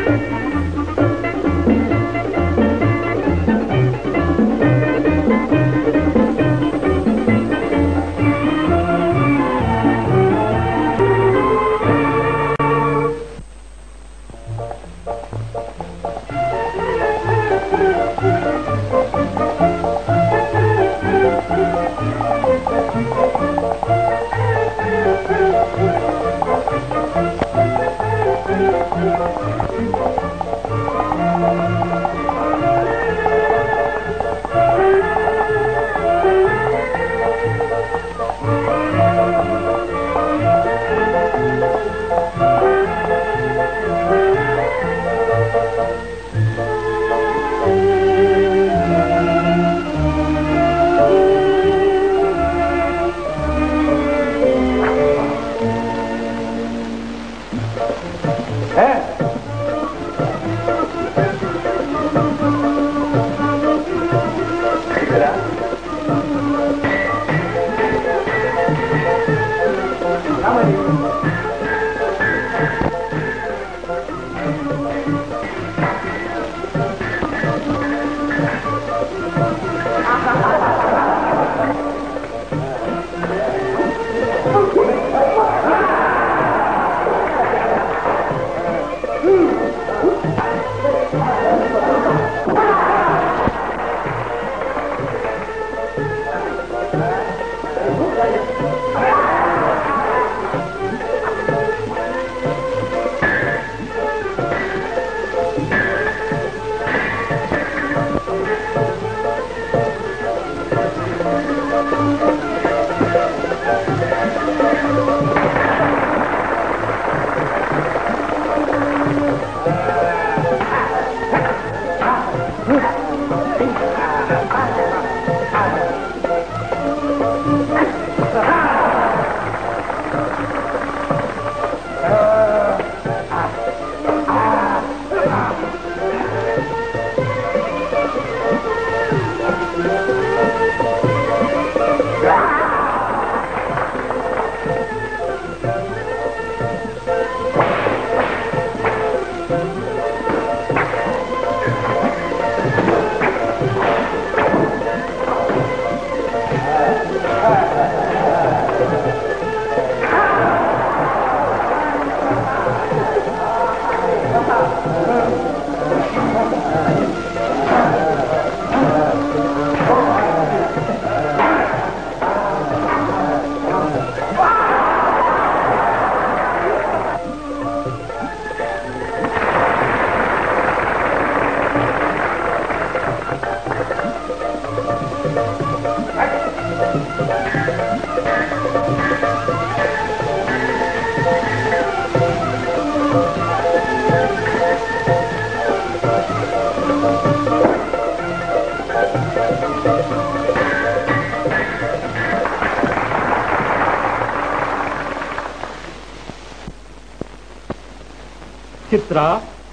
சித்ரா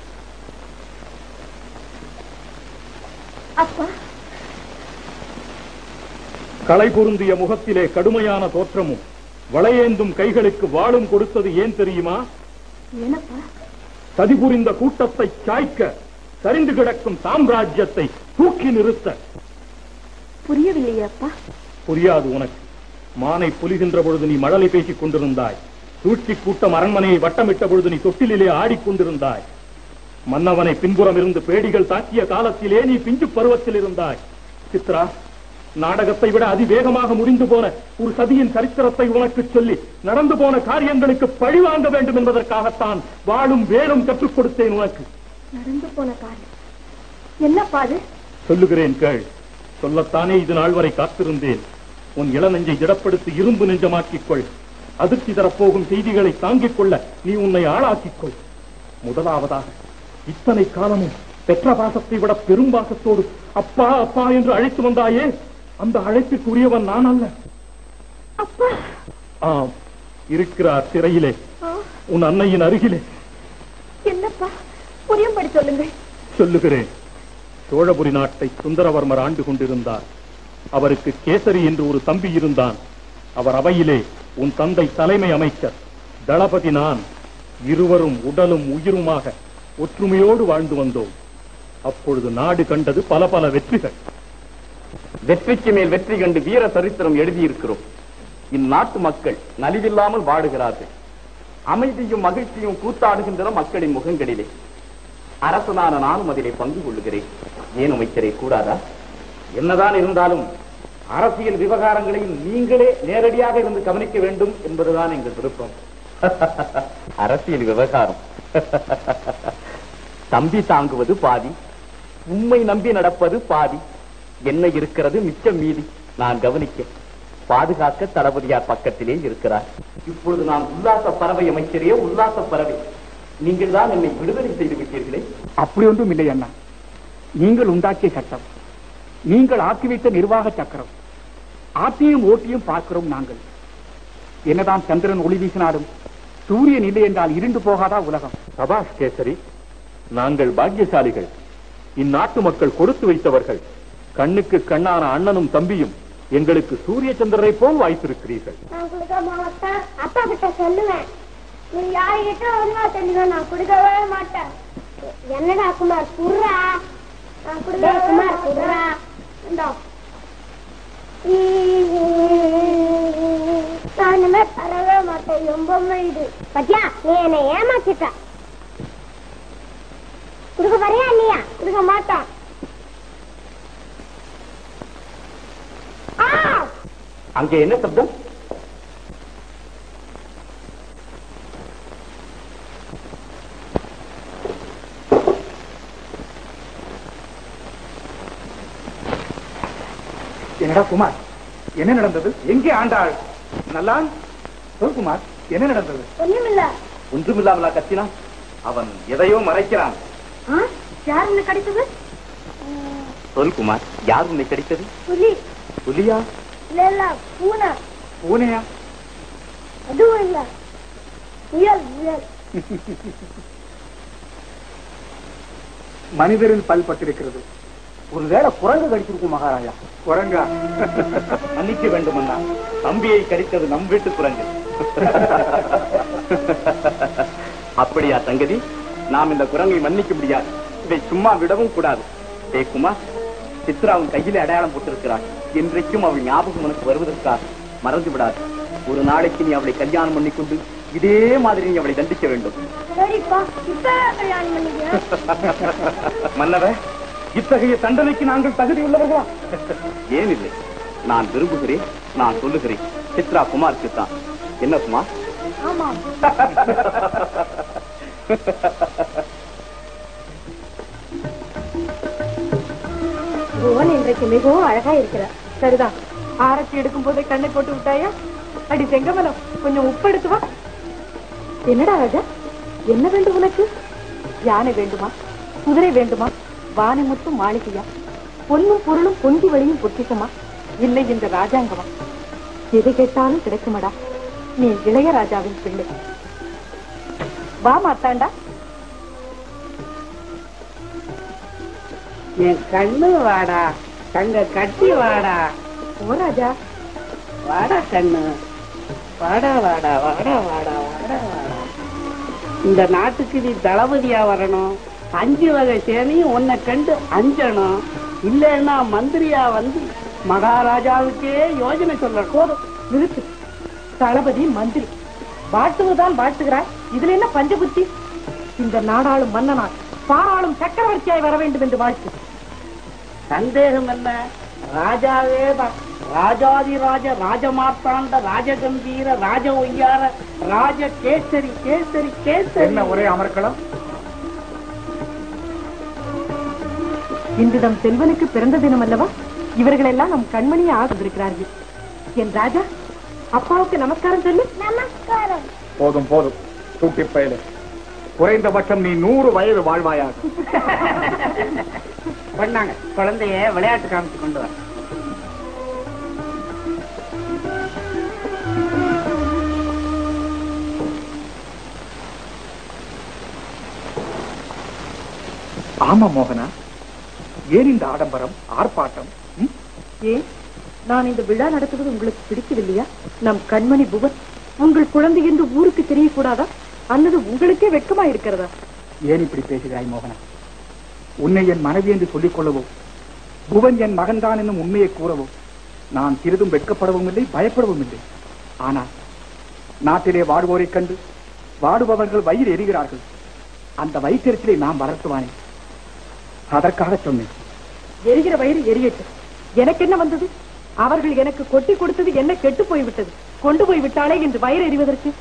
அப்பா களை பொருந்திய முகத்திலே கடுமையான தோற்றமும் வளையேந்தும் கைகளுக்கு வாளும் கொடுத்தது ஏன் தெரியுமா ஏனப்பா சதி புரிந்த கூட்டத்தை சாய்க்க சரிந்து கிடக்கும் சாம்ராஜ்யத்தை தூக்கி நிறுத்த புரியவில்லையே அப்பா புரியாது உனக்கு மானை புலிகின்ற பொழுது நீ மழலை பேசிக் கொண்டிருந்தாய் சூழ்ச்சி கூட்டம் அரண்மனையை வட்டமிட்ட பொழுது நீ தொட்டிலே ஆடிக்கொண்டிருந்தாய் மன்னவனை பின்புறம் இருந்து பேடிகள் தாக்கிய காலத்திலே நீ பிஞ்சு பருவத்தில் இருந்தாய் சித்ரா நாடகத்தை விட அதிவேகமாக முடிந்து போன ஒரு சதியின் சரித்திரத்தை உனக்கு சொல்லி நடந்து போன காரியங்களுக்கு பழி வாங்க வேண்டும் என்பதற்காகத்தான் வாழும் வேலும் கற்றுக் கொடுத்தேன் உனக்கு நடந்து போன காரியம் என்னப்பா அது சொல்லுகிறேன் கேள் சொல்லத்தானே இது நாள் வரை காத்திருந்தேன் உன் இளநெஞ்சை திடப்படுத்தி இரும்பு நெஞ்சமாக்கிக் கொள் அதிர்ச்சி தரப்போகும் செய்திகளை தாங்கிக் கொள்ள நீ உன்னை ஆளாக்கிக் கொள் முதலாவதாக இத்தனை காலமும் பெற்ற பாசத்தை விட பெரும் பாசத்தோடு அப்பா அப்பா என்று அழைத்து வந்தாயே அந்த அழைப்பிற்குரியவன் நான் அல்ல அப்பா ஆம் இருக்கிறார் சிறையிலே ஆ, உன் அன்னையின் அருகிலே என்னப்பா புரியும்படி சொல்லுங்கள் சொல்லுகிறேன் சோழபுரி நாட்டை சுந்தரவர்மர் ஆண்டு கொண்டிருந்தார் அவருக்கு கேசரி என்று ஒரு தம்பி இருந்தான் அவர் அவையிலே உன் தந்தை தலைமை அமைச்சர் தளபதி நான் இருவரும் உடலும் உயிருமாக ஒற்றுமையோடு வாழ்ந்து வந்தோம் அப்பொழுது நாடு கண்டது பல பல வெற்றிகள் வெற்றிக்கு மேல் வெற்றி கண்டு வீர சரித்திரம் எழுதியிருக்கிறோம் இந்நாட்டு மக்கள் நலிவில்லாமல் வாடுகிறார்கள் அமைதியும் மகிழ்ச்சியும் கூத்தாடுகின்றன மக்களின் முகங்களிலே அரசனான நானும் அதிலே பங்கு கொள்ளுகிறேன் ஏன் அமைச்சரே கூடாதா என்னதான் இருந்தாலும் அரசியல் விவகாரங்களையும் நீங்களே நேரடியாக இருந்து கவனிக்க வேண்டும் என்பதுதான் எங்கள் விருப்பம் அரசியல் விவகாரம் தம்பி தாங்குவது பாதி உண்மை நம்பி நடப்பது பாதி என்ன இருக்கிறது மிச்சம் மீதி நான் கவனிக்க பாதுகாக்க தளபதியார் பக்கத்திலே இருக்கிறார் இப்பொழுது நான் உல்லாச பறவை அமைச்சரே உல்லாச பறவை நீங்கள் தான் என்னை விடுதலை செய்து விட்டீர்களே அப்படி ஒன்றும் இல்லை அண்ணா நீங்கள் உண்டாக்கிய சட்டம் நீங்கள் ஆக்கி வைத்த நிர்வாக சக்கரம் ஆட்டியும் ஓட்டியும் பார்க்கிறோம் நாங்கள் என்னதான் சந்திரன் ஒளி வீசினாலும் சூரியன் இல்லை என்றால் இருண்டு போகாதா உலகம் சபாஷ் கேசரி நாங்கள் பாக்கியசாலிகள் இந்நாட்டு மக்கள் கொடுத்து வைத்தவர்கள் கண்ணுக்கு கண்ணான அண்ணனும் தம்பியும் எங்களுக்கு சூரிய சந்திரரை போல் வாய்த்திருக்கிறீர்கள் நான் கொடுக்க மாட்டேன் அப்பா கிட்ட சொல்லுவேன் நீ யாருகிட்ட ஒழுங்கா தெரியுங்க நான் கொடுக்கவே மாட்டேன் என்னடா குமார் குர்ரா நான் கொடுக்க குமார் குர்ரா இந்தா நான் இனிமே தரவே மாட்டேன் ரொம்ப இது பத்தியா நீ என்னை ஏமாத்திட்ட கொடுக்க போறியா இல்லையா கொடுக்க மாட்டான் ஆ அங்கே என்ன சப்தம் என்னடா குமார் என்ன நடந்தது எங்கே ஆண்டாள் நல்லா சொல் குமார் என்ன நடந்தது ஒண்ணுமில்ல ஒன்றுமில்லாமலா கத்தினான் அவன் எதையோ மறைக்கிறான் ஆ? யார் என்ன கிடைச்சது சொல் குமார் யார் உன்னை கிடைத்தது புலி புலியா இல்ல இல்ல பூனை பூனையா அதுவும் இல்ல முயல் முயல் மனிதரில் பல் பட்டிருக்கிறது ஒருவேளை குரங்கு கடிச்சிருக்கும் மகாராஜா குரங்கா மன்னிக்க வேண்டும் அண்ணா தம்பியை கடித்தது நம் வீட்டு குரங்கு அப்படியா சங்கதி நாம் இந்த குரங்கை மன்னிக்க முடியாது இதை சும்மா விடவும் கூடாது டே குமார் சித்ரா அவன் கையில அடையாளம் போட்டிருக்கிறாள் என்றைக்கும் அவள் ஞாபகம் உனக்கு வருவதற்காக மறந்து விடாது ஒரு நாளைக்கு நீ அவளை கல்யாணம் பண்ணிக்கொண்டு இதே மாதிரி நீ அவளை தண்டிக்க வேண்டும் சரிப்பா இப்ப கல்யாணம் பண்ணிக்கிறேன் மன்னவ இத்தகைய தண்டனைக்கு நாங்கள் தகுதி உள்ளவர்களா ஏன் இல்லை நான் விரும்புகிறேன் நான் சொல்லுகிறேன் சித்ரா குமாருக்கு தான் என்ன குமார் ஆமா புவன் இன்றைக்கு மிகவும் அழகா இருக்கிறார் சரிதான் ஆரத்தி எடுக்கும் போதே கண்ணை போட்டு விட்டாயா அடி செங்கமலம் கொஞ்சம் உப்பு எடுத்து வா என்னடா ராஜா என்ன வேண்டும் உனக்கு யானை வேண்டுமா குதிரை வேண்டுமா வானை முத்தும் மாளிகையா பொன்னும் பொருளும் பொங்கி வழியும் பொக்கிசமா இல்லை இந்த ராஜாங்கமா எது கேட்டாலும் கிடைக்குமடா நீ இளையராஜாவின் பிள்ளை வா மாத்தாண்டா என் கண்ணு வாடா தங்க கட்டி வாடா ஓ ராஜா வாடா கண்ணு வாடா வாடா வாடா வாடா வாடா வாடா இந்த நாட்டுக்கு நீ தளபதியா வரணும் அஞ்சு வகை சேனையும் உன்னை கண்டு அஞ்சணும் இல்லைன்னா மந்திரியா வந்து மகாராஜாவுக்கே யோஜனை சொல்லணும் போதும் நிறுத்து தளபதி மந்திரி வாழ்த்துவதுதான் வாழ்த்துகிறாய் இதுல என்ன பஞ்சபுத்தி இந்த நாடாளும் மன்னனாய் பாராளும் சக்கரவர்த்தியாய் வர வேண்டும் என்று வாழ்த்து சந்தேகம் என்ன ராஜாவே தான் ராஜாதி ராஜ ராஜமார்த்தாண்ட ராஜகம்பீர ராஜ ஒய்யார ராஜ கேசரி கேசரி கேசரி என்ன ஒரே அமர்க்களம் இன்று நம் செல்வனுக்கு பிறந்த தினம் அல்லவா இவர்கள் எல்லாம் நம் கண்மணியை ஆகிருக்கிறார்கள் என் ராஜா அப்பாவுக்கு நமஸ்காரம் சொல்லு நமஸ்காரம் போதும் போதும் தூக்கி பயலு குறைந்தபட்சம் நீ நூறு வயது வாழ்வாயாக பண்ணாங்க குழந்தைய விளையாட்டு காமிச்சு கொண்டு வர ஆமா மோகனா ஏன் இந்த ஆடம்பரம் ஆர்ப்பாட்டம் ம்? ஏன் நான் இந்த விழா நடத்துவது உங்களுக்கு பிடிக்கவில்லையா நம் கண்மணி புவன் உங்கள் குழந்தை என்று ஊருக்கு தெரியக்கூடாதா அல்லது உங்களுக்கே வெட்கமா இருக்கிறதா ஏன் இப்படி பேசுகிறாய் மோகனா உன்னை என் மனைவி என்று சொல்லிக் கொள்ளவோ புவன் என் மகன்தான் என்னும் உண்மையை கூறவோ நான் சிறிதும் வெட்கப்படவும் இல்லை பயப்படவும் இல்லை ஆனால் நாட்டிலே வாடுவோரைக் கண்டு வாடுபவர்கள் வயிறு எரிகிறார்கள் அந்த வயிற்றெரிச்சலை நாம் வளர்த்துவானே அதற்காக சொன்னேன் எரிகிற வயிறு எரியட்டும் எனக்கு என்ன வந்தது அவர்கள் எனக்கு கொட்டி கொடுத்தது என்ன கெட்டு போய்விட்டது கொண்டு போய் விட்டாலே என்று வயிறு எறிவதற்கு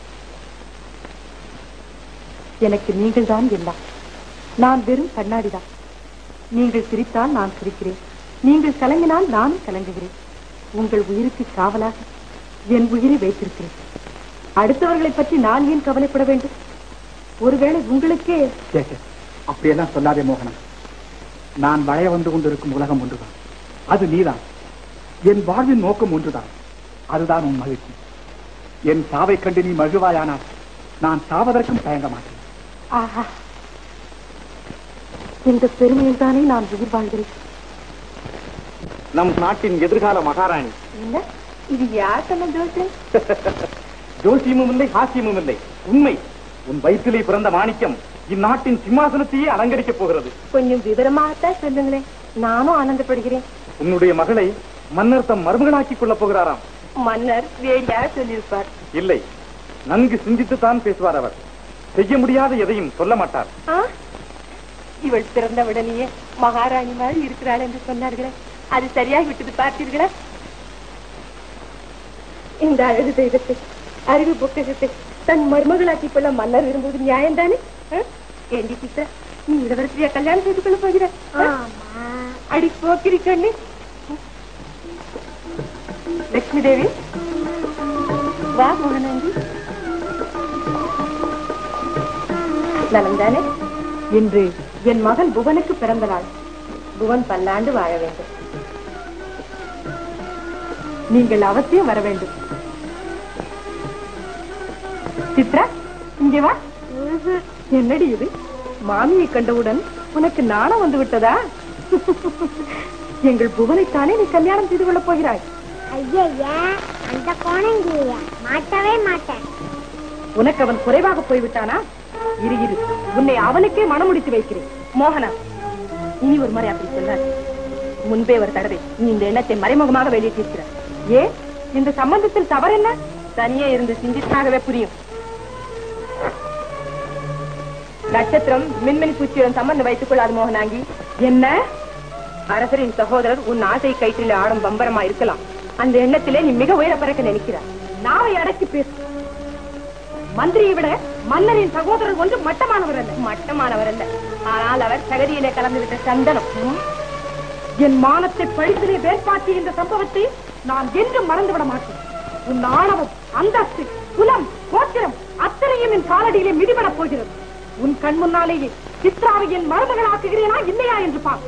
எனக்கு நீங்கள் தான் எல்லாம் நான் வெறும் கண்ணாடிதான் நீங்கள் சிரித்தால் நான் சிரிக்கிறேன் நீங்கள் கலங்கினால் நானும் கலங்குகிறேன் உங்கள் உயிருக்கு காவலாக என் உயிரை வைத்திருக்கிறேன் அடுத்தவர்களை பற்றி நான் ஏன் கவலைப்பட வேண்டும் ஒருவேளை உங்களுக்கே சே, சே, அப்படியெல்லாம் சொல்லாதே மோகனா நான் வளைய வந்து கொண்டிருக்கும் உலகம் ஒன்றுதான் அது நீதான் என் வாழ்வின் நோக்கம் ஒன்றுதான் அதுதான் உன் மகிழ்ச்சி என் சாவை கண்டு நீ மகிழ்வாயானால் நான் சாவதற்கும் தயங்க மாட்டேன் ஆஹா இந்த பெருமையில் தானே நான் உயிர் வாழ்கிறேன் நம் நாட்டின் எதிர்கால மகாராணி என்ன இது யார் சொன்ன ஜோசியம் ஜோசியமும் இல்லை ஹாஸ்யமும் இல்லை உண்மை உன் வயிற்றிலே பிறந்த மாணிக்கம் இந்நாட்டின் சிம்மாசனத்தையே அலங்கரிக்கப் போகிறது கொஞ்சம் விவரமாகத்தான் சொல்லுங்களேன் நானும் ஆனந்தப்படுகிறேன் உன்னுடைய மகளை மன்னர் தம் மருமகளாக்கிக் கொள்ளப் போகிறாராம் மன்னர் வேடியாக சொல்லியிருப்பார் இல்லை நன்கு சிந்தித்துத்தான் பேசுவார் அவர் செய்ய முடியாத எதையும் சொல்ல மாட்டார் ஆ? இவள் பிறந்தவுடனேயே மகாராணி மாதிரி இருக்கிறாள் என்று சொன்னார்களே அது சரியாகி விட்டது பார்த்தீர்களா இந்த அழகு தெய்வத்தை அறிவு பொக்ககத்தை தன் மருமகளாக்கிக் கொள்ள மன்னர் விரும்புவது நியாயம்தானே ஆ? ஏண்டி சித்தா நீ இளவரசியா கல்யாணம் செய்து கொள்ள போகிற ஆ? அடி போக்கிரி கண்ணு லட்சுமி தேவி வா மோகனாண்டி நலம்தானே இன்று என் மகன் புவனுக்கு பிறந்த நாள் புவன் பல்லாண்டு வாழ வேண்டும் நீங்கள் அவசியம் வர வேண்டும் சித்ரா இங்கே வா என்னடி இது மாமியை கண்டவுடன் உனக்கு நாணம் வந்து விட்டதா எங்கள் புவனைத்தானே நீ கல்யாணம் செய்து கொள்ளப் போகிறாய் ஐயா அந்த கோணங்கியா மாட்டவே மாட்டேன் உனக்கு அவன் குறைவாக போய்விட்டானா இரு இரு உன்னை அவனுக்கே மனமுடித்து வைக்கிறேன் மோகனா இனி ஒரு முறை அப்படி சொல்லாது முன்பே ஒரு தடவை நீ இந்த எண்ணத்தை மறைமுகமாக வெளியிட்டிருக்கிற ஏ இந்த சம்பந்தத்தில் தவறு என்ன தனியே இருந்து சிந்தித்தாகவே புரியும் நட்சத்திரம் மின்மினி பூச்சியுடன் சம்பந்தம் வைத்துக் கொள்ளாது மோகனாங்கி என்ன அரசரின் சகோதரர் உன் ஆசை கயிற்றில் ஆடும் பம்பரமா இருக்கலாம் அந்த எண்ணத்திலே நீ மிக உயர பறக்க நினைக்கிறாய் நாவை அடக்கி பேசு மந்திரியை விட மன்னரின் சகோதரர் ஒன்று மட்டமானவர் அல்ல மட்டமானவர் அல்ல ஆனால் அவர் சகதியிலே கலந்துவிட்ட சந்தனம் ம்? என் மானத்தை பழித்திலே வேட்பாட்டி இந்த சம்பவத்தை நான் என்றும் மறந்துவிட மாட்டேன் உன் ஆணவம் அந்தஸ்து குலம் கோத்திரம் அத்தனையும் என் காலடியிலே மிதிபடப் போகிறது உன் கண் முன்னாலேயே சித்ராவை என் மருமகளாக்குகிறேனா இல்லையா என்று பார்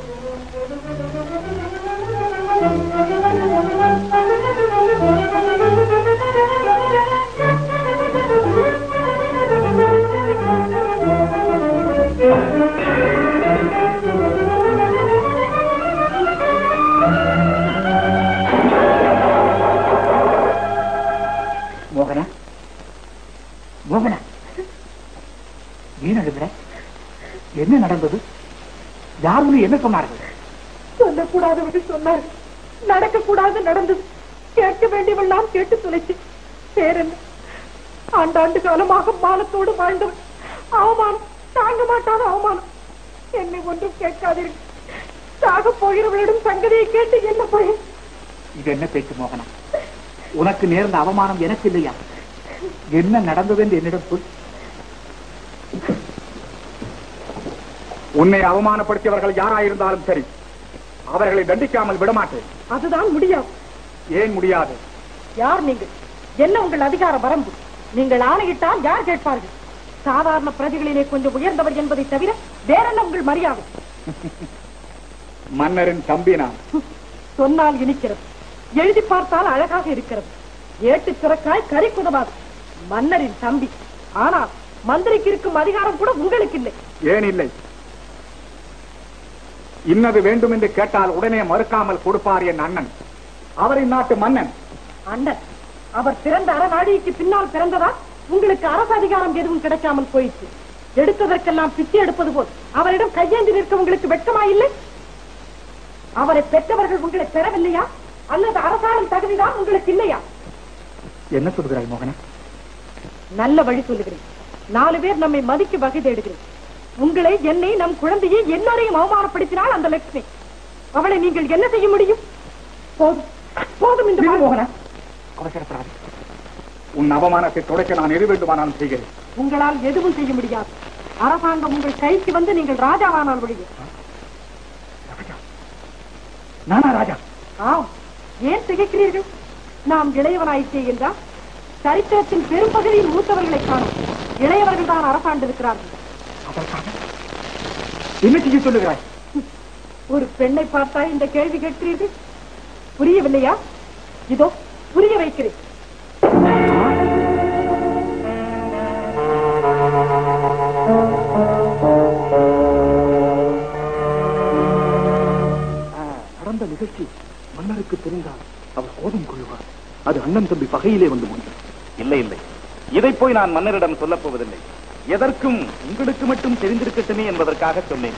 மோகனா மோகனா ஏன் அழுகிற என்ன நடந்தது யார் உன்னை என்ன சொன்னார்கள் சொல்லக்கூடாதவர்கள் சொன்னார் நடக்கக்கூடாது நடந்தது கேட்க வேண்டியவள் நாம் கேட்டு தொலைச்சு பேரென்ன ஆண்டாண்டு காலமாக மானத்தோடு வாழ்ந்தவள் அவமானம் தாங்க மாட்டாத அவமானம் என்னை ஒன்றும் கேட்காதீர்கள் சாக போகிறவளிடம் சங்கதியை கேட்டு என்ன பயன் இது என்ன பேச்சு மோகனா உனக்கு நேர்ந்த அவமானம் எனக்கு இல்லையா என்ன நடந்தது என்று என்னிடம் சொல் உன்னை அவமானப்படுத்தியவர்கள் யாராயிருந்தாலும் சரி அவர்களை தண்டிக்காமல் விடமாட்டேன் அதுதான் முடியாது ஏன் முடியாது யார் நீங்கள் என்ன உங்கள் அதிகார வரம்பு நீங்கள் ஆணையிட்டால் யார் கேட்பார்கள் சாதாரண பிரஜைகளிலே கொஞ்சம் உயர்ந்தவர் என்பதை தவிர வேறென்ன உங்கள் மரியாதை மன்னரின் தம்பி நான் சொன்னால் இனிக்கிறது எழுதி பார்த்தால் அழகாக இருக்கிறது ஏட்டு சுரக்காய் கறி குதவாது மன்னரின் தம்பி ஆனால் மந்திரிக்கு இருக்கும் அதிகாரம் கூட உங்களுக்கு இல்லை ஏன் இல்லை இன்னது வேண்டும் என்று கேட்டால் உடனே மறுக்காமல் கொடுப்பார் என் அண்ணன் அவரின் நாட்டு மன்னன் அண்ணன் அவர் பிறந்த அறநாடிக்கு பின்னால் பிறந்ததா உங்களுக்கு அரசு அதிகாரம் எதுவும் கிடைக்காமல் போயிற்று எடுத்ததற்கெல்லாம் பிச்சை எடுப்பது போல் அவரிடம் கையேந்தி நிற்க உங்களுக்கு வெட்கமா இல்லை அவரை பெற்றவர்கள் உங்களை பெறவில்லையா அல்லது அரசாங்கம் தகுதிதான் உங்களுக்கு இல்லையா என்ன சொல்கிறாய் மோகனா நல்ல வழி சொல்லுகிறேன் நாலு பேர் நம்மை மதிக்க வகை தேடுகிறேன் உங்களை என்னை நம் குழந்தையை எல்லோரையும் அவமானப்படுத்தினால் அந்த லட்சுமி அவளை நீங்கள் என்ன செய்ய முடியும் போதும் போதும் இந்த நில்லு வாழ்க்கை. மோகனா அவசரப்படாது உன் அவமானத்தை தொடக்க நான் எது வேண்டுமானாலும் செய்கிறேன் உங்களால் எதுவும் செய்ய முடியாது அரசாங்கம் உங்கள் கைக்கு வந்து நீங்கள் ராஜாவானால் ஒழிய ராஜா நானா ராஜா ஆம் ஏன் திகைக்கிறீர்கள் நாம் இளையவனாயிற்றே என்றால் சரித்திரத்தின் பெரும்பகுதியில் மூத்தவர்களை காணும் இளையவர்கள் தான் அரசாண்டிருக்கிறார்கள் அதற்காக என்ன செய்ய சொல்லுகிறாய் ஒரு பெண்ணை பார்த்தா இந்த கேள்வி கேட்கிறீர்கள் புரியவில்லையா இதோ புரிய வைக்கிறேன் நடந்த நிகழ்ச்சி மன்னருக்கு தெரிந்தால் அவர் கோபம் கொள்வார் அது அண்ணன் தம்பி பகையிலே வந்து முடியும் இல்லை இல்லை இதை போய் நான் மன்னரிடம் சொல்லப் போவதில்லை எதற்கும் உங்களுக்கு மட்டும் தெரிந்திருக்கட்டுமே என்பதற்காக சொன்னேன்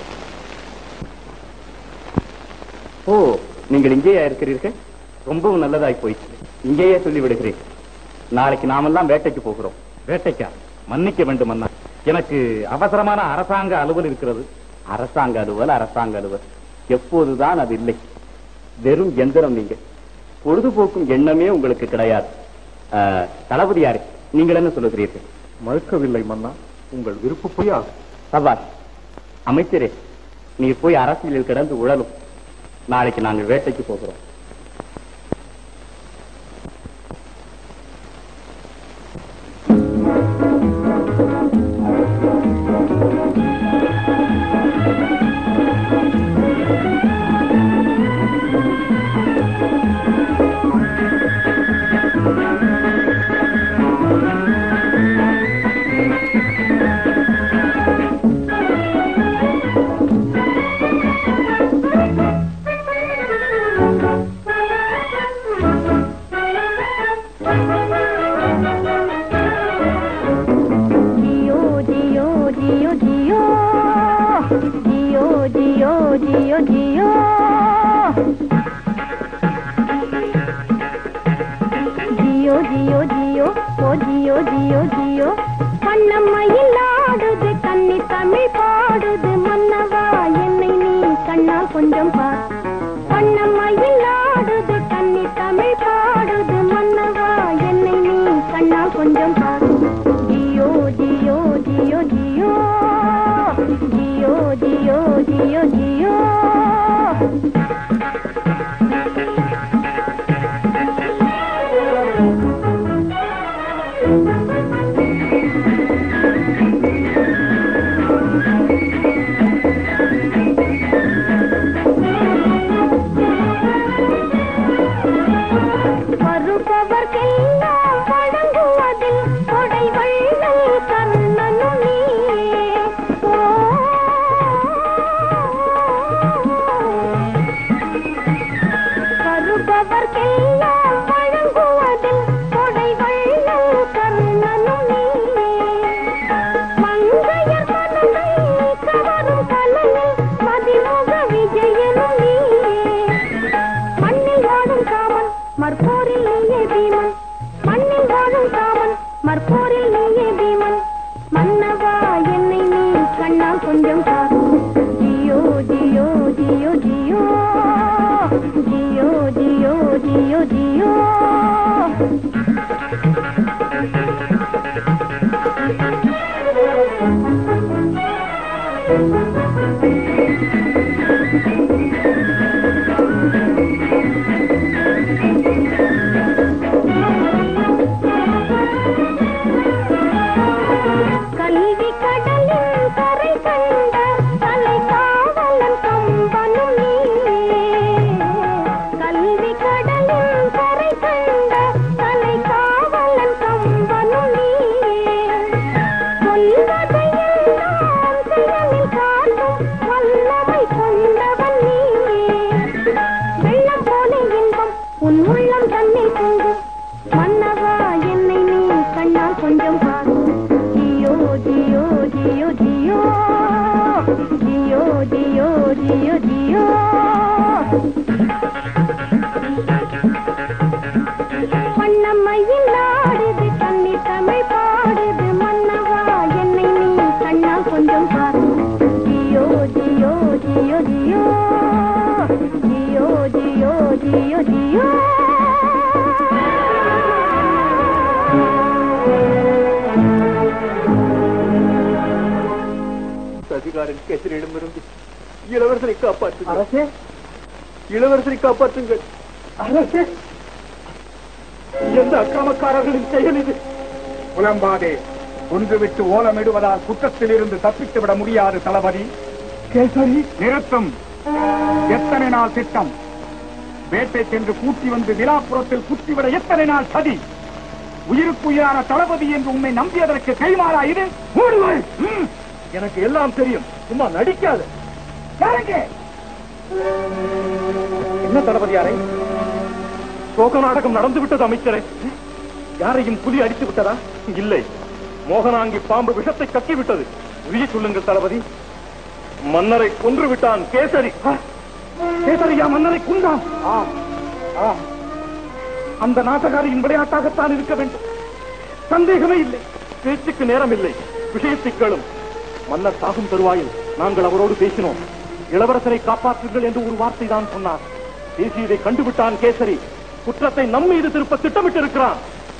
ஓ நீங்கள் இங்கேயா இருக்கிறீர்கள் ரொம்பவும் நல்லதாய் போயிற்று இங்கேயே சொல்லி விடுகிறேன் நாளைக்கு நாமெல்லாம் வேட்டைக்கு போகிறோம் வேட்டைக்கா மன்னிக்க வேண்டும் அண்ணா எனக்கு அவசரமான அரசாங்க அலுவல் இருக்கிறது அரசாங்க அலுவல் அரசாங்க அலுவல் எப்போதுதான் அது இல்லை வெறும் எந்திரம் நீங்க பொழுதுபோக்கும் எண்ணமே உங்களுக்கு கிடையாது ஆஹ், தளபதியாரே நீங்கள் என்ன சொல்லுகிறீர்கள் மறுக்கவில்லை மன்னா உங்கள் விருப்பப்படி ஆகும் சபாஷ் அமைச்சரே நீர் போய் அரசியலில் கிடந்து உழலும் நாளைக்கு நாங்கள் வேட்டைக்கு போகிறோம் जियो जियो जियो जियो जियो जियो जियो जियो ஜியோ ஜியோ ஜியோ ஓ ஜியோ ஜியோ ஜியோ கண்ணம்மையில் ஆடுது கண்ணி தமிழ் பாடுது மன்னவா என்னை நீ கண்ணால் கொஞ்சம் பார் கண்ணம்மையில் ஆடுது கண்ணி தமிழ் பாடுது மன்னவா என்னை நீ கண்ணால் கொஞ்சம் பார் ஜியோ ஜியோ ஜியோ ஜியோ ஜியோ ஜியோ ஜியோ ஜியோ வருபவர்க்கெல்லாம் வழங்குவதில் கொடை வள்ளல் கண்ணனும் நீயே ஓ வருபவர்க்கெல்லாம் வழங்குவதில் கொடை வள்ளல் கண்ணனும் நீயே மங்கையர் மனதை கவரும் கலையில் மதிமுக விஜயனும் நீயே மண்ணில் வாழும் காமன் மற்போரில் நீயே பீமன் மண்ணில் வாழும் காமன் மற்போரில் நீயே பீமன் மன்னவா என்னை நீ கண்ணால் கொஞ்சம் பார் ஜியோ ஜியோ ஜியோ ஜியோ ஜியோ ஜியோ ஜியோ ஜியோ கல்வி கடலின் கரை கண்ட தலை காவலன் கம்பனும் நீயே கல்வி கடலின் கரை கண்ட தலை காவலன் கம்பனும் நீயே சொல்வதையெல்லாம் செயலில் காட்டும் சதிகாரன் கேசரியிடமிருந்து இளவரசரை காப்பாற்றுங்கள் அரசே இளவரசரை காப்பாற்றுங்கள் அரசே எந்த அக்கிரமக்காரர்களின் செயல் இது புலம்பாதே ஒன்று விட்டு ஓலமிடுவதால் குற்றத்தில் இருந்து தப்பித்து விட முடியாது தளபதி கேசரி நிறுத்தும் எத்தனை நாள் திட்டம் வேட்டை சென்று கூட்டி வந்து விழாப்புறத்தில் குத்திவிட எத்தனை நாள் சதி உயிருக்கு உயிரான தளபதி என்று உண்மை நம்பியதற்கு கைமாறா இது மூடுவாய் ம். எனக்கு எல்லாம் தெரியும் சும்மா நடிக்காத யாருங்க? என்ன தளபதியாரை சோக நாடகம் நடந்து விட்டது அமைச்சரே யாரையும் புலி அடித்து விட்டதா இல்லை மோகனாங்கி பாம்பு விஷத்தை கக்கி விட்டது உரிய சொல்லுங்கள் தளபதி மன்னரை கொன்று விட்டான் கேசரி கேசரியா மன்னரை குண்டான் ஆம் ஆம் அந்த நாட்டகாரியின் விளையாட்டாகத்தான் இருக்க வேண்டும் சந்தேகமே இல்லை பேச்சுக்கு நேரம் இல்லை விஷயத்தை கேளும் மன்னர் சாகும் தருவாயில் நாங்கள் அவரோடு பேசினோம் இளவரசரை காப்பாற்றுங்கள் என்று ஒரு வார்த்தை தான் சொன்னார் பேசியதை கண்டுவிட்டான் கேசரி குற்றத்தை நம் மீது திருப்ப திட்டமிட்டிருக்கிறான்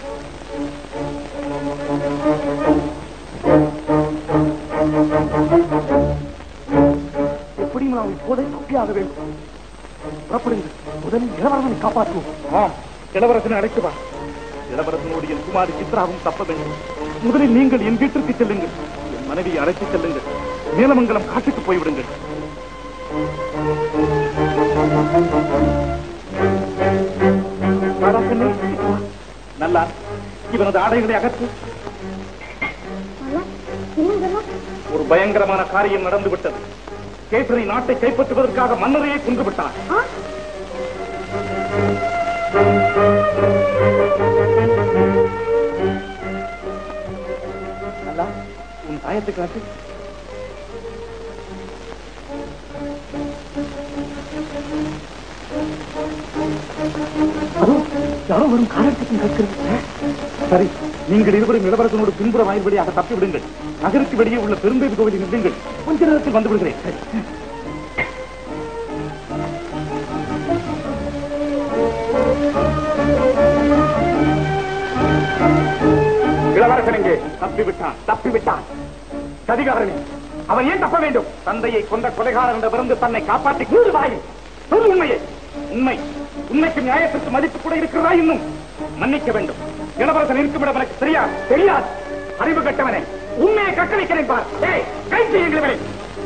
எப்படியும் நாம் இப்போதே தப்பியாக வேண்டும் புறப்படுங்கள் முதலில் இளவரசனை காப்பாற்றுவோம் ஆம் இளவரசனை அழைத்து வா இளவரசனுடைய குமாரி சித்ராவும் தப்ப வேண்டும் முதலில் நீங்கள் என் வீட்டிற்கு செல்லுங்கள் என் மனைவியை அழைத்துச் செல்லுங்கள் நீலமங்கலம் காட்டுக்கு போய்விடுங்கள் வாடா கண்ணே. நல்லா இவனது ஆடைகளை அகற்று ஒரு பயங்கரமான காரியம் நடந்து விட்டது கேசரி நாட்டை கைப்பற்றுவதற்காக மன்னரையே கொண்டு விட்டார் நல்லா உன் தாயத்தை காட்டு அதோ, யாரோ வரும் காரணத்துக்கும் கேட்கிறது சரி நீங்கள் இருவரும் இளவரசனோடு பின்புற வாயில் வழியாக தப்பி விடுங்கள் நகருக்கு வெளியே உள்ள பெரும்பேது கோவிலில் நின்றுங்கள் கொஞ்ச நேரத்தில் வந்து விடுகிறேன் சரி. இளவரசன் எங்கே தப்பி விட்டான் தப்பி விட்டான் சதிகாரனே அவன் ஏன் தப்ப வேண்டும் தந்தையை கொண்ட கொலைகாரனிடமிருந்து தன்னை காப்பாற்றி கூறு வாய் சொல் உண்மையை உண்மை உண்மைக்கு நியாயத்திற்கு மதிப்பு கூட இருக்கிறதா இன்னும் மன்னிக்க வேண்டும் இளவரசன் இருக்குமிடம் எனக்கு தெரியாது தெரியாது அறிவு கட்டவனே உண்மையை கட்ட வைக்கிறேன் பார் ஏய் கை செய்யுங்கள்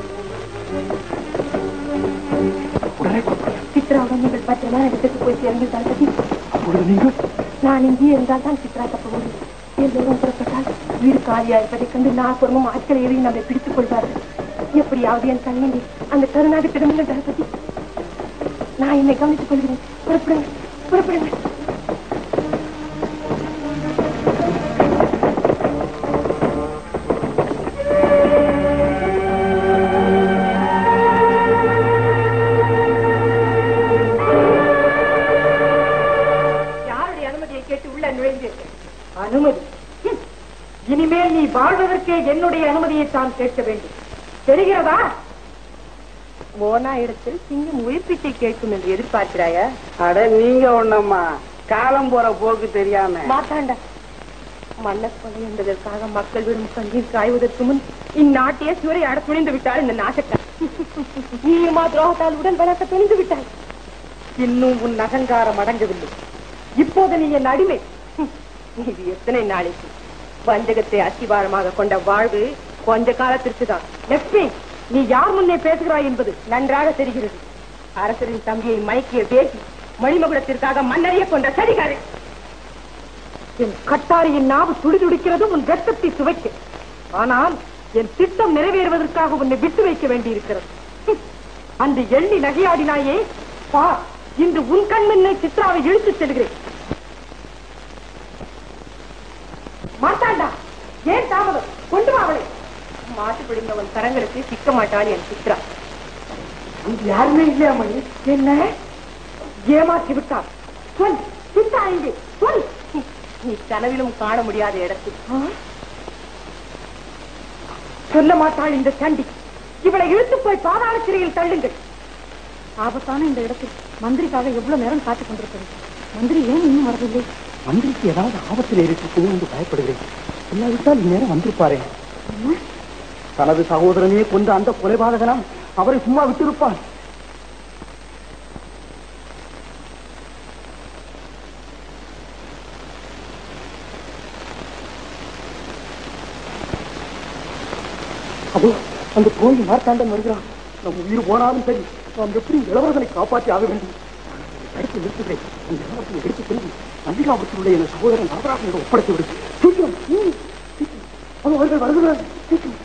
உடனே புறப்படு. சித்ராவுடன் நீங்கள் பத்திரமான இடத்துக்கு போய் சேருங்கள் தளபதி அப்பொழுது நீங்கள் நான் இங்கே இருந்தால் தான் சித்ரா தப்ப முடியும் எல்லோரும் புறப்பட்டால் வீடு காலியா இருப்பதைக் கண்டு நாற்புறமும் ஆட்கள் ஏறி நம்மை பிடித்துக் கொள்வார்கள் எப்படியாவது என் கண்ணை அந்த கருநாகத்திடமில்லை தளபதி நான் என்னை கவனித்துக் கொள்கிறேன் புறப்படுங்க புறப்படுங்க யாருடைய அனுமதியை கேட்டு உள்ள நுழைந்தீர்கள் அனுமதி ஹம். இனிமேல் நீ வாழ்வதற்கே என்னுடைய அனுமதியை தான் கேட்க வேண்டும் தெரிகிறதா ஓனா இடத்தில் சிங்கம் உயிர்ப்பிச்சை கேட்கும் என்று எதிர்பார்க்கிறாயா அட நீங்க ஒண்ணம்மா காலம் போற போக்கு தெரியாம மாட்டாண்டா மன்னர் கொலை என்பதற்காக மக்கள் விடும் கண்ணீர் காய்வதற்கு முன் இந்நாட்டையே சுவரை அட துணிந்து விட்டாள் இந்த நாசக்கார் நீயுமா துரோகத்தால் உடல் வளர்க்க துணிந்து விட்டாய் இன்னும் உன் அகங்காரம் அடங்கவில்லை இப்போது நீ என் அடிமை ஹம், இது எத்தனை நாளைக்கு வஞ்சகத்தை அஸ்திவாரமாக கொண்ட வாழ்வு கொஞ்ச காலத்திற்கு தான் லட்சுமி நீ யார் முன்னே பேசுகிறாய் என்பது நன்றாக தெரிகிறது அரசரின் தம்பியை மயக்கிய பேசி மணிமகுடத்திற்காக மன்னரைய கொண்ட சதிகாரி என் கட்டாரியின் நாவு துடிதுடிக்கிறது உன் ரத்தத்தை சுவைக்க ஆனால் என் திட்டம் நிறைவேறுவதற்காக உன்னை விட்டு வைக்க வேண்டியிருக்கிறது ஹம், அந்த எள்ளி நகையாடினாயே பா இன்று உன் கண் முன்னே சித்ராவை இழுத்துச் செல்கிறேன் மாட்டாண்டா ஏன் தாமதம் கொண்டு வா அவளை மாட்டு பிடிந்தவன் கரங்களுக்கு சிக்க மாட்டாள் என் சித்ரா அங்கு யாருமே இல்லையா மணி என்ன ஏமாற்றி விட்டார் சொல் சித்தா எங்கே சொல் நீ கனவிலும் காண முடியாத இடத்தில் ஆ? சொல்ல மாட்டாள் இந்த சண்டி இவளை இழுத்து போய் பாதாள சிறையில் தள்ளுங்கள் ஆபத்தான இந்த இடத்தில் மந்திரிக்காக எவ்வளவு நேரம் காத்துக் கொண்டிருக்கிறது மந்திரி ஏன் இன்னும் வரவில்லை மந்திரிக்கு ஏதாவது ஆபத்தில் இருக்குமோ என்று பயப்படுகிறேன் இல்லாவிட்டால் இந்நேரம் வந்திருப்பாரே தனது சகோதரனையே கொண்ட அந்த கொலைபாதகனாம் அவரை சும்மா விட்டிருப்பான் அதோ அந்த கோயில் மார்த்தாண்டன் வருகிறான் நம் உயிர் போனாலும் சரி நாம் எப்படி இளவரசனை காப்பாற்றி ஆக வேண்டும் தடுத்து நிறுத்துகிறேன் அந்த இளவரசனை எடுத்து சென்று நம்பிகாபுரத்தில் உள்ள என் சகோதரன் வரதராசனிடம் ஒப்படைத்து விடு சீக்கிரம் ம், சீக்கிரம். அதோ அவர்கள் வருகிறார்கள் சீக்கிரம்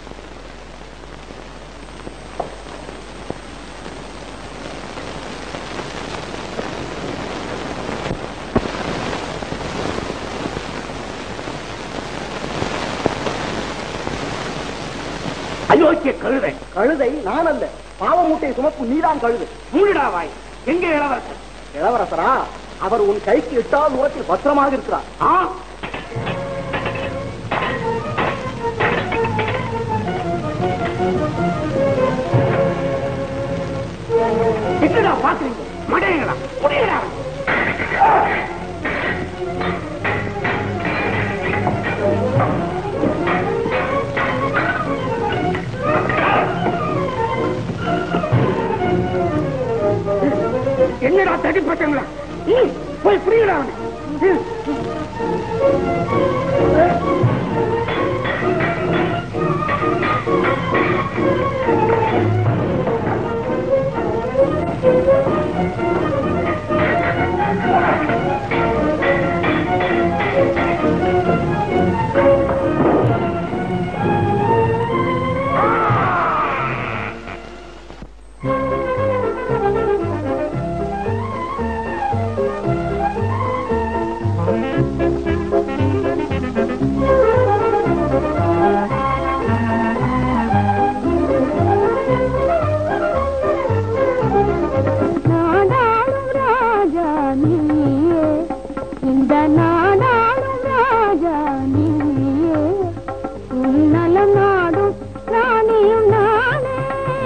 அயோக்கிய கழுதை கழுதை நான் அல்ல பாவ மூட்டையை சுமக்கும் நீதான் கழுதை மூடிடா வாய் எங்க இளவரசன் இளவரசரா அவர் உன் கைக்கு எட்டாவது தூரத்தில் பத்திரமாக இருக்கிறார் ஆ என்னடா பாக்குறீங்க மடையங்களா முடியடா என்னடா தடிப்பட்டங்களா ம், போய் புரியடா அவனை ம். நாடாளும் ராஜா நீயே இந்த நாடாளும் ராஜா நீயே உன்னலம் நாடும் ராணியும் நானே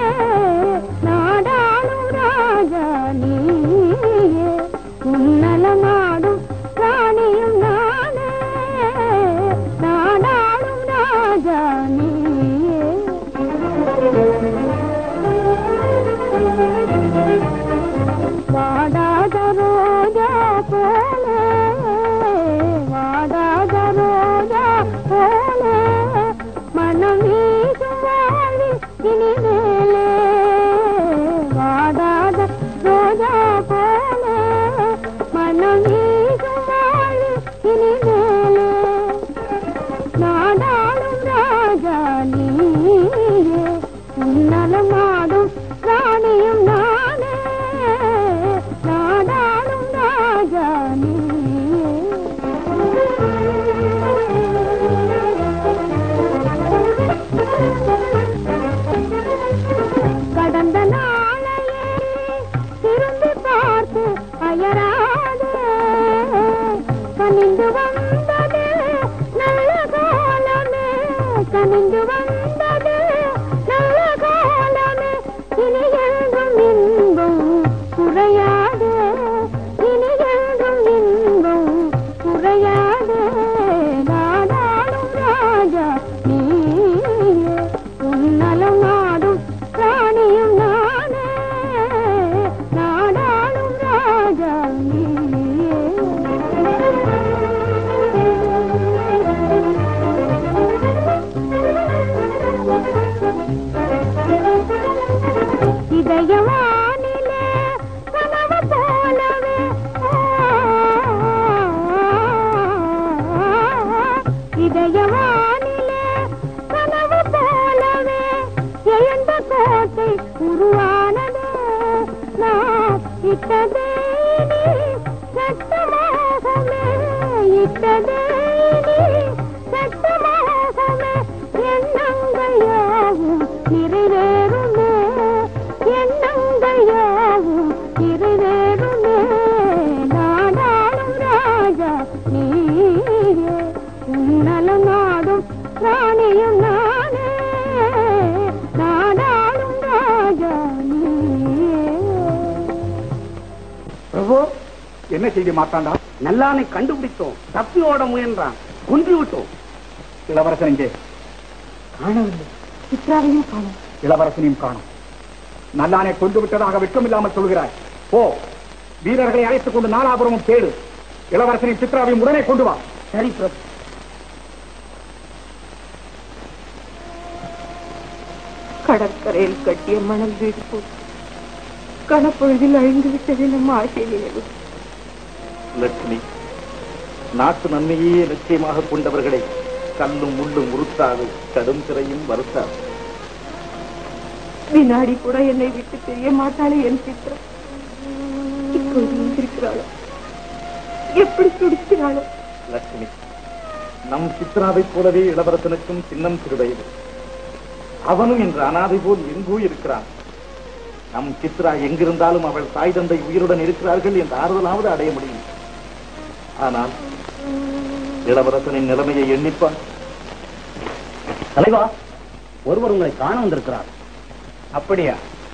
நாடாளும் ராஜா நீயே உன்னலம் நாடும் ராணியும் நானே நாடாளும் ராஜா நீயே வாடாத ரோஜா போல வாடாத ரோஜா போல மனம் வீசும் வாழி இனிமேலே வாடாத ரோஜா போல மனம் வீசும் வாழி இனிமேலே நாடாளும் ராஜா நீயே உன்னலம் நாடும் ராணியும் நானே நாடாளும் ராஜா கடந்த நாளையே திரும்பி பார்த்து அயராதே கனிந்து வந்தது நல்ல காலமே கனிந்து வந்தது நல்ல காலமே இனி என்றும் இன்பம் குறையாதே இனி என்றும் இன்பம் குறையாதே நாடாளும் ராஜா நீயே உன்னலம் நாடும் ராணியும் நானே நாடாளும் ராஜா இதயவானிலே கனவு போலவே இதயவானிலே கனவு போலவே எழுந்த கோட்டை உருவானதே நான் இட்டதே இனி சட்டமாகமே இட்டதே இனி சட்டமாகமே எண்ணங்கள் யாவும் நிறைவேறுமே எண்ணங்கள் யாவும் நிறைவேறுமே நாடாளும் ராஜா நீயே உன்னலம் நாடும் ராணியும் நானே நாடாளும் ராஜா நீயே பிரபு என்ன செய்தி மாட்டாண்டா நல்லானை கண்டுபிடித்தோம் தப்பி ஓட முயன்றான் கொன்று விட்டோம் இளவரசன் இங்கே காணவில்லை சித்ராவையும் காணும் இளவரசனையும் காணும் நல்லானை கொண்டு விட்டதாக வெட்கமில்லாமல் சொல்கிறாய் போ வீரர்களை அழைத்துக் கொண்டு நாலாபுரமும் தேடு இளவரசனின் சித்ராவையும் உடனே கொண்டு வா சரி பிரபு கடற்கரையில் கட்டிய மணல் வீடு போல் கணப்பொழுதில் அழிந்து விட்டது நம்ம ஆசை நினைவு லட்சுமி நாட்டு நன்மையே லட்சியமாக கொண்டவர்களை கல்லும் முள்ளும் உறுத்தாது கடும் சிறையும் வருத்தாது வினாடி கூட என்னை விட்டு தெரிய மாட்டாளே என் சித்ரா இப்போது எங்கிருக்கிறாளோ எப்படி துடிக்கிறாளோ லட்சுமி நம் சித்ராவைப் போலவே இளவரசனுக்கும் சின்னம் சிறுவயது அவனும் இன்று அனாதை போல் எங்கோ இருக்கிறான் நம் சித்ரா எங்கிருந்தாலும் அவள் தாய் தந்தை உயிருடன் இருக்கிறார்கள் என்ற ஆறுதலாவது அடைய முடியும் ஆனால் இளவரசனின் நிலைமையை எண்ணிப்பான் தலைவா ஒருவர் உங்களை காண வந்திருக்கிறார் அப்படியா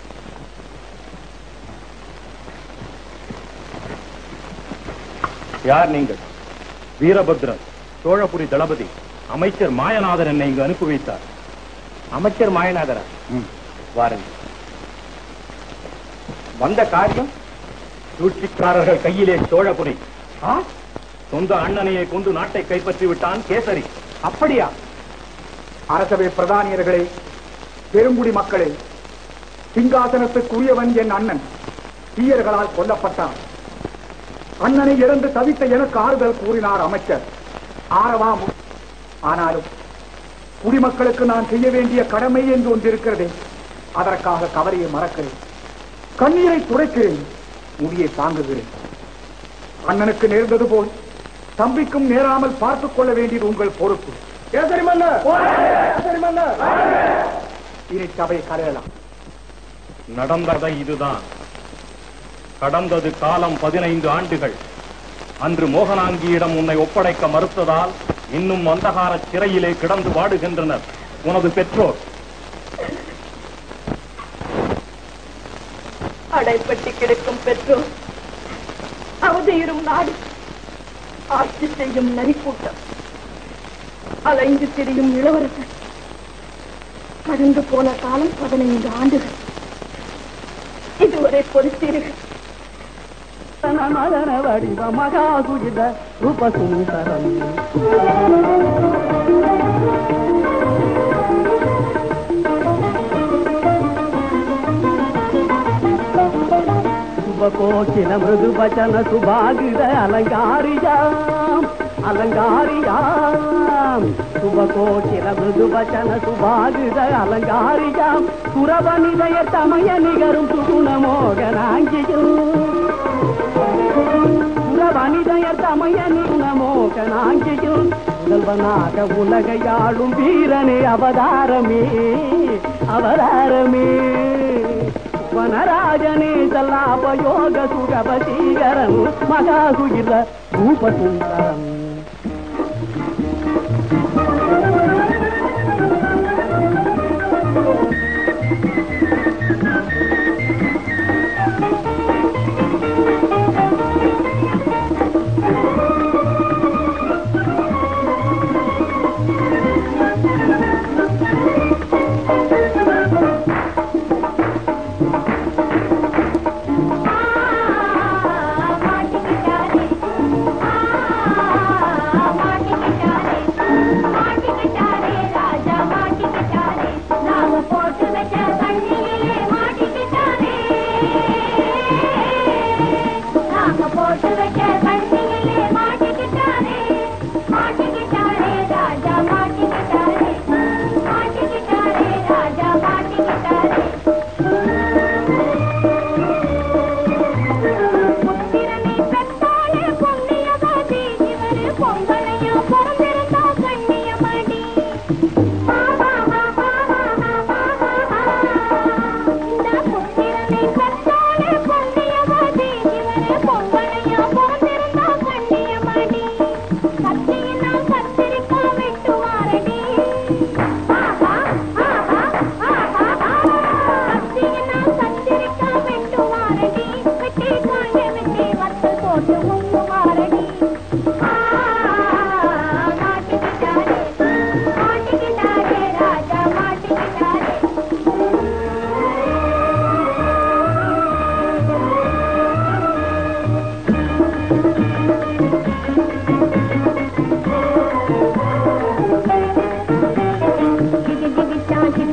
யார் நீங்கள் வீரபத்ரன் சோழபுரி தளபதி அமைச்சர் மாயநாதன் என்னை இங்கு அனுப்பி வைத்தார் அமைச்சர் மாயநாதரா வாருங்கள் வந்த காரியம் சூழ்ச்சிக்காரர்கள் கையிலே சோழபுரி ஆ? சொந்த அண்ணனையை கொண்டு நாட்டை கைப்பற்றி விட்டான் கேசரி அப்படியா அரசவை பிரதானியர்களே பெருங்குடி மக்களே சிங்காசனத்துக்குரியவன் என் அண்ணன் தீயர்களால் கொல்லப்பட்டான் அண்ணனை இழந்து தவித்த எனக்கு ஆறுதல் கூறினார் அமைச்சர் ஆரவாம் ஆனாலும் குடிமக்களுக்கு நான் செய்ய வேண்டிய கடமை என்று ஒன்று இருக்கிறதே அதற்காக கவலையை மறக்கிறேன் கண்ணீரை துடைக்கிறேன் முடியை தாங்குகிறேன் அண்ணனுக்கு நேர்ந்தது போல் தம்பிக்கும் நேராமல் பார்த்துக் கொள்ள வேண்டியது உங்கள் பொறுப்பு கேசரி மன்னர் கேசரி மன்னர் இனி சபை கலையலாம் நடந்ததை இதுதான் கடந்தது காலம் பதினைந்து ஆண்டுகள் அன்று மோகனாங்கியிடம் உன்னை ஒப்படைக்க மறுத்ததால் இன்னும் அந்தகார சிறையிலே கிடந்து வாடுகின்றனர் உனது பெற்றோர் அடைப்பட்டு கிடக்கும் பெற்றோர் அவதையுறும் நாடு ஆட்சி செய்யும் நரிக்கூட்டம் அலைந்து திரியும் இளவரசர் கடந்து போன காலம் பதினைந்து ஆண்டுகள் இதுவரை பொறுத்தீர்கள் மதன வடிவ மகாசுஜித ரூபசுந்தரம் சுபகோகில மிருது வச்சன சுபாகித அலங்காரியாம் அலங்காரியாம் சுபகோகில மிருது வச்சன சுபாகித அலங்காரியாம் சுரவனிதய தமய நிகரும் சுகுணமோகனாங்கியும் வனிதையர் தமைய நிர்ணமோகனாங்கியும் முதல்வனாக உலகையாளும் வீரனே அவதாரமே அவதாரமே வனராஜனே சல்லாபயோக சுகபசீகரன் மகாசுகிர ரூபசுந்தரம் மாட்டிக்கிட்டாரே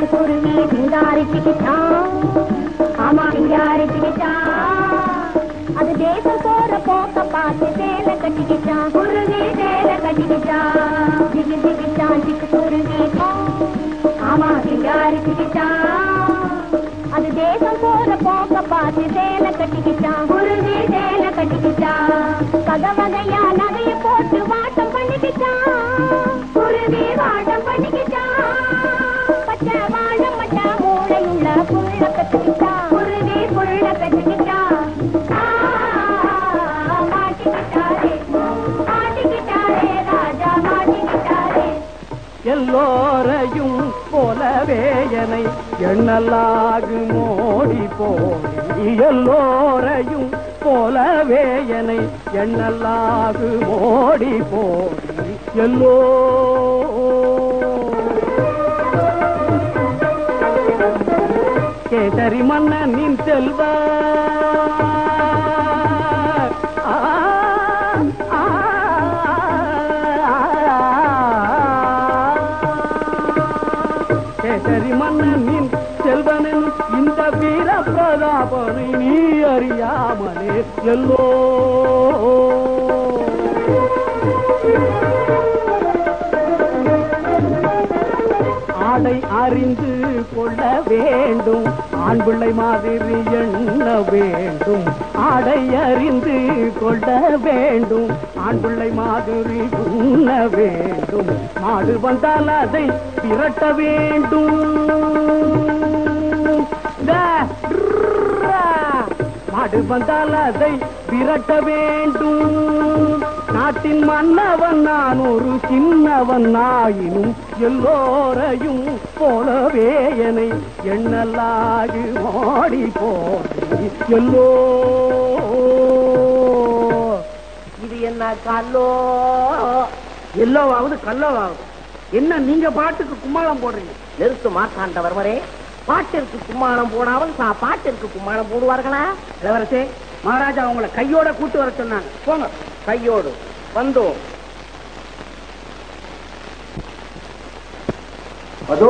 சிட்டுக்குருவி சிங்காரிச்சுக்கிட்டான் ஆமா சிங்காரிச்சுக்கிட்டான் அது தேசம் போற போக்க பார்த்து சேலை கட்டிக்கிட்டான் குருவி சேலை கட்டிக்கிட்டான் ஜிகி ஜிகிட்டான் சிட்டுக்குருவி ஆமா சிங்காரிச்சுக்கிட்டான் அது தேசம் போற போக்க பார்த்து சேலை கட்டிக்கிட்டான் குருவி சேலை கட்டிக்கிட்டான் கதை வகையா நகைய போட்டு வாட்டம் பண்ணிக்கிட்டான் குருவி வாட்டம் பண்ணிக்கிட்டான் பச்சை வாழ மட்ட மூளையுள்ள புள்ள கத்துக்கிட்டான் குருவி புள்ள கத்துக்கிட்டான் ஆ, மாட்டிக்கிட்டாரே மாட்டிக்கிட்டாரே ராஜா மாட்டிக்கிட்டாரே எல்லோரையும் போலவே என்னை எண்ணலாகு மோடி போடி எல்லோரையும் போலவே என்னை எண்ணலாகு மோடி போடி எல்லோ கேசரி மன்னனின் செல்வ ஆ, ஆ, கேசரி மன்னனின் செல்வனின் இந்த வீர பிரதாபனை நீ அறியாமலே எல்லோ ஆடை அறிந்து கொள்ள வேண்டும் ஆண் பிள்ளை மாதிரி எண்ண வேண்டும் ஆடை அறிந்து கொள்ள வேண்டும் ஆண் பிள்ளை மாதிரி உண்ண வேண்டும் மாடு வந்தால் அதை திரட்ட வேண்டும் டா, ட்ரா. மாடு வந்தால் அதை விரட்ட வேண்டும் நாட்டின் மன்னவன் நான் ஒரு சின்னவன் ஆயினும் எல்லோரையும் போலவே என்னை எண்ணலாகு ஓடி போடி எல்லோ இது என்ன கல்லோ எல்லோவாவது கல்லோவாவது என்ன நீங்க பாட்டுக்கு கும்மாளம் போடுறீங்க நிறுத்து மார்த்தாண்டவர்வரே பாட்டிற்கு கும்மாளம் போடாமல் சா பாட்டிற்கு கும்மாளம் போடுவார்களா இளவரசே மகாராஜா உங்களை கையோட கூட்டு வர சொன்னாங்க போங்க கையோடு வந்தோம் அதோ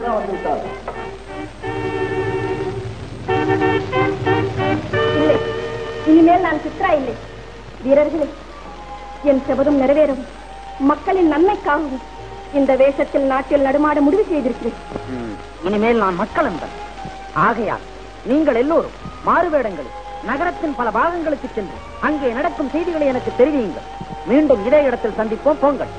இல்லை இனிமேல் நான் சித்ரா இல்லை வீரர்களே என் செபதும் நிறைவேறும் மக்களின் நன்மைக்காகவும் இந்த வேஷத்தில் நாட்டில் நடுமாட முடிவு செய்திருக்கிறேன் இனிமேல் நான் மக்கள் என்பன் ஆகையால் நீங்கள் எல்லோரும் மாறுவேடங்களில் நகரத்தின் பல பாகங்களுக்கு சென்று அங்கே நடக்கும் செய்திகளை எனக்கு தெரிவியுங்கள் மீண்டும் இதே இடத்தில் சந்திப்போம் போங்கள்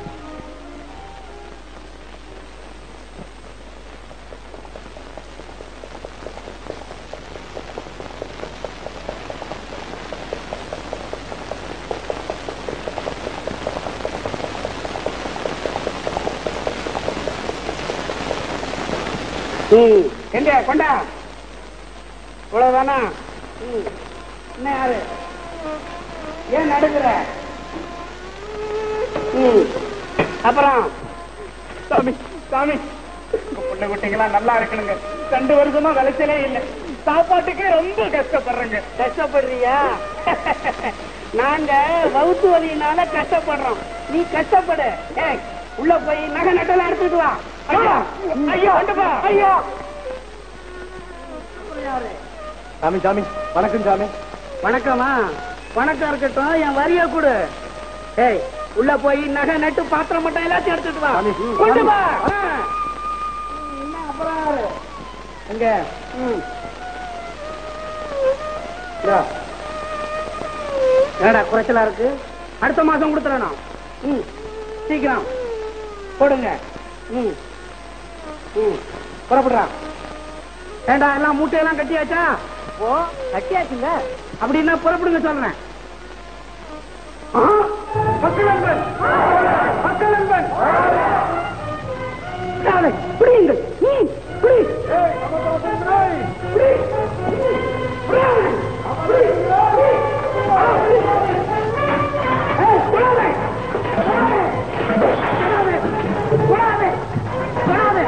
ம் எங்க கொண்டா இவ்வளவுதானா ம் என்ன யாரு ஏன் நடுங்குற ம் அப்புறம் சாமி சாமி புள்ள குட்டிங்களாம் நல்லா இருக்கணுங்க ரெண்டு வருஷமா விளைச்சலே இல்லை சாப்பாட்டுக்கே ரொம்ப கஷ்டப்படுறேங்க கஷ்டப்படுறியா நாங்க வவுத்து வலியினால கஷ்டப்படுறோம் நீ கஷ்டப்படு ஏய் உள்ள போய் நகை நட்டெல்லாம் எடுத்துட்டு வா ஐயோ ஐயோ ஐயோ சாமி சாமி வணக்கம் சாமி வணக்கமா வணக்கம் இருக்கட்டும் என் வரிய கொடு ஏய் உள்ள போய் நகை நட்டு பாத்திரம் மட்டும் எல்லாத்தையும் எடுத்துட்டு வா கொண்டு வா ஆ. என்ன அப்புறம் யாரு? எங்க ம். இதோ. என்னடா குறைச்சலா இருக்கு அடுத்த மாசம் கொடுத்துறணும் ம் சீக்கிரம் போடுங்க ம் ம் புறப்படுறா ஏண்டா எல்லாம் மூட்டையெல்லாம் கட்டியாச்சா ஓ கட்டியாச்சுங்க அப்படின்னா புறப்படுங்க சொல்றேன் ஆ, மக்கள் அன்பன் மக்கள் அன்பன் விடாதே, பிடியுங்கள் ம், பிடி. பிடி. விடாதே, பிடி, பிடி. ஆ, பிடி. ஏய், விடாதே. விடாதே. விடாதே. விடாதே.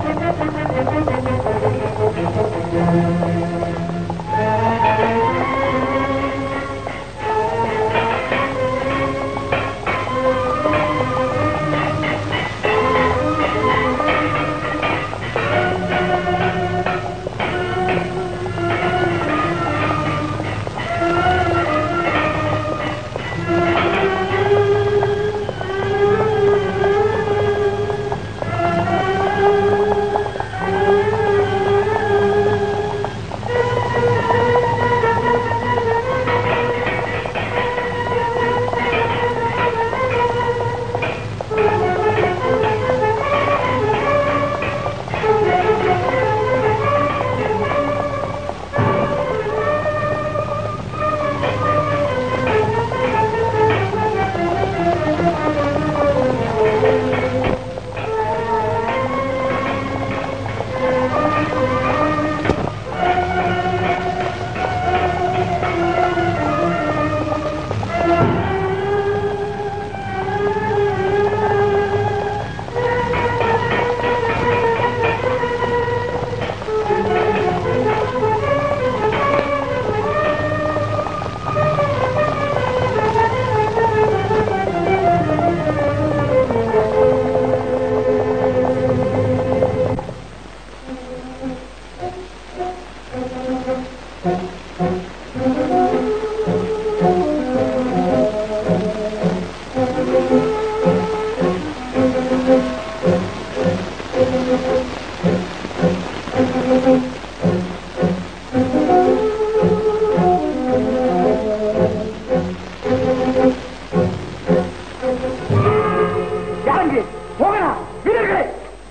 யாருங்க போகடா வீரர்களே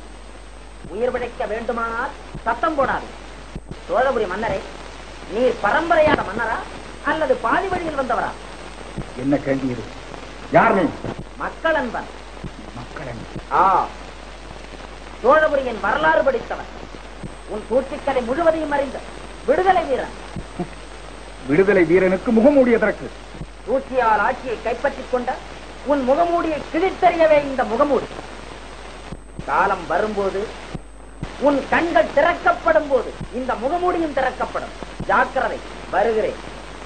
உயிர் பிழைக்க வேண்டுமானால் சத்தம் போடாது சோழபுரி மன்னரே நீர் பரம்பரையான மன்னரா அல்லது பாதி வழியில் வந்தவரா என்ன கேள்வி இது யார் நீ மக்கள் அன்பன் மக்களன் ஆ சோழபுரியின் வரலாறு படித்தவன் உன் சூழ்ச்சிக்கதை முழுவதையும் அறிந்த விடுதலை வீரன் விடுதலை வீரனுக்கு முகமூடி எதற்கு சூழ்ச்சியால் ஆட்சியை கைப்பற்றிக் கொண்ட உன் முகமூடியை கிழித்தறியவே இந்த முகமூடி காலம் வரும்போது உன் கண்கள் திறக்கப்படும் போது இந்த முகமூடியும் திறக்கப்படும் ஜாக்கிரதை வருகிறேன்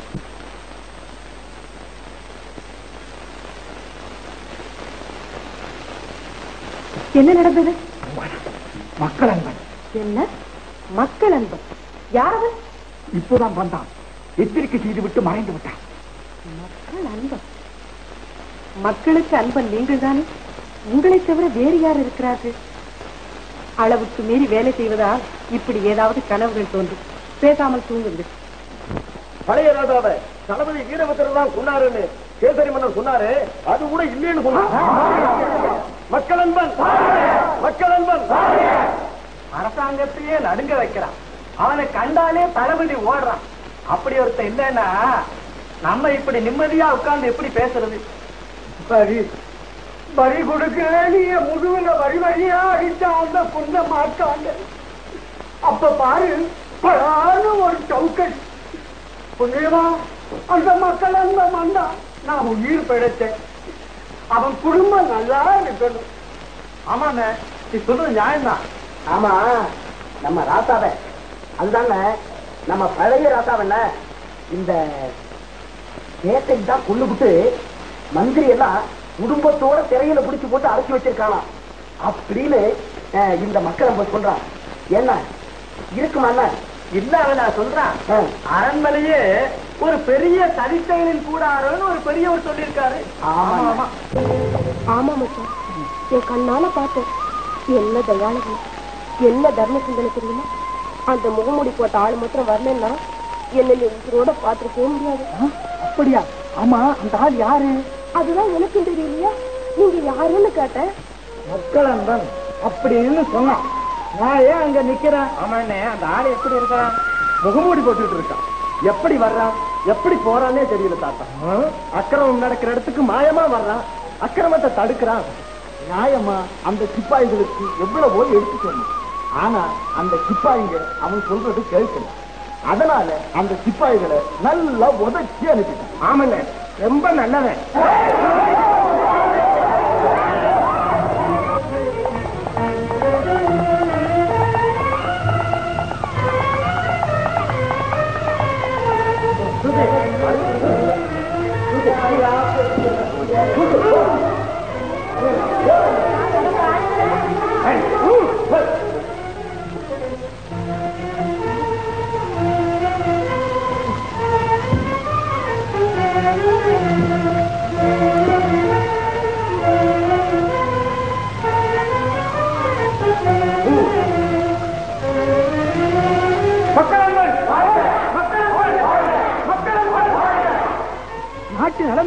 என்ன நடந்தது மக்கள் அன்பன் என்ன மக்கள் அன்பன் யார் அவன் இப்போதான் வந்தான் எச்சரிக்கை செய்து விட்டு மறைந்து விட்டான் மக்கள் அன்பன் மக்களுக்கு அன்பன் நீங்கள் தானே உங்களை தவிர வேறு யார் இருக்கிறார்கள் அளவுக்கு மீறி வேலை செய்வதால் இப்படி ஏதாவது கனவுகள் தோன்றும் பேசாமல் தூங்குங்கள் பழைய ராஜாவை தளபதி வீரபத்திரர் தான் சொன்னாருன்னு கேசரி மன்னர் சொன்னாரு அது கூட இல்லைன்னு சொன்னார் மக்கள் அன்பன் மக்கள் அன்பன் அரசாங்கத்தையே நடுங்க வைக்கிறான் அவனை கண்டாலே தளபதி ஓடுறான் அப்படி ஒருத்தன் இல்லைன்னா நம்ம இப்படி நிம்மதியா உட்கார்ந்து எப்படி பேசுறது வரி வரி கொடுக்க வேண்டிய முதுகுல வரி வரியா அடிச்சா அந்த புண்ண மாட்டாங்க அப்ப பாரு பலான ஒரு சவுக்கடி புண்ணியமா அந்த மக்கள் அந்த மண்டா நான் உயிர் பிழைச்சேன் அவன் குடும்பம் நல்லா இருக்கணும் ஆமாண்ணே நீ சொல்றது நியாயம்தான் ஆமா நம்ம ராசாவ அதுதாங்க நம்ம பழைய ராசாவண்ண இந்த கேட்டை தான் கொண்டுபிட்டு மந்திரி எல்லாம் குடும்பத்தோட திரையில பிடிச்சு போட்டு அடைச்சி வச்சிருக்கானாம் அப்படின்னு அஹ், இந்த மக்கள் நம்ம சொல்றான் என்ன இருக்குமா என்ன இல்ல அவன் நான் சொல்றான் ஆ. அரண்மனையே ஒரு பெரிய தனித்தனின் கூடாரன்னு ஒரு பெரியவர் சொல்லியிருக்காரு ஆமா, ஆமா ஆமா மச்சான் என் கண்ணால பார்த்தேன் என்ன தயாளகம் என்ன தர்ம சிந்தனை தெரியுமா அந்த முகமூடி போட்ட ஆள் மாத்திரம் வரலன்னா என்ன நீ உயிரோட பார்த்துருக்கவே முடியாது அப்படியா ஆமா அந்த ஆள் யாரு அதுதான் எனக்கும் தெரியலையா நீங்க யாருன்னு கேட்டேன் மக்கள் அன்பன் அப்படின்னு சொன்னான் நான் ஏன் அங்க நிக்கிறேன் ஆமாண்ணே அந்த ஆள் எப்படி இருக்கான் முகமூடி போட்டுட்டு இருக்கான் எப்படி வர்றான் எப்படி போறானே தெரியல தாத்தா அக்கிரமம் நடக்கிற இடத்துக்கு மாயமா வர்றான் அக்கிரமத்தை தடுக்கிறான் நியாயமா அந்த சிப்பாய்களுக்கு எவ்வளவோ எடுத்து சொன்னான் ஆனா அந்த சிப்பாய்ங்க அவன் சொல்றது கேட்கல அதனால அந்த சிப்பாய்களை நல்லா உதச்சி அனுப்பிட்டான் ஆமல்ல ரொம்ப நல்லவன்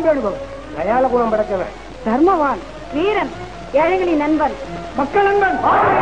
தேடுபவன் தயால குணம் படைச்சவன் தர்மவான் வீரன் ஏழைகளின் நண்பன் மக்கள் நண்பன்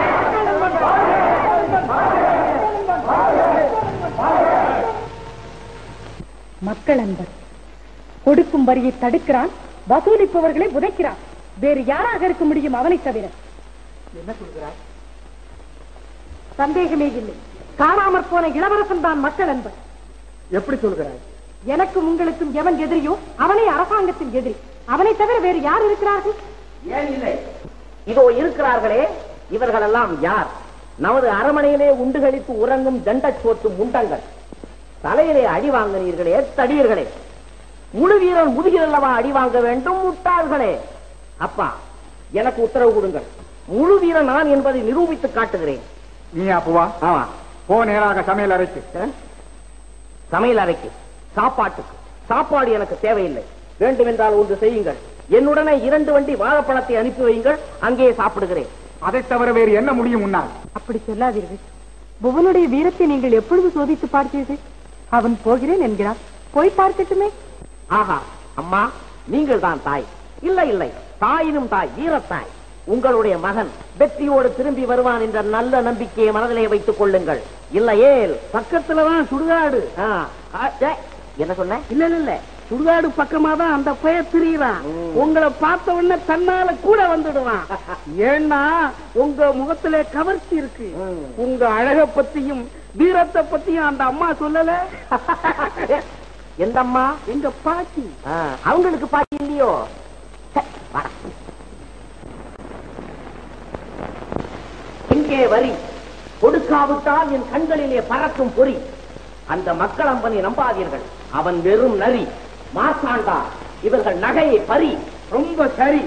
மக்கள் அன்பர் கொடுக்கும் வரியை தடுக்கிறான் வசூலிப்பவர்களை உதைக்கிறான் வேறு யாராக இருக்க முடியும் அவனை தவிர என்ன சொல்கிறார் சந்தேகமே இல்லை காணாமற் போன இளவரசன் தான் மக்கள் அன்பர் எப்படி சொல்கிறார் எனக்கும் உங்களுக்கும் எவன் எதிரியோ அவனே அரசாங்கத்தின் எதிரி அவனை தவிர வேறு யார் இருக்கிறார்கள் ஏன் இல்லை இதோ இருக்கிறார்களே இவர்களெல்லாம் யார் நமது அரமனையிலே உண்டு கழித்து உறங்கும் தண்ட சோத்து முண்டங்கள் தலையிலே அடி வாங்கினீர்களே தடியர்களே முழு வீரன் முதுகில் அல்லவா அடி வாங்க வேண்டும் முட்டாள்களே அப்பா எனக்கு உத்தரவு கொடுங்கள் முழு வீரன் நான் என்பதை நிரூபித்து காட்டுகிறேன் நீ அப்புவா ஆமா போ நேராக சமையல் அறைக்கு ஆ? சமையல் அறைக்கு சாப்பாட்டுக்கு சாப்பாடு எனக்கு தேவையில்லை வேண்டுமென்றால் ஒன்று செய்யுங்கள் என்னுடனே இரண்டு வண்டி வாழைப்பழத்தை அனுப்பி வையுங்கள் அங்கே சாப்பிடுகிறேன் அதை தவிர வேறு என்ன முடியும் உன்னால் அப்படி சொல்லாதீர்கள் புவனுடைய வீரத்தை நீங்கள் எப்பொழுது சோதித்து பார்த்தீர்கள் அவன் போகிறேன் என்கிறான் போய் பார்க்கட்டுமே ஆஹா அம்மா நீங்கள் தான் தாய் இல்லை இல்லை தாயினும் தாய் வீரத்தாய் உங்களுடைய மகன் வெற்றியோடு திரும்பி வருவான் என்ற நல்ல நம்பிக்கையை மனதிலே வைத்துக் கொள்ளுங்கள் இல்லையேல் பக்கத்துலதான் சுடுகாடு ஆ, ஆ, டே, என்ன சொன்ன இல்ல இல்ல இல்ல சுடுகாடு பக்கமா தான் அந்த பய திரியிறான் உங்களை பார்த்த உடனே தன்னால கூட வந்துடுவான் ஏன்னா உங்க முகத்துல கவர்ச்சி இருக்கு உங்க அழக பத்தியும் வீரத்தை பத்தியும் அந்த அம்மா சொல்லல எந்த அம்மா எங்க பாட்டி ஆ, அவங்களுக்கு பாட்டி இல்லையோ சே, வாடா. எங்கே வரி கொடுக்காவிட்டால் என் கண்களிலே பறக்கும் பொறி அந்த மக்கள் அம்பனை நம்பாதீர்கள் அவன் வெறும் நரி மாசாண்டா இவர்கள் நகையை பறி ரொம்ப சரி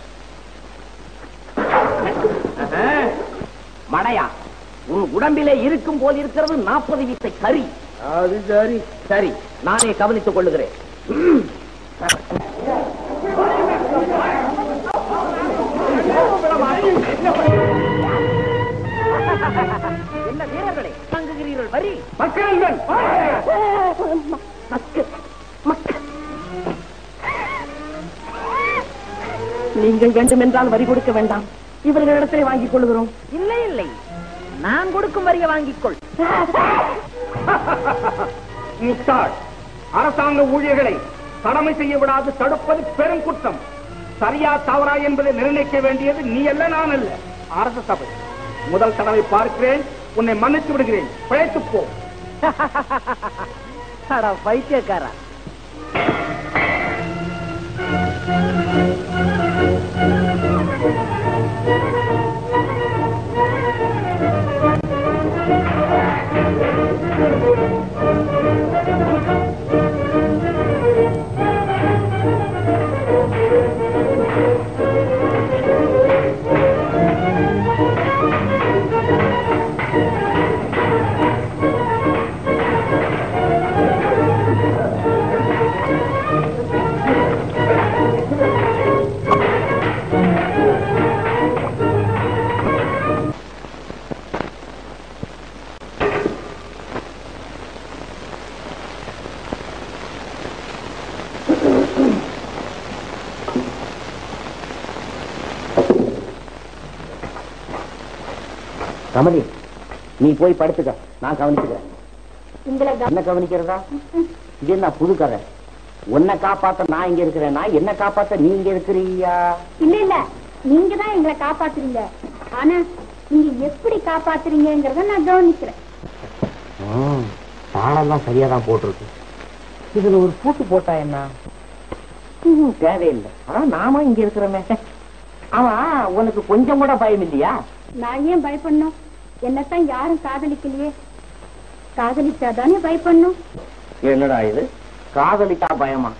ஆஹா. மடையா உன் உடம்பிலே இருக்கும் போல் இருக்கிறது நாற்பது வீசை கறி அது சரி சரி நானே கவனித்துக் கொள்ளுகிறேன் என்ன வீரர்களே தங்குகிறீர்கள் வரி மக்கள் நீங்கள் வேண்டுமென்றால் வரி கொடுக்க வேண்டாம் இவர்களிடத்திலே வாங்கிக் கொள்கிறோம் இல்லை இல்லை நான் கொடுக்கும் வரிய வாங்கிக் கொள் முட்டாள் அரசாங்க ஊழியர்களை கடமை செய்ய விடாது தடுப்பது பெரும் குற்றம் சரியா தவறா என்பதை நிர்ணயிக்க வேண்டியது நீ அல்ல நான் அல்ல அரசு சபை முதல் தடவை பார்க்கிறேன் உன்னை மன்னித்து விடுகிறேன் பிழைத்துப் போ அட பைத்தியக்காரா கமலி நீ போய் படுத்துக்க நான் கவனிச்சுக்கிறேன் உங்களை கவ- என்ன கவனிக்கிறதா இது என்ன புது கதை உன்னை காப்பாத்த நான் இங்க இருக்கிறேன்னா என்ன காப்பாத்த நீ இங்க இருக்கிறீயா இல்ல இல்ல நீங்க தான் எங்களை காப்பாத்துறீங்க ஆனா நீங்க எப்படி காப்பாத்துறீங்கிறத நான் கவனிக்கிறேன் தாளெல்லாம் சரியா தான் போட்டிருக்கு இதுல ஒரு பூட்டு போட்டா என்ன ம்ஹும், தேவையில்லை ஆனா நாம இங்க இருக்கிறோமே ஆமா உனக்கு கொஞ்சம் கூட பயம் இல்லையா நான் ஏன் பயப்படணும் என்னத்தான் யாரும் காதலிக்கலையே காதலிச்சாதானே பயப்படணும் என்னடா இது காதலித்தா பயமா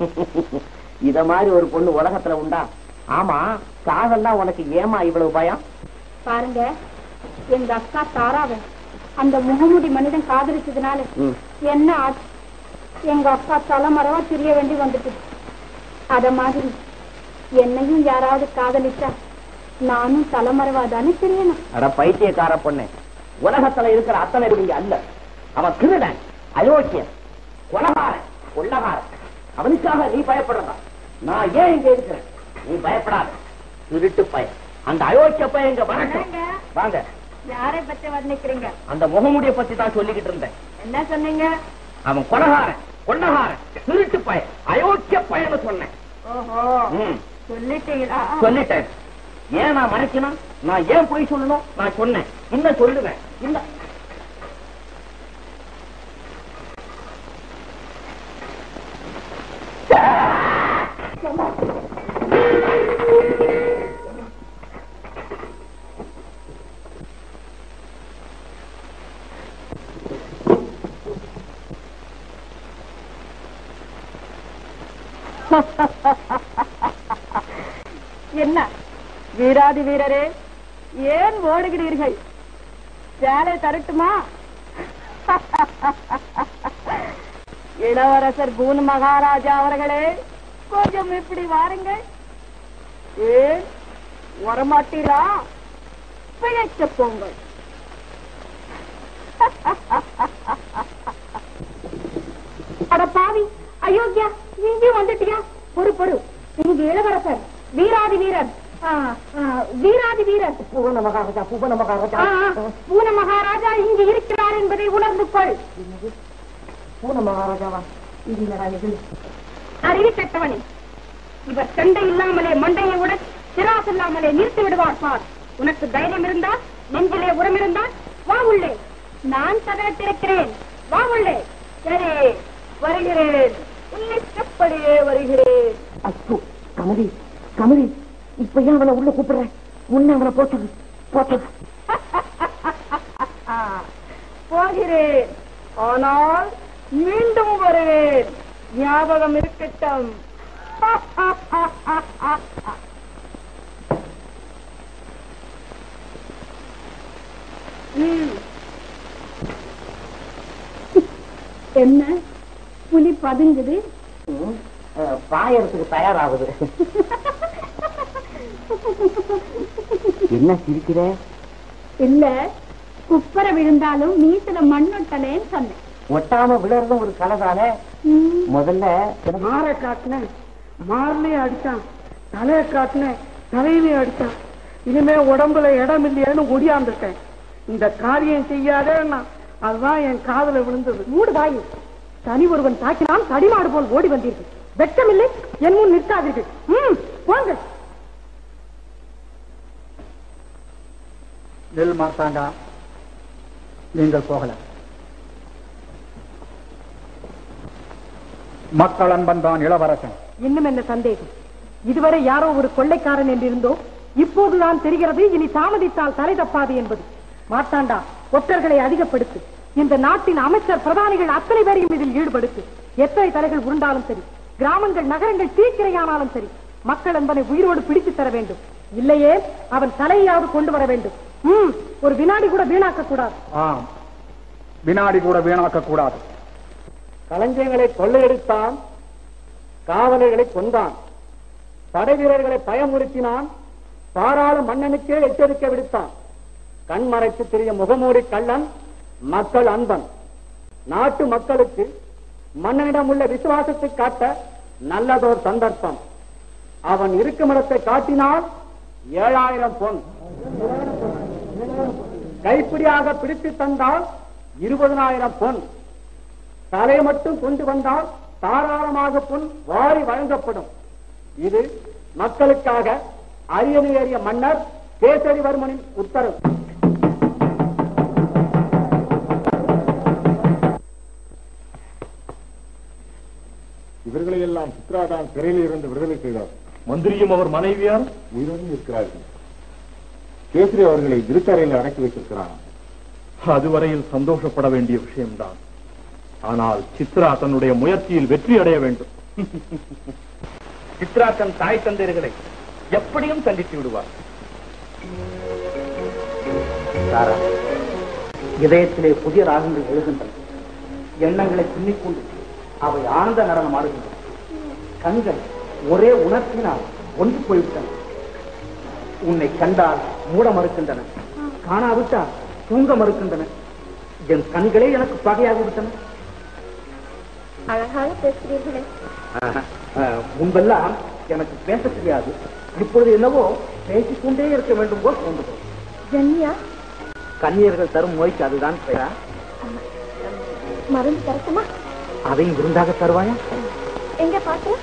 இத மாதிரி ஒரு பொண்ணு உலகத்துல உண்டா ஆமா காதல்னா உனக்கு ஏமா இவ்வளவு பயம் பாருங்க எங்க அக்கா தாராவை அந்த முகமுடி மனிதன் காதலிச்சதுனால ம். என்ன ஆச்சு எங்க அக்கா தலைமறைவா தெரிய வேண்டி வந்துட்டு அத மாதிரி என்னையும் யாராவது காதலிச்சா நானும் தலைமறைவா தானே தெரியணும் அட பைத்தியக்கார பொண்ணு உலகத்துல இருக்கிற அத்தனை நீங்க அல்ல அவன் திருடன் அயோக்கியன் கொலகாரன் கொள்ளகாரன் அவனுக்காக நீ பயப்படுறதா நான் ஏன் இங்க இருக்கிறேன் நீ பயப்படாத திருட்டு பையன் அந்த அயோக்கிய பையன் இங்க வரட்டும் வாங்க யாரை பத்தி வர்ணிக்கிறீங்க அந்த முகமுடிய பத்தி தான் சொல்லிக்கிட்டு இருந்தேன் என்ன சொன்னீங்க அவன் கொலகாரன் கொள்ளகாரன் திருட்டு பையன் அயோக்கிய பையன்னு சொன்னேன் ஓஹோ ம், சொல்லிட்டீங்களா சொல்லிட்டேன் ஏன் நான் மறைக்கணும் நான் ஏன் போய் சொல்லணும் நான் சொன்னேன் இன்னும் சொல்லுவேன் இல்ல என்ன வீராதி வீரரே ஏன் ஓடுகிறீர்கள் சேலை தரட்டுமா இளவரசர் பூன் மகாராஜா அவர்களே கொஞ்சம் இப்படி வாருங்கள் ஏன் வரமாட்டீரா பிழைக்க போங்கள் அட பாவி அயோக்கியா இங்கே வந்துட்டியா பொறு பொறு இங்கு இளவரசர் வீராதி வீரர் ஆ, ஆ, வீராதி வீரர் பூவன மகாராஜா பூவன மகாராஜா ஆ, ஆ, பூன மகாராஜா இங்கு இருக்கிறார் என்பதை உணர்ந்து கொள் பூன மகாராஜாவா அறிவி கட்டவனே இவர் சண்டை இல்லாமலே மண்டையை உட சிராஸ் இல்லாமலே நிறுத்தி விடுவார் பார் உனக்கு தைரியம் இருந்தால் நெஞ்சிலே உரம் இருந்தால் வா உள்ளே நான் கதவை திறக்கிறேன் வா உள்ளே சரி வருகிறேன் உள்ளிட்டப்படியே வருகிறேன் அச்சோ கமலி கமலி இப்ப ஏன் அவனை உள்ள கூப்பிடுறேன் முன்ன அவனை போச்சது போச்சது போகிறேன் ஆனால் மீண்டும் வருவேன் ஞாபகம் இருக்கட்டும் ம். என்ன புலி பதுங்குது பாயறதுக்கு தயாராகுது என்ன சிரிக்கிற இல்ல குப்பரை விழுந்தாலும் மீசல மண்ணொட்டலேன்னு சொன்னேன் ஒட்டாம விழறதும் ஒரு கலை தானே ம். முதல்ல மாற காட்டினேன் மார்லயே அடிச்சான் தலைய காட்டினேன் தலையிலயும் அடிச்சான் இனிமே உடம்புல இடம் இல்லையேன்னு ஒடியாந்துட்டேன் இந்த காரியம் செய்யாதேன்னா அதுதான் என் காதுல விழுந்தது மூடு வாயு தனி ஒருவன் தாக்கினால் தடிமாடு போல் ஓடி வந்தீர்கள் வெட்கமில்லை என் முன் நிற்காதீர்கள் ம் போங்க நெல் மார்த்தாண்டா நீங்கள் போகலாம் மக்கள் அன்பன் தான் இளவரசன் இன்னும் என்ன சந்தேகம் இதுவரை யாரோ ஒரு கொள்ளைக்காரன் என்றிருந்தோ இப்போதுதான் தெரிகிறது இனி தாமதித்தால் தலை தப்பாது என்பது மார்த்தாண்டா ஒற்றர்களை அதிகப்படுத்து இந்த நாட்டின் அமைச்சர் பிரதானிகள் அத்தனை பேரையும் இதில் ஈடுபடுத்து எத்தனை தலைகள் உருண்டாலும் சரி கிராமங்கள் நகரங்கள் தீக்கிரையானாலும் சரி மக்கள் என்பனை உயிரோடு பிடித்து தர வேண்டும் இல்லையே அவன் தலையாவது கொண்டு வர வேண்டும் ம் ஒரு வினாடி கூட வீணாக்க கூடாது ஆம் வினாடி கூட வீணாக்க கூடாது களஞ்சியங்களை கொள்ளையடித்தான் காவலர்களை கொண்டான் படை வீரர்களை பயமுறுத்தினான் பாராள மன்னனுக்கே எச்சரிக்கை விடுத்தான் கண்மறைத்து திரிய முகமூடி கள்ளன் மக்கள் அன்பன் நாட்டு மக்களுக்கு மன்னனிடம் உள்ள விசுவாசத்தை காட்ட நல்லதோர் சந்தர்ப்பம் அவன் இருக்குமிடத்தை காட்டினால் ஏழாயிரம் பொன் கைப்பிடியாக பிடித்து தந்தால் இருபதனாயிரம் பொன் தலை மட்டும் கொண்டு வந்தால் தாராளமாக பொன் வாரி வழங்கப்படும் இது மக்களுக்காக அரியணை ஏறிய மன்னர் கேசரிவர்மனின் உத்தரவு இவர்களை எல்லாம் சித்ராதான் சிறையில் இருந்து விடுதலை செய்தார் மந்திரியும் அவர் மனைவியார் உயிரோடு இருக்கிறார்கள் கேசரி அவர்களை திருத்தரையில் அடக்கி வைத்திருக்கிறான் அதுவரையில் சந்தோஷப்பட வேண்டிய விஷயம்தான் ஆனால் சித்ரா தன்னுடைய முயற்சியில் வெற்றி அடைய வேண்டும் சித்ரா தன் தாய் தந்தையர்களை எப்படியும் தண்டித்து விடுவார் சாரா இதயத்திலே புதிய ராகங்கள் எழுகின்றன எண்ணங்களை பின்னிக்கொண்டு அவை ஆனந்த நடனம் ஆடுகின்றன கண்கள் ஒரே உணர்ச்சினால் ஒன்று போய்விட்டன உன்னை கண்டால் மூட மறுக்கின்றன காணாவிட்டால் தூங்க மறுக்கின்றன என் கண்களே எனக்கு பகையாகி விட்டன அழகாக பேசுகிறீர்களே ஆஹ், முன்பெல்லாம் எனக்கு பேச தெரியாது இப்பொழுது என்னவோ பேசிக்கொண்டே இருக்க வேண்டும் போல் தோன்றுகிறது ஜன்யா கன்னியர்கள் தரும் நோய்க்கு அதுதான் பெயரா மருந்து தரட்டுமா அதையும் விருந்தாக தருவாயா எங்க பாக்கலாம்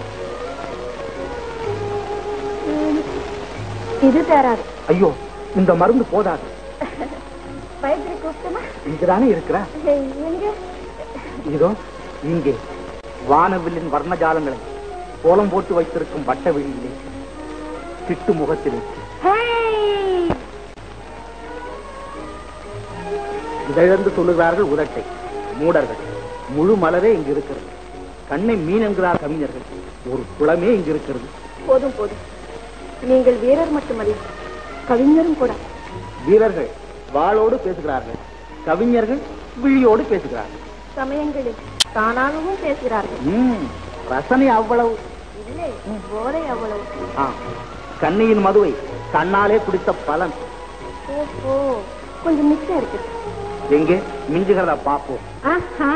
இது தராது ஐயோ இந்த மருந்து போதாது வயதில் கூப்பிட்டுமா இங்குதானே இருக்கிற எங்க இதோ இங்கே வானவில்லின் வர்ணஜாலங்களை கோலம் போட்டு வைத்திருக்கும் வட்ட வெளியிலே சிட்டு முகத்திலே ஹேய்! இதழந்து சொல்லுகிறார்கள் உதட்டை மூடர்கள் முழு மலரே இங்கு இருக்கிறது கண்ணை மீன் என்கிறார் கவிஞர்கள் ஒரு குளமே இங்கு இருக்கிறது போதும் போதும் நீங்கள் வீரர் மட்டுமல்ல கவிஞரும் கூட வீரர்கள் வாளோடு பேசுகிறார்கள் கவிஞர்கள் விழியோடு பேசுகிறார்கள் சமயங்களில் தானாகவும் பேசுகிறார்கள் ம், ரசனை அவ்வளவு இல்லை போதை அவ்வளவு ஆ, கண்ணியின் மதுவை கண்ணாலே குடித்த பலன் ஓஹோ கொஞ்சம் மிச்சம் இருக்கு எங்கே மிஞ்சுகிறதா பார்ப்போம் ஆஹா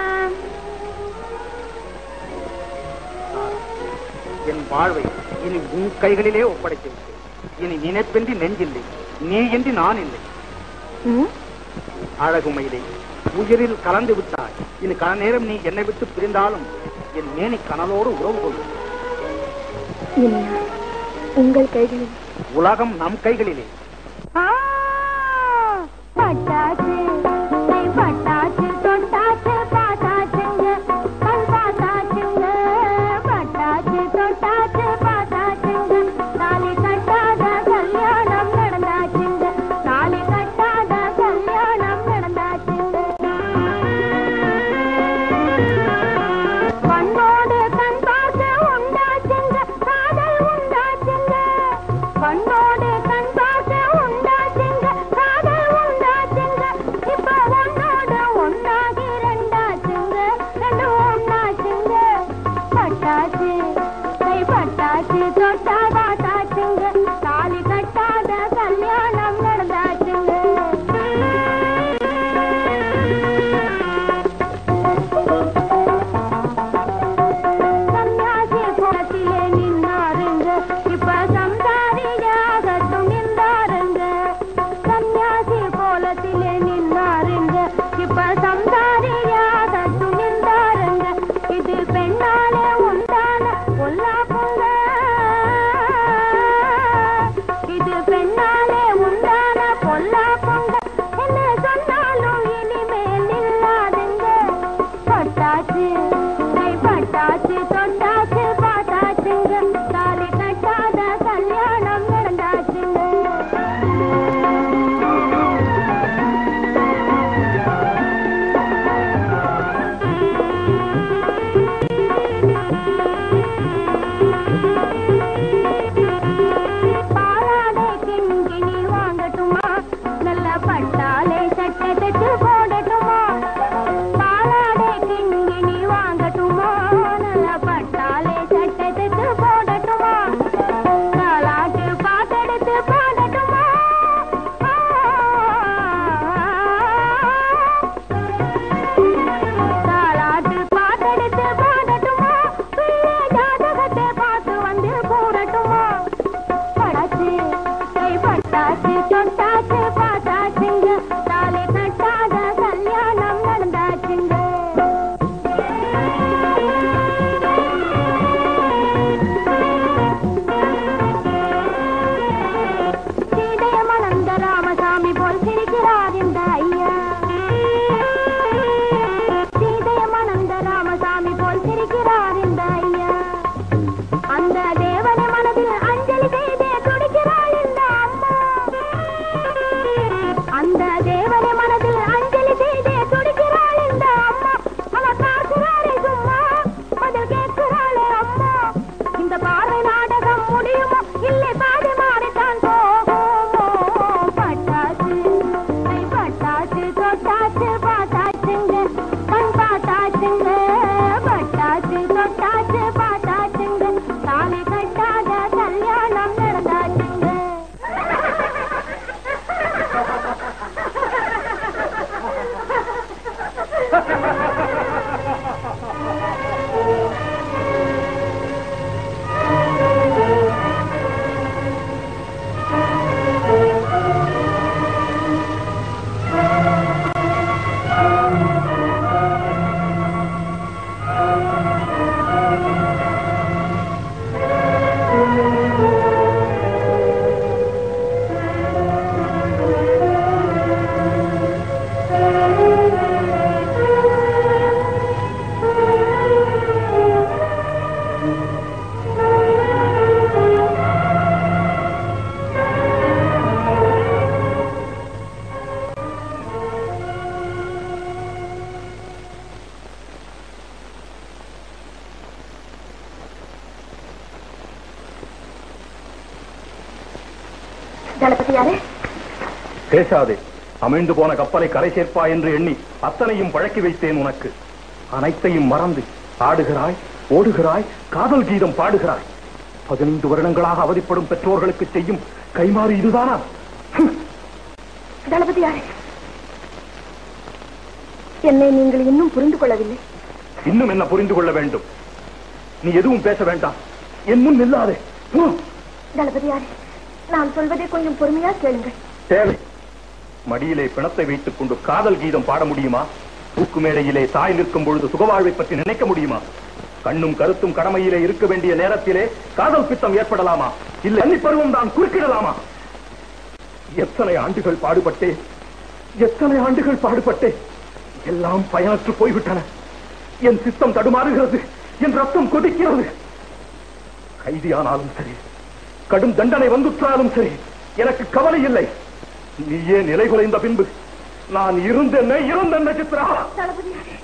என் வாழ்வை இனி உன் கைகளிலே ஒப்படைத்து விட்டேன் இனி நினைப்பின்றி நெஞ்சில்லை நீ என்று நான் இல்லை ம்? அழகுமையிலே உயிரில் கலந்து விட்டாய் இனி கன நேரம் நீ என்னை விட்டு பிரிந்தாலும் என் மேனி கனலோடு உறவு கொள்ளும் இனியா உங்கள் கைகளில் உலகம் நம் கைகளிலே பட்டாச்சு நீ பட்டாச்சு தொட்டாச்சு பாத்தாச்சுங்க பல் பாத்தாச்சுங்க பட்டாச்சு தொட்டாச்சு பாத்தாச்சுங்க தாலி கட்டாத கல்யாணம் நடந்தாச்சுங்க தாலி கட்டாத கல்யாணம் நடந்தாச்சுங்க கண்ணோடு கண் பார்க்க உண்டாச்சுங்க காதல் உண்டாச்சுங்க கண்ணோடு கண் பார்க்க உண்டாச்சுங்க காதல் உண்டாச்சுங்க தளபதியாரே பேசாதே அமிழ்ந்து போன கப்பலை கரை சேர்ப்பா என்று எண்ணி அத்தனையும் பழக்கி வைத்தேன் உனக்கு அனைத்தையும் மறந்து ஆடுகிறாய் ஓடுகிறாய் காதல் கீதம் பாடுகிறாய் பதினைந்து வருடங்களாக அவதிப்படும் பெற்றோர்களுக்கு செய்யும் கைமாறு இதுதானா தளபதியாரே என்னை நீங்கள் இன்னும் புரிந்து கொள்ளவில்லை இன்னும் என்ன புரிந்து கொள்ள வேண்டும் நீ எதுவும் பேச வேண்டாம் என் முன் நில்லாதே போ. தளபதியாரே நான் சொல்வதை கொஞ்சம் பொறுமையா கேளுங்கள் தேவை மடியிலே பிணத்தை வைத்துக் கொண்டு காதல் கீதம் பாட முடியுமா தூக்கு மேடையிலே தாய் நிற்கும் பொழுது சுகவாழ்வை பற்றி நினைக்க முடியுமா கண்ணும் கருத்தும் கடமையிலே இருக்க வேண்டிய நேரத்திலே காதல் பித்தம் ஏற்படலாமா இல்லை அன்னி பருவம் தான் குறுக்கிடலாமா எத்தனை ஆண்டுகள் பாடுபட்டே எத்தனை ஆண்டுகள் பாடுபட்டே எல்லாம் பயனற்று போய்விட்டன என் சித்தம் தடுமாறுகிறது என் ரத்தம் கொதிக்கிறது கைதியானாலும் சரி கடும் தண்டனை வந்துற்றாலும் சரி எனக்கு கவலை இல்லை நீயே நிலை குலைந்த பின்பு நான் இருந்தென்ன இருந்தென்ன சித்ரா தளபதியாரே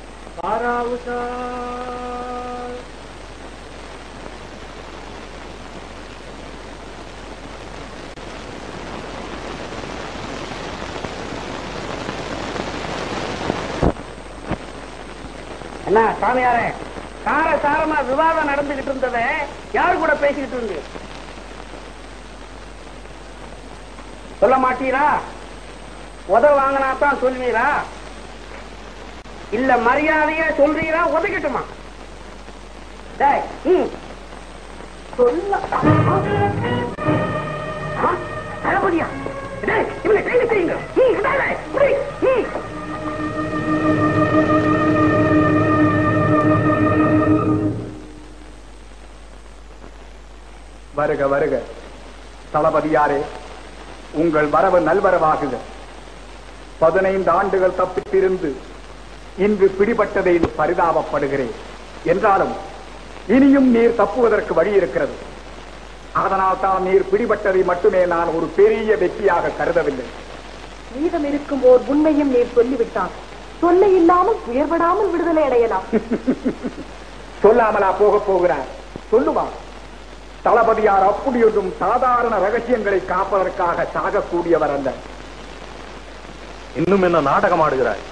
என்ன சாமியாரே கார சாரமா விவாதம் நடந்துகிட்டு இருந்தத யாரு கூட பேசிக்கிட்டு இருந்து சொல்ல மாட்டீரா உத வாங்கினா தான் சொல்வீரா இல்ல மரியாதையா சொல்றீரா உதைக்கட்டுமா டேய், ம். சொல்ல ஆ, தளபதியா டேய், இவனை கைது செய்யுங்க ம், இதாலே, இப்படி, ம். வருக வருக தளபதியாரே உங்கள் வரவு நல்வரவாகுக பதினைந்து ஆண்டுகள் தப்பித்திருந்து இன்று பிடிபட்டதை பரிதாபப்படுகிறேன் என்றாலும் இனியும் நீர் தப்புவதற்கு வழி இருக்கிறது அதனால் தான் நீர் பிடிபட்டதை மட்டுமே நான் ஒரு பெரிய வெற்றியாக கருதவில்லை மீதம் இருக்கும் ஓர் உண்மையும் நீர் சொல்லிவிட்டான் சொல்ல இல்லாமல் உயர்படாமல் விடுதலை அடையலாம் சொல்லாமலா போக போகிறார் சொல்லுவா தளபதியார் அப்படியொன்றும் சாதாரண ரகசியங்களை காப்பதற்காக சாகக்கூடியவர் அல்ல இன்னும் என்ன நாடகம் ஆடுகிறாய்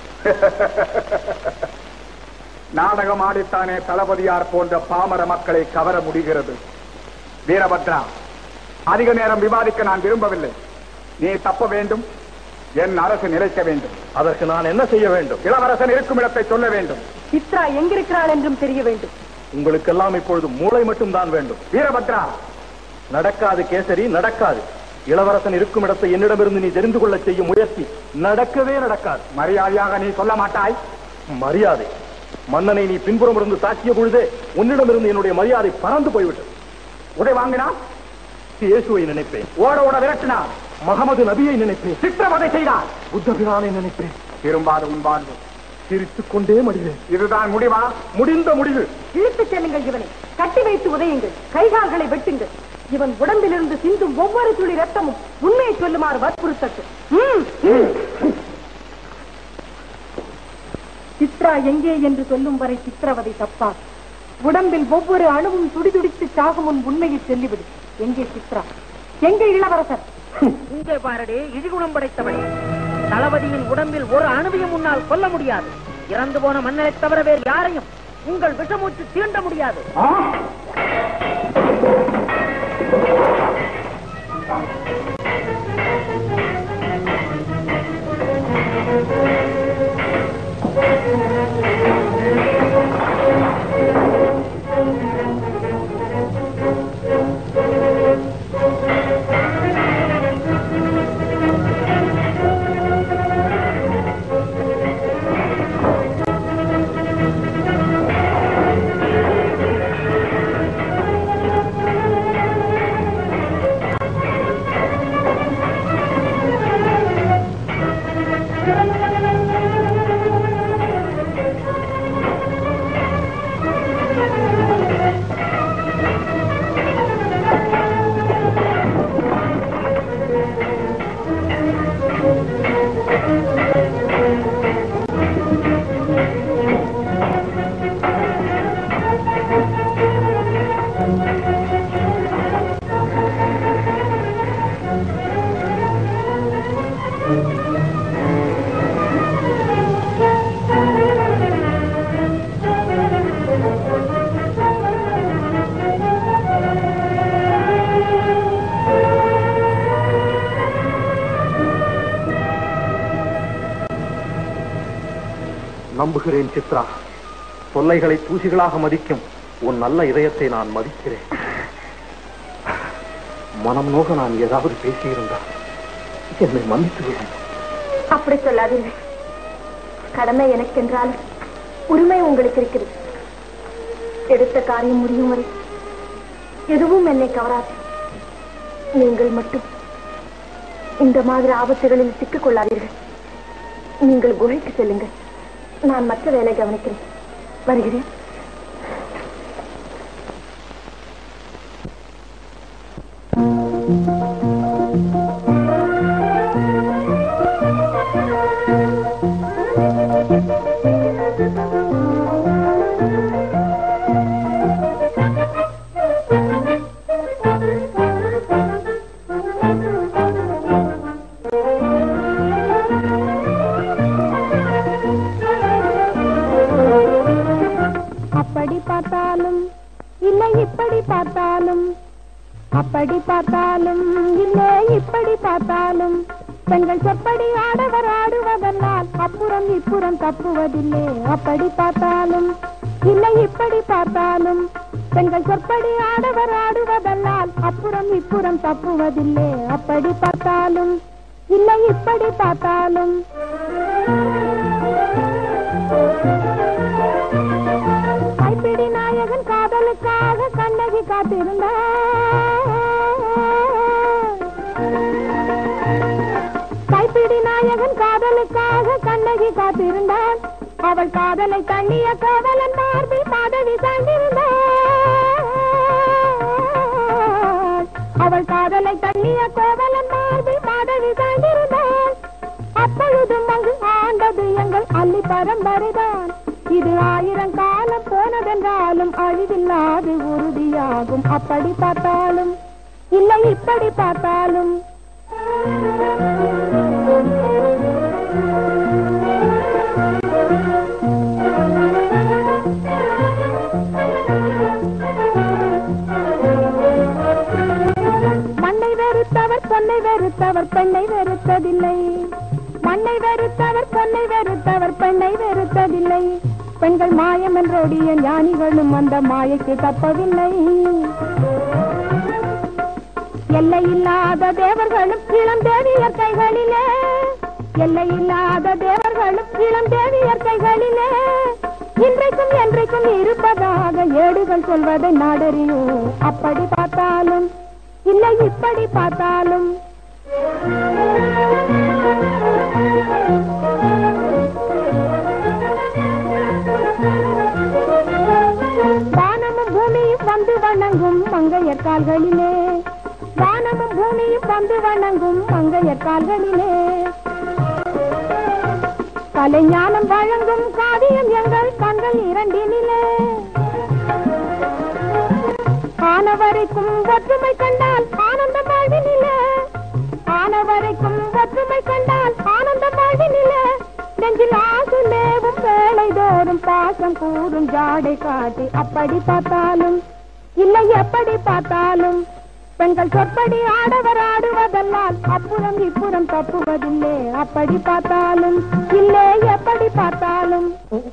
நாடகம் ஆடித்தானே தளபதியார் போன்ற பாமர மக்களை கவர முடிகிறது வீரபத்ரா அதிக நேரம் விவாதிக்க நான் விரும்பவில்லை நீ தப்ப வேண்டும் என் அரசு நிலைக்க வேண்டும் அதற்கு நான் என்ன செய்ய வேண்டும் இளவரசன் இருக்கும் இடத்தை சொல்ல வேண்டும் சித்ரா எங்கிருக்கிறாள் என்றும் தெரிய வேண்டும் உங்களுக்கெல்லாம் இப்பொழுது மூளை மட்டும் தான் வேண்டும் வீரபத்ரா நடக்காது கேசரி நடக்காது இளவரசன் இருக்கும் இடத்தை என்னிடமிருந்து நீ தெரிந்து கொள்ள செய்யும் முயற்சி நடக்கவே நடக்காது மரியாதையாக நீ சொல்ல மாட்டாய் மரியாதை மன்னனை நீ பின்புறம் இருந்து தாக்கிய பொழுதே உன்னிடமிருந்து என்னுடைய மரியாதை பறந்து போய்விட்டது உதை வாங்கினான் இயேசுவை நினைப்பேன் ஓட ஓட விரட்டினான் மகமது நபியை நினைப்பேன் சித்திரவதை செய்தான் புத்த பிரானை நினைப்பேன் திரும்பாத உன் வாழ்வு சிரித்துக் கொண்டே மடிவேன் இதுதான் முடிவா முடிந்த முடிவு இழுத்துச் செல்லுங்கள் இவனை கட்டி வைத்து உதையுங்கள் கைகால்களை வெட்டுங்கள் இவன் உடம்பிலிருந்து சிந்தும் ஒவ்வொரு துளி ரத்தமும் உண்மையை சொல்லுமாறு வற்புறுத்தட்டும் ம், ம். சித்ரா எங்கே என்று சொல்லும் வரை சித்திரவதை தப்பா உடம்பில் ஒவ்வொரு அணுவும் துடிதுடித்து சாகும் உன் உண்மையை சொல்லிவிடு எங்கே சித்ரா எங்கே இளவரசர் இங்கே பாரடி இழிகுணம் படைத்தவனே தளபதியின் உடம்பில் ஒரு அணுவையும் உன்னால் கொல்ல முடியாது இறந்து போன மன்னரை தவிர வேறு யாரையும் உங்கள் விஷமூச்சு தீண்ட முடியாது நம்புகிறேன் சித்ரா தொல்லைகளை தூசிகளாக மதிக்கும் உன் நல்ல இதயத்தை நான் மதிக்கிறேன் மனம் நோக நான் ஏதாவது பேசியிருந்தால் என்னை மன்னித்து விடும் அப்படி சொல்லாதீர்கள் கடமை எனக்கென்றால் உரிமை உங்களுக்கு இருக்கிறது எடுத்த காரியம் முடியும் வரை எதுவும் என்னை கவராது நீங்கள் மட்டும் இந்த மாதிரி ஆபத்துகளில் சிக்கிக் கொள்ளாதீர்கள் நீங்கள் குகைக்கு செல்லுங்கள் நான் மற்ற வேலை கவனிக்கிறேன் வருகிறேன் அப்படி பார்த்தாலும் இல்லை இப்படி பார்த்தாலும் அப்படி பார்த்தாலும் இல்லை இப்படி பார்த்தாலும் பெண்கள் செப்படி ஆடவர் ஆடுவதனால் அப்புறம் இப்புறம் தப்புவதில்லை அப்படி பார்த்தாலும் இல்லை இப்படி பார்த்தாலும் பெண்கள் சொற்படி ஆடவர் ஆடுவதனால் அப்புறம் இப்புறம் தப்புவதில்லை அப்படி பார்த்தாலும் இல்லை இப்படி பார்த்தாலும் கைப்பிடி நாயகன் காதலுக்காக கண்ணகி காத்திருந்தார் கைப்பிடி நாயகன் காதலுக்காக கண்ணகி காத்திருந்தான் அவள் காதலை தண்ணிய காதலன் மார்பில் மாதவி சாய்ந்திருந்தாள் அவள் காதலை தண்ணிய கோவலன் மார்பில் மாதவி சாய்ந்திருந்தாள் அப்பொழுதும் அங்கு ஆண்டது எங்கள் அள்ளி பரம்பரைதான் இது ஆயிரம் காலம் போனதென்றாலும் அழிவில்லாது உறுதியாகும் அப்படி பார்த்தாலும் இல்லை இப்படி பார்த்தாலும் மண்ணை வெறுத்தவர் பொன்னை வெறுத்தவர் பெண்ணை வெறுத்ததில்லை மண்ணை வெறுத்தவர் பொன்னை வெறுத்தவர் பெண்ணை வெறுத்ததில்லை பெண்கள் மாயம் என்றோடிய ஞானிகளும் அந்த மாயைக்கு தப்பவில்லை எல்லையில்லாத தேவர்களும் இளம் தேவியர் கைகளிலே எல்லையில்லாத தேவர்களும் இளம் தேவியர் கைகளிலே இன்றைக்கும் என்றைக்கும் இருப்பதாக ஏடுகள் சொல்வதை நாடறியும் அப்படி பார்த்தாலும் இல்லை இப்படி பார்த்தாலும் வானமும் பூமியும் வந்து வணங்கும் மங்கையர் கால்களிலே வானமும் பூமியும் வந்து வணங்கும் மங்கையர் கால்களிலே கலைஞானம் வழங்கும் காவியம் எங்கள் கண்கள் இரண்டினிலே ஆனவரைக்கும் ஒற்றுமை கண்டால் ஆனந்த வாழ்வினிலே ஆனவரைக்கும் ஒற்றுமை கண்டால் ஆனந்த வாழ்வினிலே நெஞ்சில் ஆசுலேவும் வேலை தோறும் பாசம் கூறும் ஜாடை காட்டி அப்படி பார்த்தாலும் இல்லை எப்படி பார்த்தாலும் பெண்கள் சொற்படி ஆடவர் ஆடுவதல்லால் அப்புறம் இப்புறம் தப்புவதில்லை அப்படி பார்த்தாலும் இல்லை எப்படி பார்த்தாலும்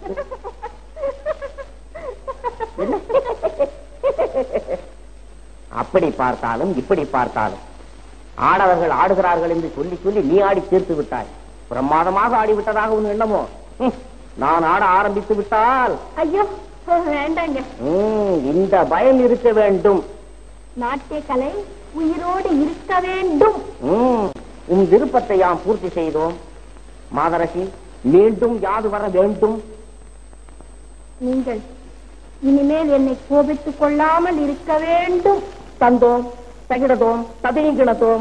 அப்படி பார்த்தாலும் இப்படி பார்த்தாலும் ஆடவர்கள் ஆடுகிறார்கள் என்று சொல்லி சொல்லி நீ ஆடி தீர்த்து விட்டாய் பிரமாதமாக ஆடிவிட்டதாக உன் எண்ணமோ ஹம், நான் ஆட ஆரம்பித்து விட்டால் ஐயோ வேண்டாங்க ஹம், இந்த பயம் இருக்க வேண்டும் நாட்டிய கலை உயிரோடு இருக்க வேண்டும் ஹம், உன் விருப்பத்தை யாம் பூர்த்தி செய்தோம் மாதரசி மீண்டும் யாது வர வேண்டும் நீங்கள் இனிமேல் என்னை கோபித்துக் கொள்ளாமல் இருக்க வேண்டும் தந்தோம் தகிடதோம் ததையுங்கிணத்தோம்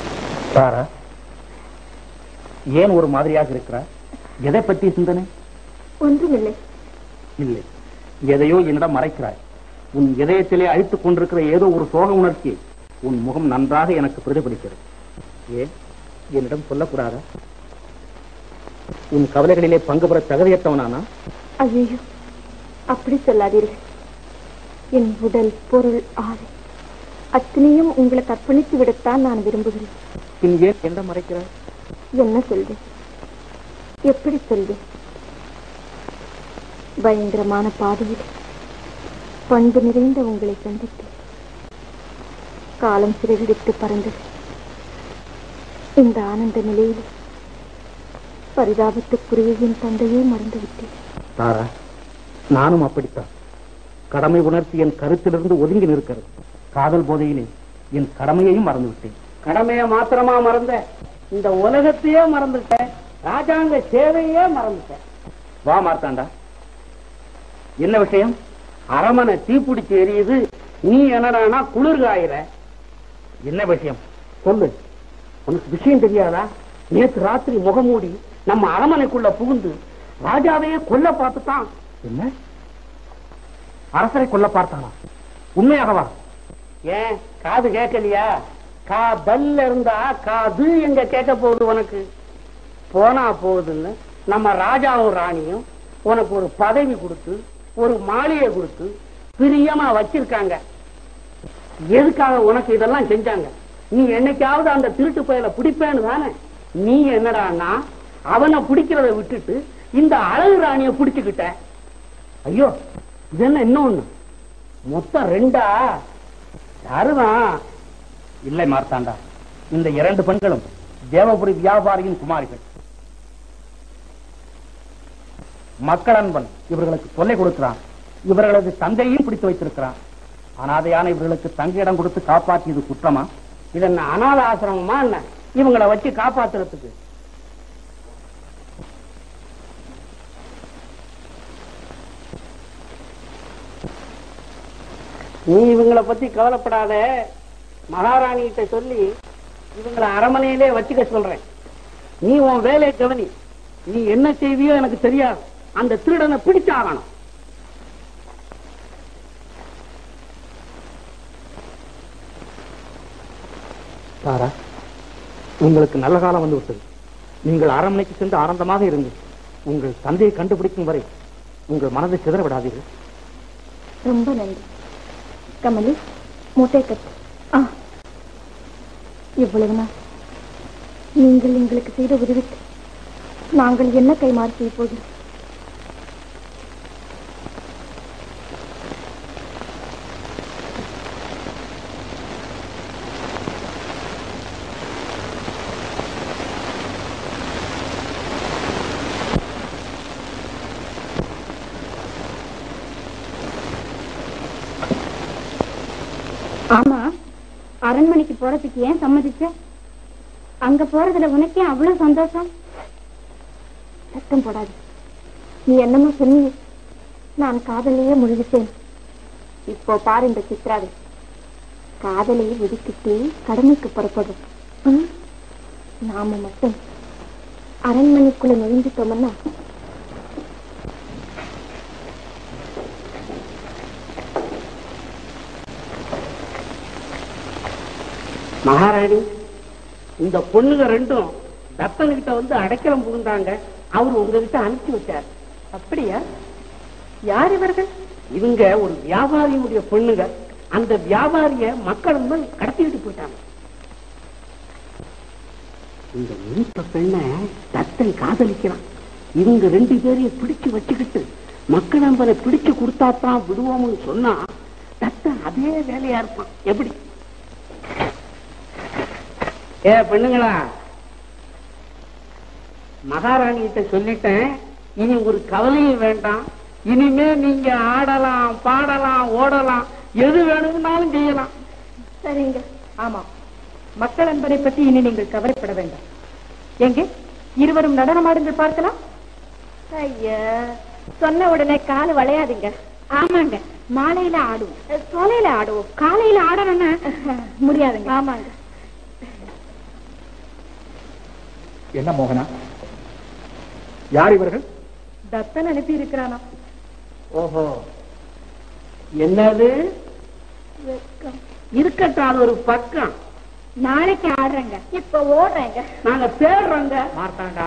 சாரா ஏன் ஒரு மாதிரியாக இருக்கிறார் எதை பற்றி சிந்தனை ஒன்றுமில்லை இல்லை எதையோ என்னிடம் மறைக்கிறாய் உன் இதயத்திலே அழித்துக் கொண்டிருக்கிற ஏதோ ஒரு சோக உணர்ச்சி உன் முகம் நன்றாக எனக்கு பிரதிபலிக்கிறது ஏன் என்னிடம் சொல்லக்கூடாதா உன் கவலைகளிலே பங்கு பெற தகுதியற்றவனானா ஐயோ அப்படி சொல்லாதீர்கள் என் உடல் பொருள் ஆவி அத்தனையும் உங்களுக்கு அர்ப்பணித்து விடத்தான் நான் விரும்புகிறேன் பின் ஏன் என்ன மறைக்கிறாய் என்ன சொல்வேன் எப்படி சொல்வேன் பயங்கரமான பாதையில் பண்பு நிறைந்த உங்களை சந்தித்தேன் காலம் சிறைபிடித்து பறந்தது இந்த ஆனந்த நிலையில் பரிதாபத்துக்குரிய என் தந்தையே மறந்துவிட்டேன் தாரா நானும் அப்படித்தான் கடமை உணர்ச்சி என் கருத்திலிருந்து ஒதுங்கி நிற்கிறது காதல் போதையிலே என் கடமையையும் மறந்துவிட்டேன் கடமைய மாத்திரமா மறந்த இந்த உலகத்தையே மறந்துட்டேன் ராஜாங்க சேவையே மறந்துட்டேன் வா மார்த்தாண்டா என்ன விஷயம் அரமனை தீப்பிடிச்சு எரியுது நீ என்னடானா குளிர் காயிற என்ன விஷயம் சொல்லு உனக்கு விஷயம் தெரியாதா நேத்து ராத்திரி முகமூடி நம்ம அரமனைக்குள்ள புகுந்து ராஜாவையே கொல்ல பார்த்துட்டான் என்ன அரசரை கொல்ல பார்த்தானா உண்மையாகவா ஏன் காது கேட்கலையா கா பல்ல இருந்தா காது எங்க கேட்க போகுது உனக்கு போனா போகுதுன்னு நம்ம ராஜாவும் ராணியும் உனக்கு ஒரு பதவி கொடுத்து ஒரு மாளிகை கொடுத்து பிரியமா வச்சிருக்காங்க எதுக்காக உனக்கு இதெல்லாம் செஞ்சாங்க நீ என்னைக்காவது அந்த திருட்டு பயல பிடிப்பேன்னு தானே நீ என்னடான்னா அவனை பிடிக்கிறத விட்டுட்டு இந்த அழகு ராணிய பிடிச்சுக்கிட்ட ஐயோ இது என்ன இன்னொன்னு மொத்தம் ரெண்டா யாருதான் இல்லை மார்த்தாண்டா இந்த இரண்டு பெண்களும் தேவபுரி வியாபாரியின் குமாரிகள் மக்கள் அன்பன் இவர்களுக்கு தொல்லை கொடுக்கிறான் இவர்களது தந்தையும் பிடித்து வைத்திருக்கிறான் அனாதையான இவர்களுக்கு தங்க இடம் கொடுத்து காப்பாற்றியது குற்றமா இது என்ன அனாத ஆசிரமமா என்ன இவங்கள வச்சு காப்பாத்துறதுக்கு நீ இவங்கள பத்தி கவலைப்படாத மகாராணி கிட்ட சொல்லி இவங்கள அரமனையிலே வச்சுக்க சொல்றேன் நீ உன் வேலையை கவனி நீ என்ன செய்வியோ எனக்கு தெரியாது அந்த திருடனை பிடிச்சாகணும் தாரா உங்களுக்கு நல்ல காலம் வந்து விட்டது நீங்கள் அரண்மனைக்கு சென்று ஆனந்தமாக இருங்கள் உங்கள் தந்தையை கண்டுபிடிக்கும் வரை உங்கள் மனதை சிதற விடாதீர்கள் ரொம்ப நன்றி கமலி மூட்டை கட்டு ஆ இவ்வளவு நாள் நீங்கள் எங்களுக்கு செய்த உதவிக்கு நாங்கள் என்ன கைமாறு செய்ய போகிறோம் ஆமா அரண்மனைக்கு போறதுக்கு ஏன் சம்மதிச்ச அங்க போறதுல உனக்கே அவ்வளவு சந்தோஷம் சத்தம் போடாது நீ என்னமோ சொன்னீங்க நான் காதலையே முழுகிட்டேன் இப்போ பாரு இந்த சித்ராவை காதலையை வெடிக்கிட்டு கடமைக்கு புறப்படும் ம்? நாம மட்டும் அரண்மனைக்குள்ள நுழைஞ்சிட்டோம்னா மகாராணி இந்த பொண்ணுங்க ரெண்டும் தத்தனுகிட்ட வந்து அடைக்கலம் புகுந்தாங்க அவர் உங்ககிட்ட அனுப்பி வச்சார் அப்படியா யார் இவர்கள் இவங்க ஒரு வியாபாரியுடைய பொண்ணுங்க அந்த வியாபாரிய மக்கள் முன் கடத்திக்கிட்டு போயிட்டாங்க இந்த மூத்த பெண்ணை தத்தன் காதலிக்கிறான் இவங்க ரெண்டு பேரையும் பிடிச்சு வச்சுக்கிட்டு மக்கள் நம்பரை பிடிச்சு கொடுத்தாத்தான் விடுவோம்னு சொன்னா தத்தன் அதே வேலையா இருப்பான் எப்படி ஏ பெண்ணுங்களா மகாராணி கிட்ட சொல்லிட்டேன் இனி ஒரு கவலையும் வேண்டாம் இனிமே நீங்க ஆடலாம் பாடலாம் ஓடலாம் எது வேணும்னாலும் செய்யலாம் சரிங்க ஆமா மக்கள் அன்பரை பற்றி இனி நீங்கள் கவலைப்பட வேண்டாம் எங்கே இருவரும் நடனமாடுங்கள் பார்க்கலாம் ஐயா சொன்ன உடனே கால் வளையாதீங்க ஆமாங்க மாலையில ஆடுவோம் சோலையில ஆடுவோம் காலையில ஆடணும்னா முடியாதுங்க ஆமாங்க என்ன மோகனா யார் இவர்கள் தத்தன் அனுப்பி இருக்கிறானா ஓஹோ என்னது வெக்கம் இருக்கட்டும் அது ஒரு பக்கம் நாளைக்கு ஆடுறேங்க இப்ப ஓடுறேங்க நாங்க தேடுறோங்க மார்த்தாண்டா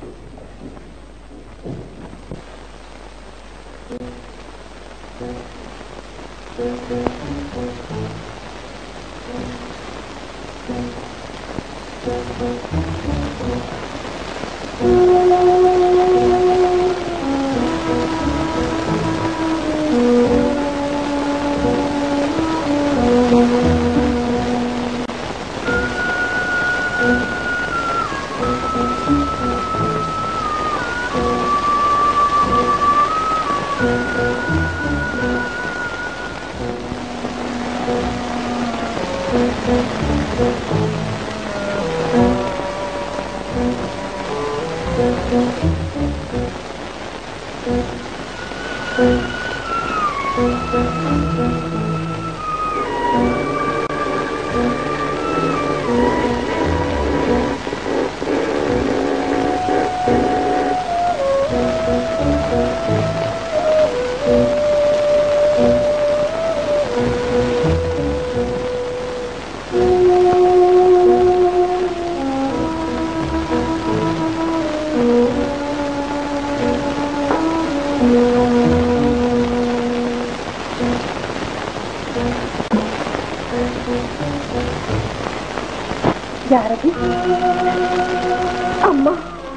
யாரது அம்மா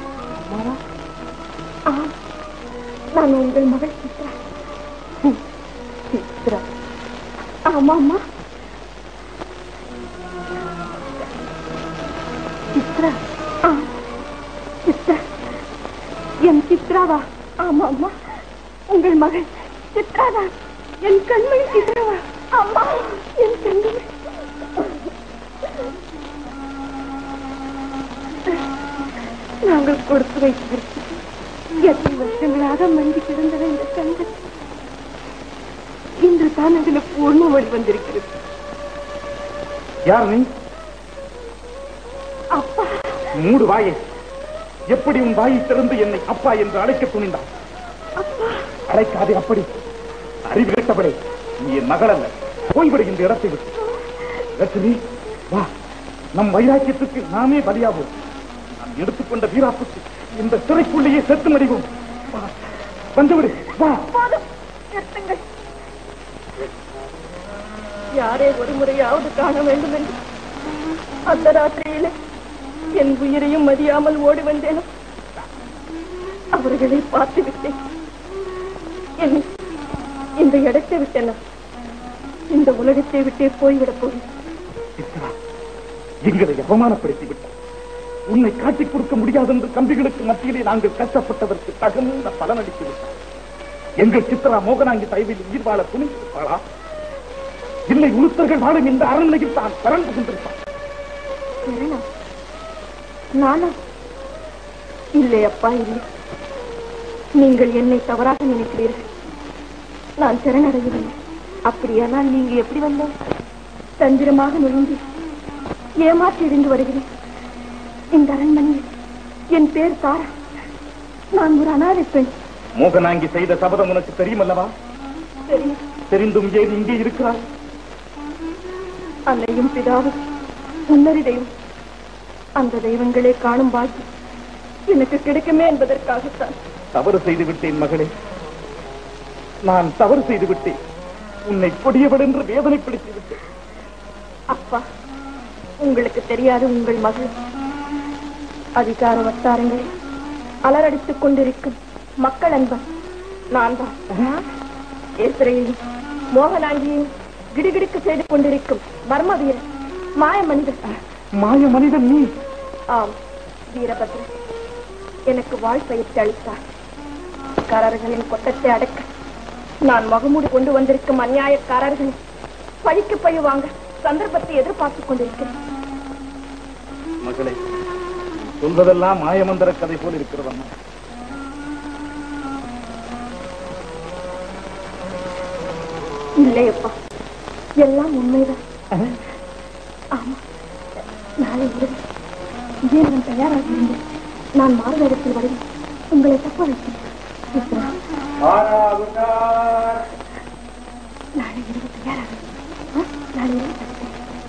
ஆ, நான் உங்கள் மகள் சித்ரா ம், சித்ரா ஆமா அம்மா சித்ரா ஆ, சித்ரா என் சித்ராவா ஆமா அம்மா உங்கள் மகள் சித்ராவா என் கண்மணி சித்ராவா அம்மா என் கண்மணி நாங்கள் கொடுத்து வைத்திருக்கிறோம் எத்தனை வருஷங்களாக மண்டி கிடந்தன இந்த கண்கள் இன்று தான் அதில் பூர்ண வழி வந்திருக்கிறது யார் நீ அப்பா மூடு வாயே எப்படி உன் வாயை திறந்து என்னை அப்பா என்று அழைக்க துணிந்தான் அழைக்காதே அப்படி அறிவு கெட்டவளே நீ என் மகள் அல்ல போய்விடு இந்த இடத்தை விட்டு லட்சுமி வா நம் வைராக்கியத்துக்கு நாமே பலியாவோம் நாம் எடுத்துக்கொண்ட வீராப்புக்கு இந்த சிறைக்குள்ளேயே செத்து மடிவோம் வா, வந்துவிடு வா போதும் நிறுத்துங்கள் யாரே ஒரு முறையாவது காண வேண்டும் என்று அந்த ராத்திரியிலே என் உயிரையும் மதியாமல் ஓடி வந்தேனோ அவர்களை பார்த்து விட்டேன் என்னை இந்த இடத்தை விட்டேனா இந்த உலகத்தை விட்டே போய்விடப் போகிறேன் சித்ரா, எங்களை அவமானப்படுத்தி விட்டார் உன்னை காட்டிக் கொடுக்க முடியாது என்று கம்பிகளுக்கு மத்தியிலே நாங்கள் கஷ்டப்பட்டதற்கு தகுந்த பலனளித்து விட்டார் எங்கள் சித்ரா மோகனாங்கி தயவில் உயிர் வாழ துணிந்திருப்பாளா இல்லை உளுத்தர்கள் வாழும் இந்த அரண்மனையில் தான் பறந்து கொண்டிருப்பார் சரணா நானா இல்லை அப்பா இல்லை நீங்கள் என்னை தவறாக நினைக்கிறீர்கள் நான் சரணடையவில்லை அப்படியானால் நீங்க எப்படி வந்தோம் தந்திரமாக நுழைந்து ஏமாற்றி இருந்து வருகிறேன் இந்த அரண்மனையில் என் பேர் தாரா நான் ஒரு அனாதை பெண் மோகனாங்கி செய்த சபதம் உனக்கு தெரியுமல்லவா தெரியும் தெரிந்தும் ஏன் இங்கே இருக்கிறாய் அன்னையும் பிதாவும் முன்னறி தெய்வம் அந்த தெய்வங்களை காணும் பாக்கி எனக்கு கிடைக்குமே என்பதற்காகத்தான் தவறு செய்து விட்டேன் மகளே நான் தவறு செய்து விட்டேன் உன்னை கொடியவள் என்று வேதனைப்படுத்தி விட்டேன் அப்பா உங்களுக்கு தெரியாது உங்கள் மகள் அதிகார வட்டாரங்களில் அலரடித்துக் கொண்டிருக்கும் மக்கள் அன்பன் நான் தான் கேசரையையும் மோகனாங்கியையும் கிடுகிடுக்கு செய்து கொண்டிருக்கும் மர்ம வீரன் மாய மனிதன் மாய மனிதன் நீ ஆம் வீரபத்ரன் எனக்கு வாழ் பயிற்சி அளித்தார் காரர்களின் கொட்டத்தை அடக்க நான் மகமூடி கொண்டு வந்திருக்கும் அநியாயக்காரர்களை பழிக்கு பழி வாங்க சந்தர்ப்பத்தை எதிர்பார்த்துக் கொண்டிருக்கிறேன் மகளே சொல்வதெல்லாம் மாயமந்திர கதை போல் இருக்கிறதம்மா இல்லையப்பா எல்லாம் உண்மைதான் ஆமா நாளை இரவு இதே நான் தயாராக இருந்தேன் நான் மாறுவேடத்தில் வருவேன் உங்களை தப்ப வைக்கிறேன் நாளை இரவு தயாராக ஆ? நாளை இரவு தயாராக.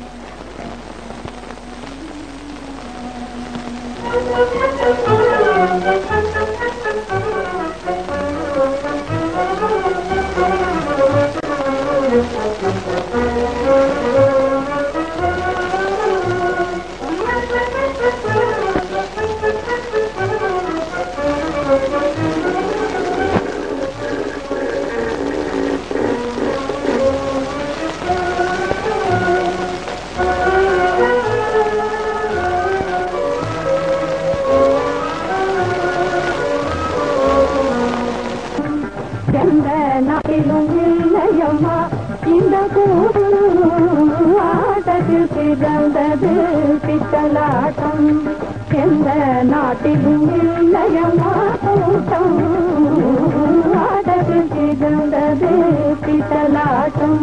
எந்த நாட்டிலும் இல்லையம்மா இந்த கூடு ஆட்டத்தில் பிறந்தது பித்தலாட்டம் எந்த நாட்டிலும் இல்லையம்மா கூட்டம் ஆட்டத்தில் பிறந்தது பித்தலாட்டம்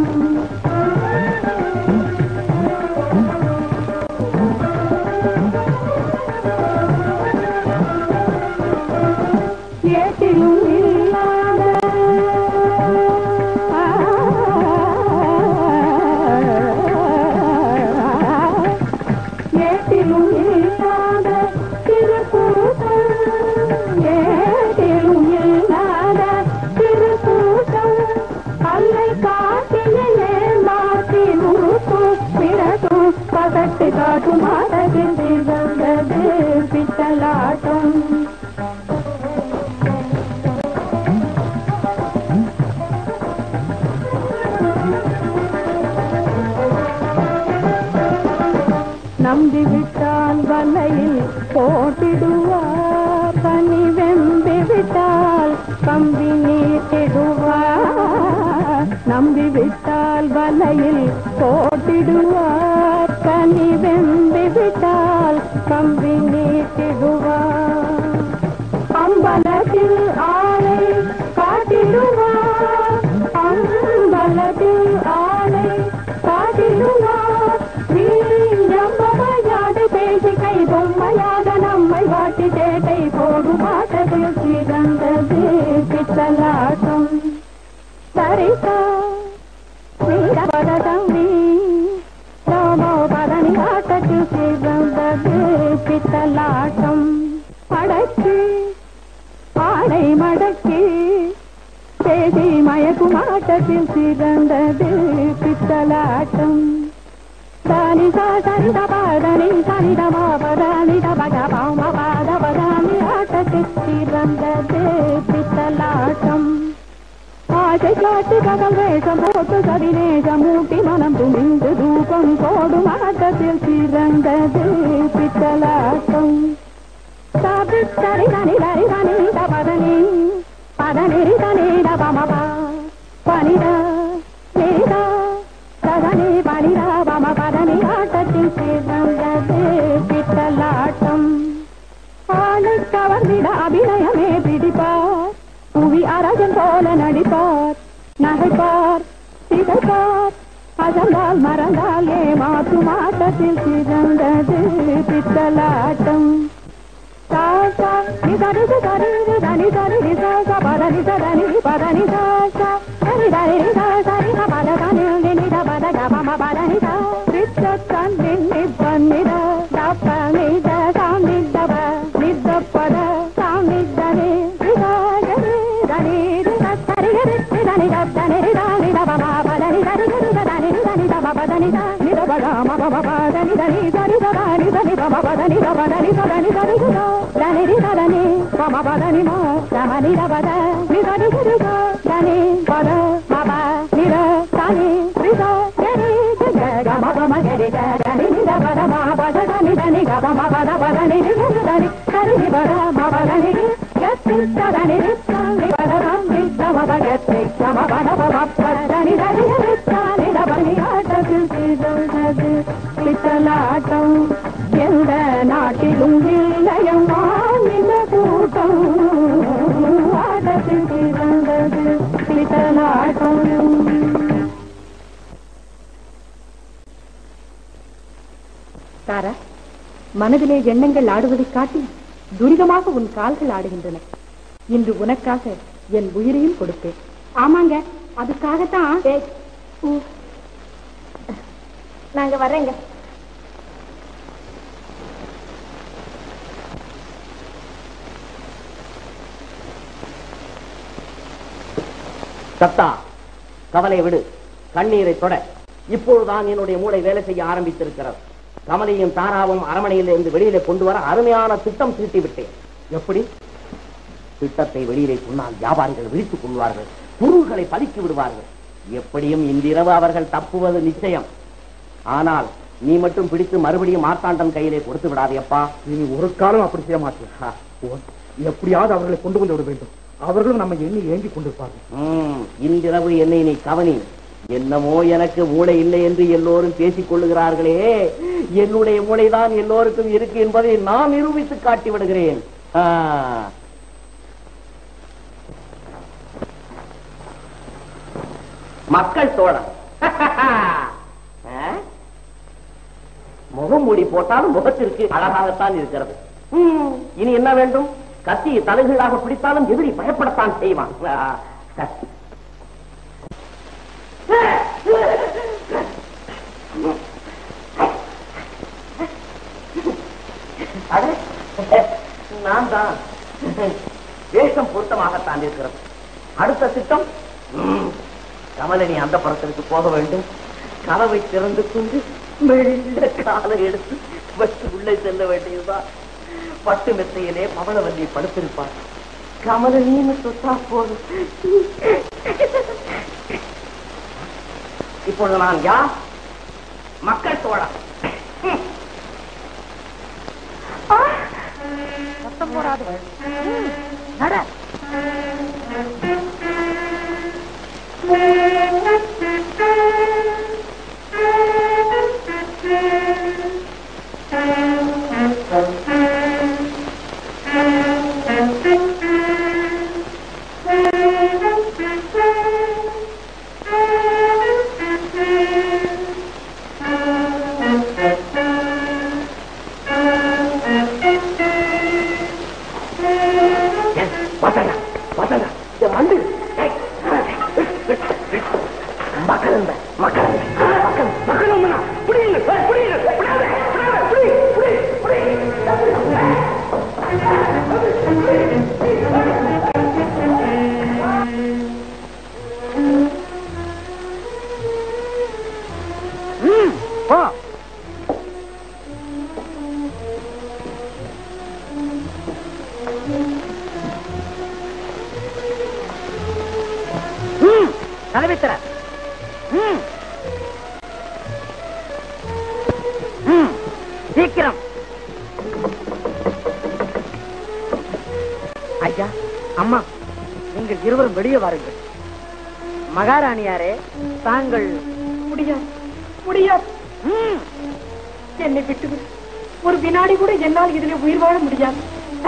ஏட்டிலும் இல்லாத ஏட்டிலும் இல்லாத திருக்கூட்டம் ஏட்டிலும் இல்லாத திருக்கூட்டம் அல்லை காட்டிலே மாற்றி நூற்றும் பிறகும் பகட்டு காட்டும் அழகில் திகழ்ந்தது பித்தலாட்டம் நம்பி விட்டால் வலையில் போட்டிடுவார் பனி வெம்பி விட்டால் கம்பி நீட்டிடுவார் நம்பி விட்டால் வலையில் போட்டிடுவார் பனி வெம்பி விட்டால் கம்பி நீட்டிடுவார் அம்பலத்தில் ஆளை காட்டிடுவார் அம்பலத்தில் ஆளை காட்டிடுவார் வீரம்பமையாடு பேசி கை பொம்மையாக நம்மை வாட்டி சேட்டை போடும் ஆட்டத்தில் சிறந்தது பித்தலாட்டம் சரிதா வீரபதவி ராமோ பதனி ஆட்டத்தில் சிறந்தது பித்தலாட்டம் அடக்கி ஆடை மடக்கி பேசி மயக்கும் ஆட்டத்தில் சிறந்தது பித்தலாட்டம் தனி சனி தபாதனி சனி தபா பதனி தபக பாம பாத பதாமி ஆட்டத்தில் சிறந்தது பித்தலாட்டம் ஆசை காட்டு பகல் வேஷம் போட்டு சதிநேசம் மூட்டி மனம் துணிந்து தூக்கம் போடும் ஆட்டத்தில் சிறந்தது பித்தலாட்டம் சாபித்தரி தனி தரி தனி தபதனி பதனிரி தனி தபமபா பனித நிரித சதனி பனித பம பதனி ஆட்டத்தில் சிறந்தது பித்தலாட்டம் ஆளை கவர்ந்திட அபிநயமே பிடிப்பார் புவி அரசன் போல நடிப்பார் நகைப்பார் திகைப்பார் அசந்தால் மறந்தால் ஏமாற்றும் ஆட்டத்தில் சிறந்தது பித்தலாட்டம் சாசா நிதனி சரி தனி சரி நிசாசா பதனி சதனி பதனி சாசா சரி தனி சரி பத தனி நித பத கம பதனி சா ரிச்ச தன்னி நிப்பன்னித தப்ப நித சாமிதப நித பத சாமிதனி விகாஜனி தனி ரித சரி ரித்தி தனி தனி தனி தப பதனி சரி ரித தனி தனி தப பதனி சா நித பத மப பதனி தனி சரி தனி தனி தப பதனி தப தனி தனி தனி దని రి దని పమ పదని మా రమని రబద ని దని రి ద దని పద మమ నిర తని రి ద గరి గ గ మ పమ గరి గ దని ని ద పద మా పద దని దని గ పమ పద పద ని రి రి దని హరి రి పద మ పద ని రి గత్తి ద దని రి త ని పద రం రి త మ పద గత్తి త మ పద పద పద దని దని రి త ని ద పని ఆట కిల్సి దొంగది పితలాటం எந்த நாட்டிலும் இல்லையம்மா இந்த கூட்டம் ஆட்டத்தில் பிறந்தது பித்தலாட்டம் தாரா மனதிலே எண்ணங்கள் ஆடுவதைக் காட்டி துரிதமாக உன் கால்கள் ஆடுகின்றன இன்று உனக்காக என் உயிரையும் கொடுப்பேன் ஆமாங்க அதுக்காகத்தான் நாங்க வர்றேங்க சத்தா கவலை விடு கண்ணீரை தொட இப்பொழுதுதான் என்னுடைய மூளை வேலை செய்ய ஆரம்பித்திருக்கிறது கமலையும் தாராவும் அரமனையில் இருந்து வெளியில கொண்டு வர அருமையான திட்டம் தீட்டி விட்டேன் எப்படி திட்டத்தை வெளியிலே சொன்னால் வியாபாரிகள் விழித்துக் கொள்வார்கள் பொருள்களை பதுக்கி விடுவார்கள் எப்படியும் இன்றிரவு அவர்கள் தப்புவது நிச்சயம் ஆனால் நீ மட்டும் பிடித்து மறுபடியும் மார்த்தாண்டன் கையிலே கொடுத்து விடாதேப்பா இனி ஒரு காலம் அப்படி செய்ய மாட்டேன் எப்படியாவது அவர்களை கொண்டு வந்து விட வேண்டும் அவர்களும் நம்ம எண்ணி ஏங்கி கொண்டிருப்பார்கள் ம், இன்றிரவு என்னை நீ கவனி என்னமோ எனக்கு மூளை இல்லை என்று எல்லோரும் பேசிக் கொள்ளுகிறார்களே என்னுடைய மூளைதான் எல்லோருக்கும் இருக்கு என்பதை நான் நிரூபித்து காட்டி விடுகிறேன் ஆ. மக்கள் தோழன் ஆ? முகமூடி போட்டாலும் முகத்திற்கு அழகாகத்தான் இருக்கிறது ம், இனி என்ன வேண்டும் கத்தியை தலைகீழாக பிடித்தாலும் எதிரி பயப்படத்தான் செய்வான் ஆ. அடே, நான் தான் வேஷம் பொருத்தமாகத்தான் இருக்கிறது அடுத்த திட்டம் ம், கமலினி அந்த படத்திற்கு போக வேண்டும் கதவை திறந்து கொண்டு மெல்ல காலை எடுத்து வச்சு உள்ளே செல்ல வேண்டியதுதான் பட்டு மெத்தையிலே பவளவல்லி படுத்திருப்பார் கமலினின்னு தொட்டா போதும் இப்பொழுது நான் யார் மக்கள் தோழன் ம். சத்தம் போடாது ம், நட வசங்க வசங்க இந்த மண்டு ஏய், மக்கள் இந்த, மக்கள் இந்த, மக்கள் மக்கள் அம்மனா, புடியுங்க, ஏய், புடியுங்க, புடியாத, புடியாத, புடி, புடி, புடி. ம், போ ம், கதவை திற ம். ம், சீக்கிரம் ஐயா அம்மா நீங்கள் இருவரும் வெளியே வாருங்கள் மகாராணியாரே தாங்கள் முடியாது முடியாது ம், என்னை விட்டுவிடு ஒரு வினாடி கூட என்னால் இதிலே உயிர் வாழ முடியாது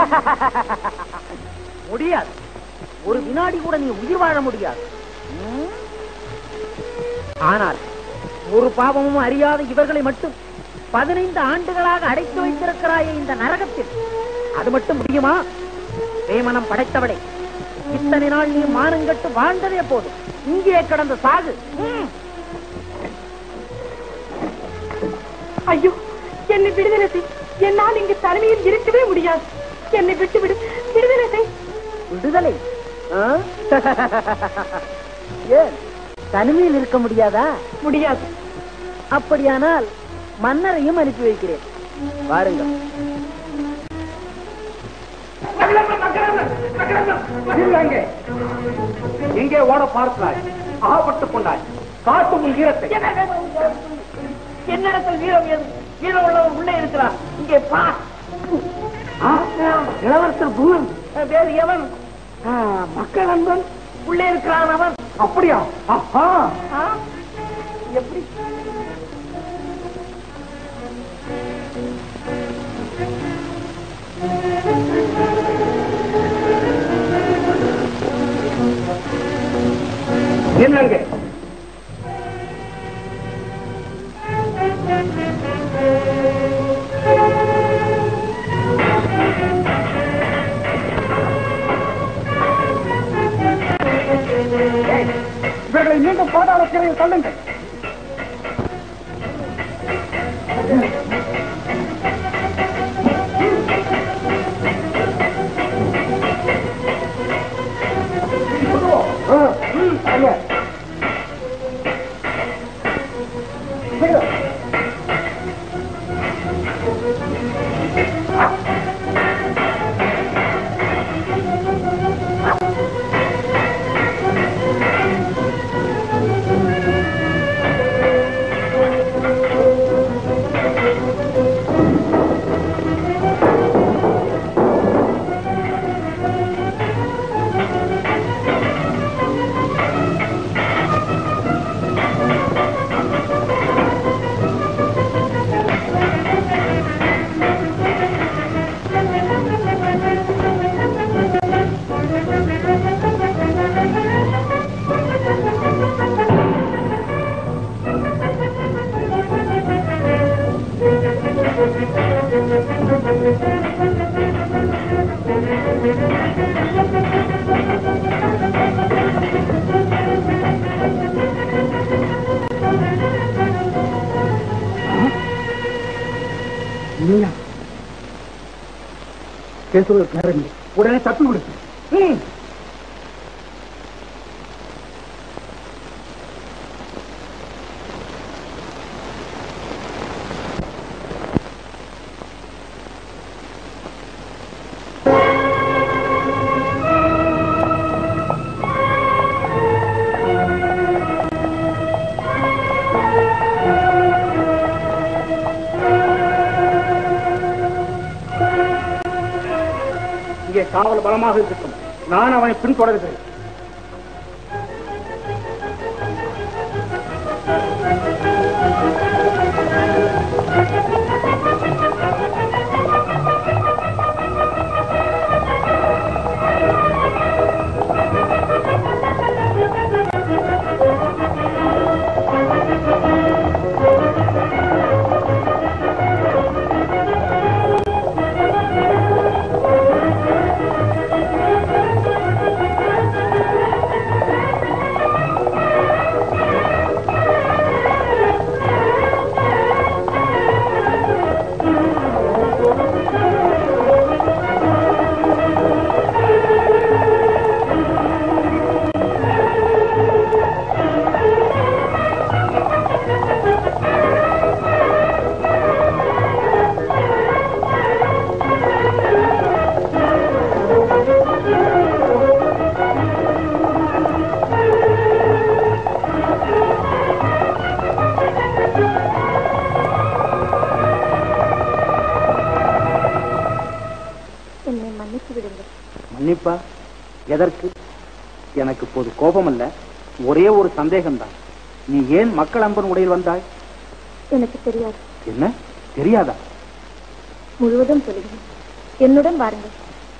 முடியாது ஒரு வினாடி கூட நீ உயிர் வாழ முடியாது ம்? ஆனால் ஒரு பாவமும் அறியாத இவர்களை மட்டும் பதினைந்து ஆண்டுகளாக அடைத்து வைத்திருக்கிறாயே இந்த நரகத்தில் அது மட்டும் முடியுமா வேமனம் படைத்தவளே இத்தனை நாள் நீ மானங்கட்டு வாழ்ந்ததே போதும் இங்கே கடந்த சாகு ம். ஐயோ என்னை விடுதலை செய் என்னால் இங்கு தனிமையில் இருக்கவே முடியாது என்னை விட்டுவிடு விடுதலை செய் விடுதலை ஆ? ஏன் தனிமையில் இருக்க முடியாதா முடியாது அப்படியானால் மன்னரையும் அனுப்பி வைக்கிறேன் வாருங்கள் இல்லைங்க. எங்கே ஓட பார்க்கிறாய் ஆபத்துக் கொண்டாய் காட்டும் உன் ஈரத்தை என்னிடத்தில் வீரம் ஏது வீரம் உள்ளவர் உள்ளே இருக்கிறார் இங்கே பார் ஆ, இளவரசர் பூவன் வேறு எவன் ஆ, மக்கள் அன்பன் உள்ளே இருக்கிறான் அவன் அப்படியா ஆஹா ஆ, எப்படி என்னங்க இவர்களை மீண்டும் பாதாள சிறையில் தள்ளுங்கள் நீயா பேசுவதற்கு நேரம் இல்லை உடனே தப்பி விடு ம். இங்கே காவல் பலமாக இருக்கட்டும் நான் அவனை பின்தொடர்கிறேன் என்னை மன்னித்து விடுங்கள் மன்னிப்பா எதற்கு எனக்கு இப்போது கோபம் அல்ல ஒரே ஒரு சந்தேகம்தான் நீ ஏன் மக்கள் அன்பன் உடையில் வந்தாய் எனக்கு தெரியாது என்ன தெரியாதா முழுவதும் சொல்லுங்கள் என்னுடன் வாருங்கள்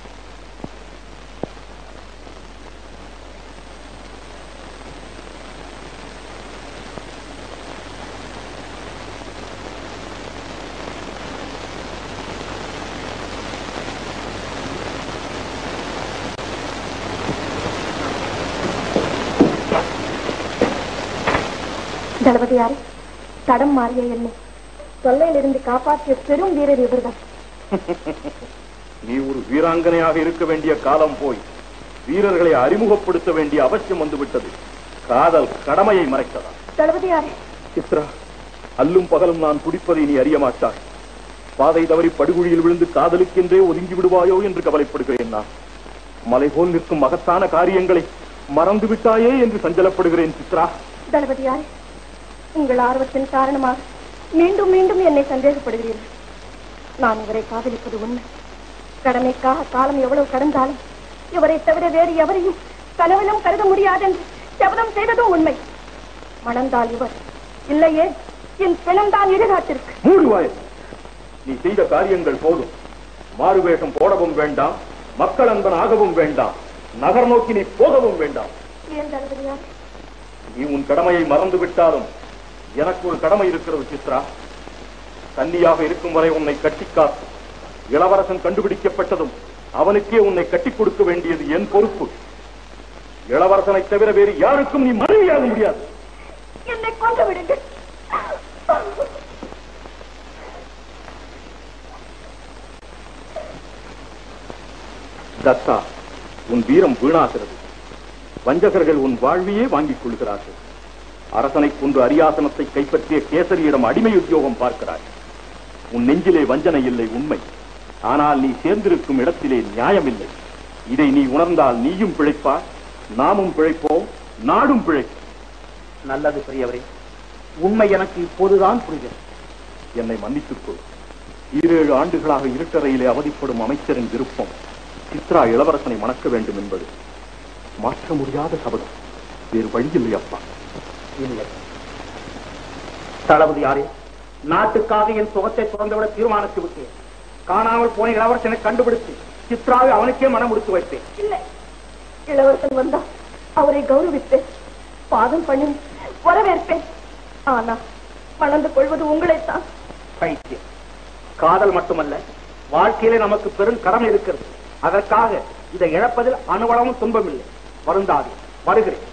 தளபதியாரே தடம் மாறிய என்னை தொல்லையிலிருந்து காப்பாற்றிய பெரும் வீரர் இவர்தான் நீ ஒரு வீராங்கனையாக இருக்க வேண்டிய காலம் போய் வீரர்களை அறிமுகப்படுத்த வேண்டிய அவசியம் வந்துவிட்டது காதல் கடமையை மறைத்ததா தளபதியாரே சித்ரா அல்லும் பகலும் நான் குடிப்பதை நீ அறிய மாட்டாய் பாதை தவறி படுகுழியில் விழுந்து காதலுக்கென்றே ஒதுங்கி விடுவாயோ என்று கவலைப்படுகிறேன் நான் மலை போல் நிற்கும் மகத்தான காரியங்களை மறந்து விட்டாயே என்று சஞ்சலப்படுகிறேன் சித்ரா தளபதியாரே உங்கள் ஆர்வத்தின் காரணமாக மீண்டும் மீண்டும் என்னை சந்தேகப்படுகிறீர்கள் நான் இவரை காதலிப்பது உண்மை கடமைக்காக காலம் எவ்வளவு கடந்தாலும் இவரை தவிர வேறு எவரையும் கனவிலும் கருத முடியாதென்று சபதம் செய்ததும் உண்மை மணந்தால் இவர் இல்லையே என் பிணம்தான் இடுகாட்டிற்கு மூடுவாய் நீ செய்த காரியங்கள் போதும் மாறுவேஷம் போடவும் வேண்டாம் மக்கள் அன்பன் ஆகவும் வேண்டாம் நகர் நோக்கி நீ போகவும் வேண்டாம் ஏன் தளபதியாரே நீ உன் கடமையை மறந்து விட்டாலும் எனக்கு ஒரு கடமை இருக்கிறது சித்ரா கன்னியாக இருக்கும் வரை உன்னை கட்டிக்காத்து இளவரசன் கண்டுபிடிக்கப்பட்டதும் அவனுக்கே உன்னை கட்டிக் கொடுக்க வேண்டியது என் பொறுப்பு இளவரசனை தவிர வேறு யாருக்கும் நீ மனைவியாக முடியாது என்னை கொண்டு விடுங்கள் தத்தா உன் வீரம் வீணாகிறது வஞ்சகர்கள் உன் வாழ்வையே வாங்கிக் கொள்கிறார்கள் அரசனை கொண்டு அரியாசனத்தை கைப்பற்றிய கேசரியிடம் அடிமை உத்தியோகம் பார்க்கிறாய் உன் நெஞ்சிலே வஞ்சனை இல்லை உண்மை ஆனால் நீ சேர்ந்திருக்கும் இடத்திலே நியாயம் இல்லை இதை நீ உணர்ந்தால் நீயும் பிழைப்பாய் நாமும் பிழைப்போம் நாடும் பிழைக்கும் நல்லது பெரியவரே உண்மை எனக்கு இப்போதுதான் புரிகிறது என்னை மன்னித்துக் கொள் ஈரேழு ஆண்டுகளாக இருட்டறையிலே அவதிப்படும் அமைச்சரின் விருப்பம் சித்ரா இளவரசனை மணக்க வேண்டும் என்பது மாற்ற முடியாத சபதம் வேறு வழியில்லை அப்பா இல்லை தளபதி யாரே நாட்டுக்காக என் சுகத்தை துறந்துவிட தீர்மானித்து விட்டேன் காணாமல் போன இளவரசனை கண்டுபிடித்து சித்ராவை அவனுக்கே மனம் முடித்து வைத்தேன் இல்லை இளவரசன் வந்தா அவரை கௌரவிப்பேன் பாதம் பண்ணி வரவேற்பேன் ஆனா மணந்து கொள்வது உங்களைத்தான் பைத்தியம் காதல் மட்டுமல்ல வாழ்க்கையிலே நமக்கு பெரும் கடமை இருக்கிறது அதற்காக இதை இழப்பதில் அணுவளவும் துன்பமில்லை வருந்தாது வருகிறேன்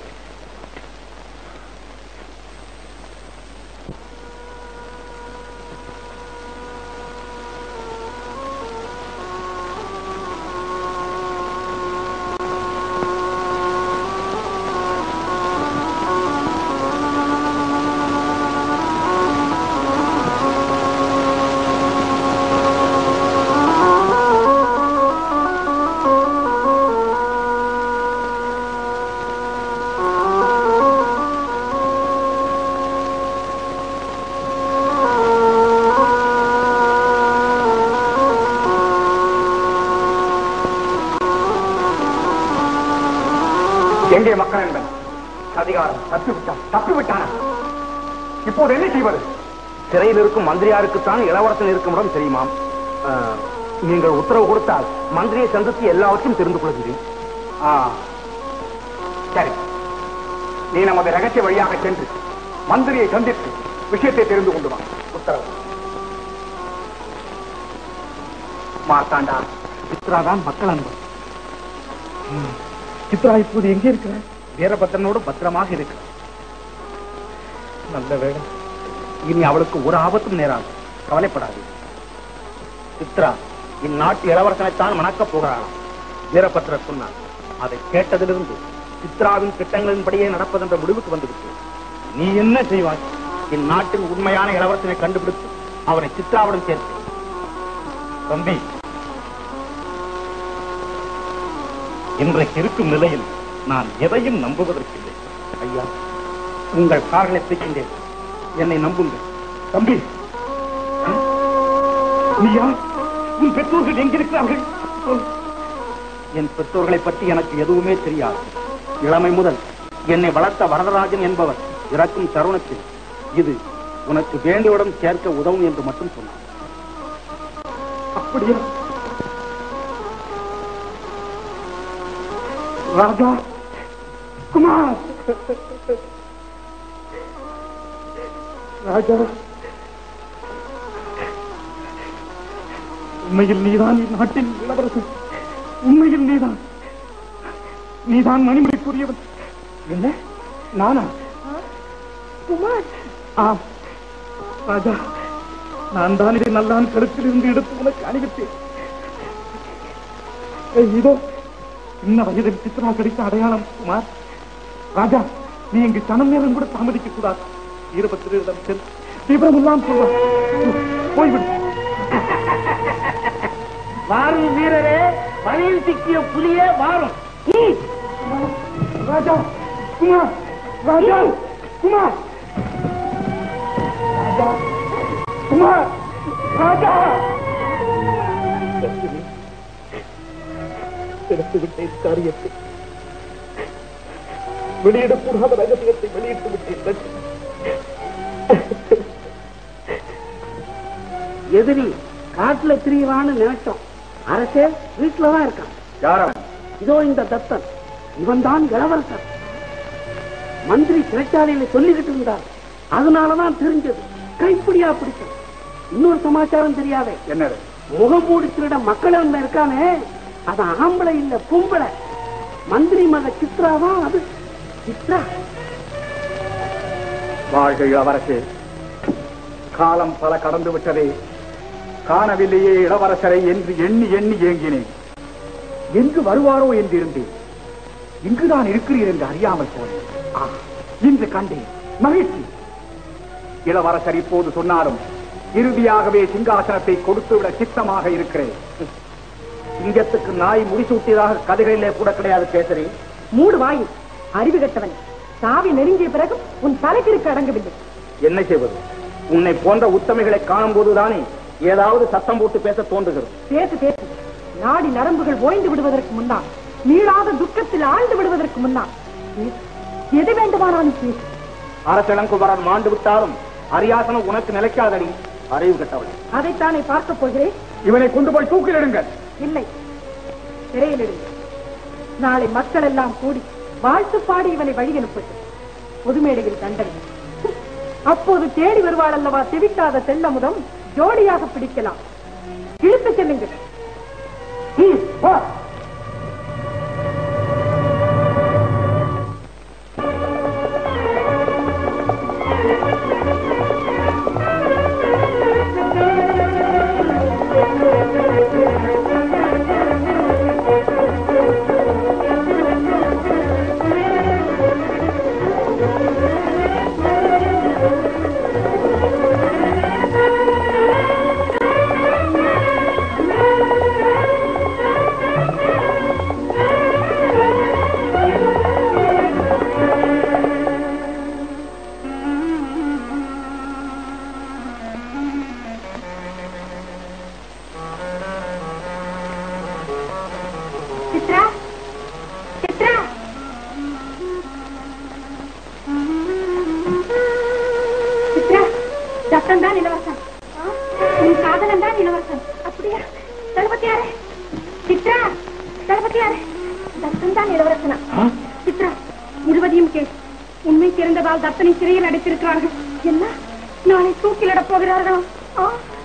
எங்கே மக்கள் என்பது அதிகாரம் தப்பிவிட்டான் தப்பிவிட்டான இப்போது என்ன செய்வது சிறையில் இருக்கும் மந்திரியாருக்குத்தான் இளவரசன் இருக்கும் இடம் தெரியுமா ஆஹ், நீங்கள் உத்தரவு கொடுத்தால் மந்திரியை சந்தித்து எல்லாவற்றையும் தெரிந்து கொள்கிறேன் ஆ, சரி நீ நமது ரகசிய வழியாக சென்று மந்திரியை சந்தித்து விஷயத்தை தெரிந்து கொண்டு வா உத்தரவு மார்த்தாண்டா சித்ராதான் மக்கள் அன்பு சித்ரா இப்போது எங்கே இருக்கிறார் வீரபத்ரனோடு பத்திரமாக இருக்கிறார் நல்ல வேலை இனி அவளுக்கு ஒரு ஆபத்தும் நேராது கவலைப்படாது சித்ரா இந்நாட்டு இளவரசனைத்தான் மணக்கப் போகிறாளாம் வீரபத்ரர் சொன்னார் அதை கேட்டதிலிருந்து சித்ராவின் திட்டங்களின்படியே நடப்பதென்ற முடிவுக்கு வந்துவிட்டேன் நீ என்ன செய்வாய் இந்நாட்டின் உண்மையான இளவரசனை கண்டுபிடித்து அவனை சித்ராவுடன் சேர்த்து தம்பி இன்றைக்கு இருக்கும் நிலையில் நான் எதையும் நம்புவதற்கில்லை ஐயா உங்கள் காரணை பிடிக்கின்றேன் என்னை நம்புங்கள் தம்பி நீ யார் உன் பெற்றோர்கள் எங்கிருக்கிறார்கள் சொல். என் பெற்றோர்களை பற்றி எனக்கு எதுவுமே தெரியாது இளமை முதல் என்னை வளர்த்த வரதராஜன் என்பவர் இறக்கும் தருணத்தில் இது உனக்கு வேண்டியவுடன் சேர்க்க உதவும் என்று மட்டும் சொன்னார் அப்படியா ராஜா குமார் ராஜா உண்மையில் நீதான் இந்நாட்டின் இளவரசன் உண்மையில் நீதான் நீதான் மணிமொழிக்குரியவன் என்ன நானா குமார் ஆம் ராஜா நான் தான் இதை நல்லான் கழுத்தில் இருந்து எடுத்து உனக்கு அணிவித்தேன் ஏய், இதோ இன்ன வயதில் சித்ரா கிடைத்த அடையாளம் குமார் ராஜா நீ இங்கு சனம் நேரம் கூட தாமதிக்க கூடாது வீரபத்திரிடம் செல் விவரமெல்லாம் சொல்வார் போய்விடு வாரும் வீரரே வழியில் சிக்கிய புலியே வாரும் ராஜா குமார் ராஜா குமார் ராஜா குமார் ராஜா எடுத்து விட்டேன் காரியத்தை வெளியிடக்கூடாத ரகசியத்தை வெளியிட்டு விட்டேன் எதிரி காட்டுல திரியவான்னு நினைச்சோம் அரசே வீட்டுலதான் இருக்கான் யாரா இதோ இந்த தத்தன் இவன் தான் இளவரசன் மந்திரி சிறைச்சாலையில சொல்லிக்கிட்டு இருந்தார் அதனாலதான் தெரிஞ்சது கைப்பிடியா பிடிச்சது இன்னொரு சமாச்சாரம் தெரியாதே என்னது முகமூடி திருட மக்கள் இருக்கானே அது ஆம்பளை இல்ல பொம்பளை மந்திரி மக சித்ராவா அது சித்ரா வாழ்க இளவரசே காலம் பல கடந்து விட்டதே காணவில்லையே இளவரசரை என்று எண்ணி எண்ணி ஏங்கினேன் எங்கு வருவாரோ என்று இருந்தேன் இங்குதான் இருக்கிறீர் என்று அறியாமல் போனேன் ஆ, இன்று கண்டேன் மகிழ்ச்சி இளவரசர் இப்போது சொன்னாலும் இறுதியாகவே சிங்காசனத்தை கொடுத்துவிட சித்தமாக இருக்கிறேன் சிங்கத்துக்கு நாய் முடிசூட்டியதாக கதைகளிலே கூட கிடையாது கேசரி மூடு வாயு அறிவு கெட்டவன் சாவி நெருங்கிய பிறகு உன் தலைக்கிற்கு அடங்கவில்லை என்ன செய்வது உன்னை போன்ற உத்தமைகளை காணும் போதுதானே ஏதாவது சத்தம் போட்டு பேச தோன்றுகிறது பேசு பேசு நாடி நரம்புகள் ஓய்ந்து விடுவதற்கு முன்னால் மீளாத துக்கத்தில் ஆழ்ந்து விடுவதற்கு முன்னால் பேசு. எது வேண்டுமானாலும் பேசு அரசளங்குமரன் மாண்டு விட்டாலும் அரியாசனம் உனக்கு நிலைக்காதடி அறிவு கட்டவளை அதைத்தானே பார்க்க போகிறேன் இவனை கொண்டு போய் தூக்கிலிடுங்கள் இல்லை சிறையிலிடுங்க நாளை மக்கள் எல்லாம் கூடி வாழ்த்து பாடி இவனை வழி அனுப்பட்டு பொதுமேடையில் தண்டனை அப்போது தேடி வருவாள் அல்லவா திவிக்காத தெல்லமுதம் ஜோடியாக பிடிக்கலாம் இழுத்து செல்லுங்கள் ம், வா. சித்ரா சித்ரா சித்ரா ரத்தம் தான் இளவரசன் ஆ, உன் காதலன் தான் இளவரசன் அப்படியா தளபதியாரே சித்ரா தளபதியாரே தத்தன் தான் இளவரசனா சித்ரா இருபதையும் கேள் உண்மை தெரிந்ததால் தத்தனை சிறையில் அடைத்திருக்கிறார்கள் என்ன நாளை தூக்கிலிடப் போகிறார்களாம் ஆ,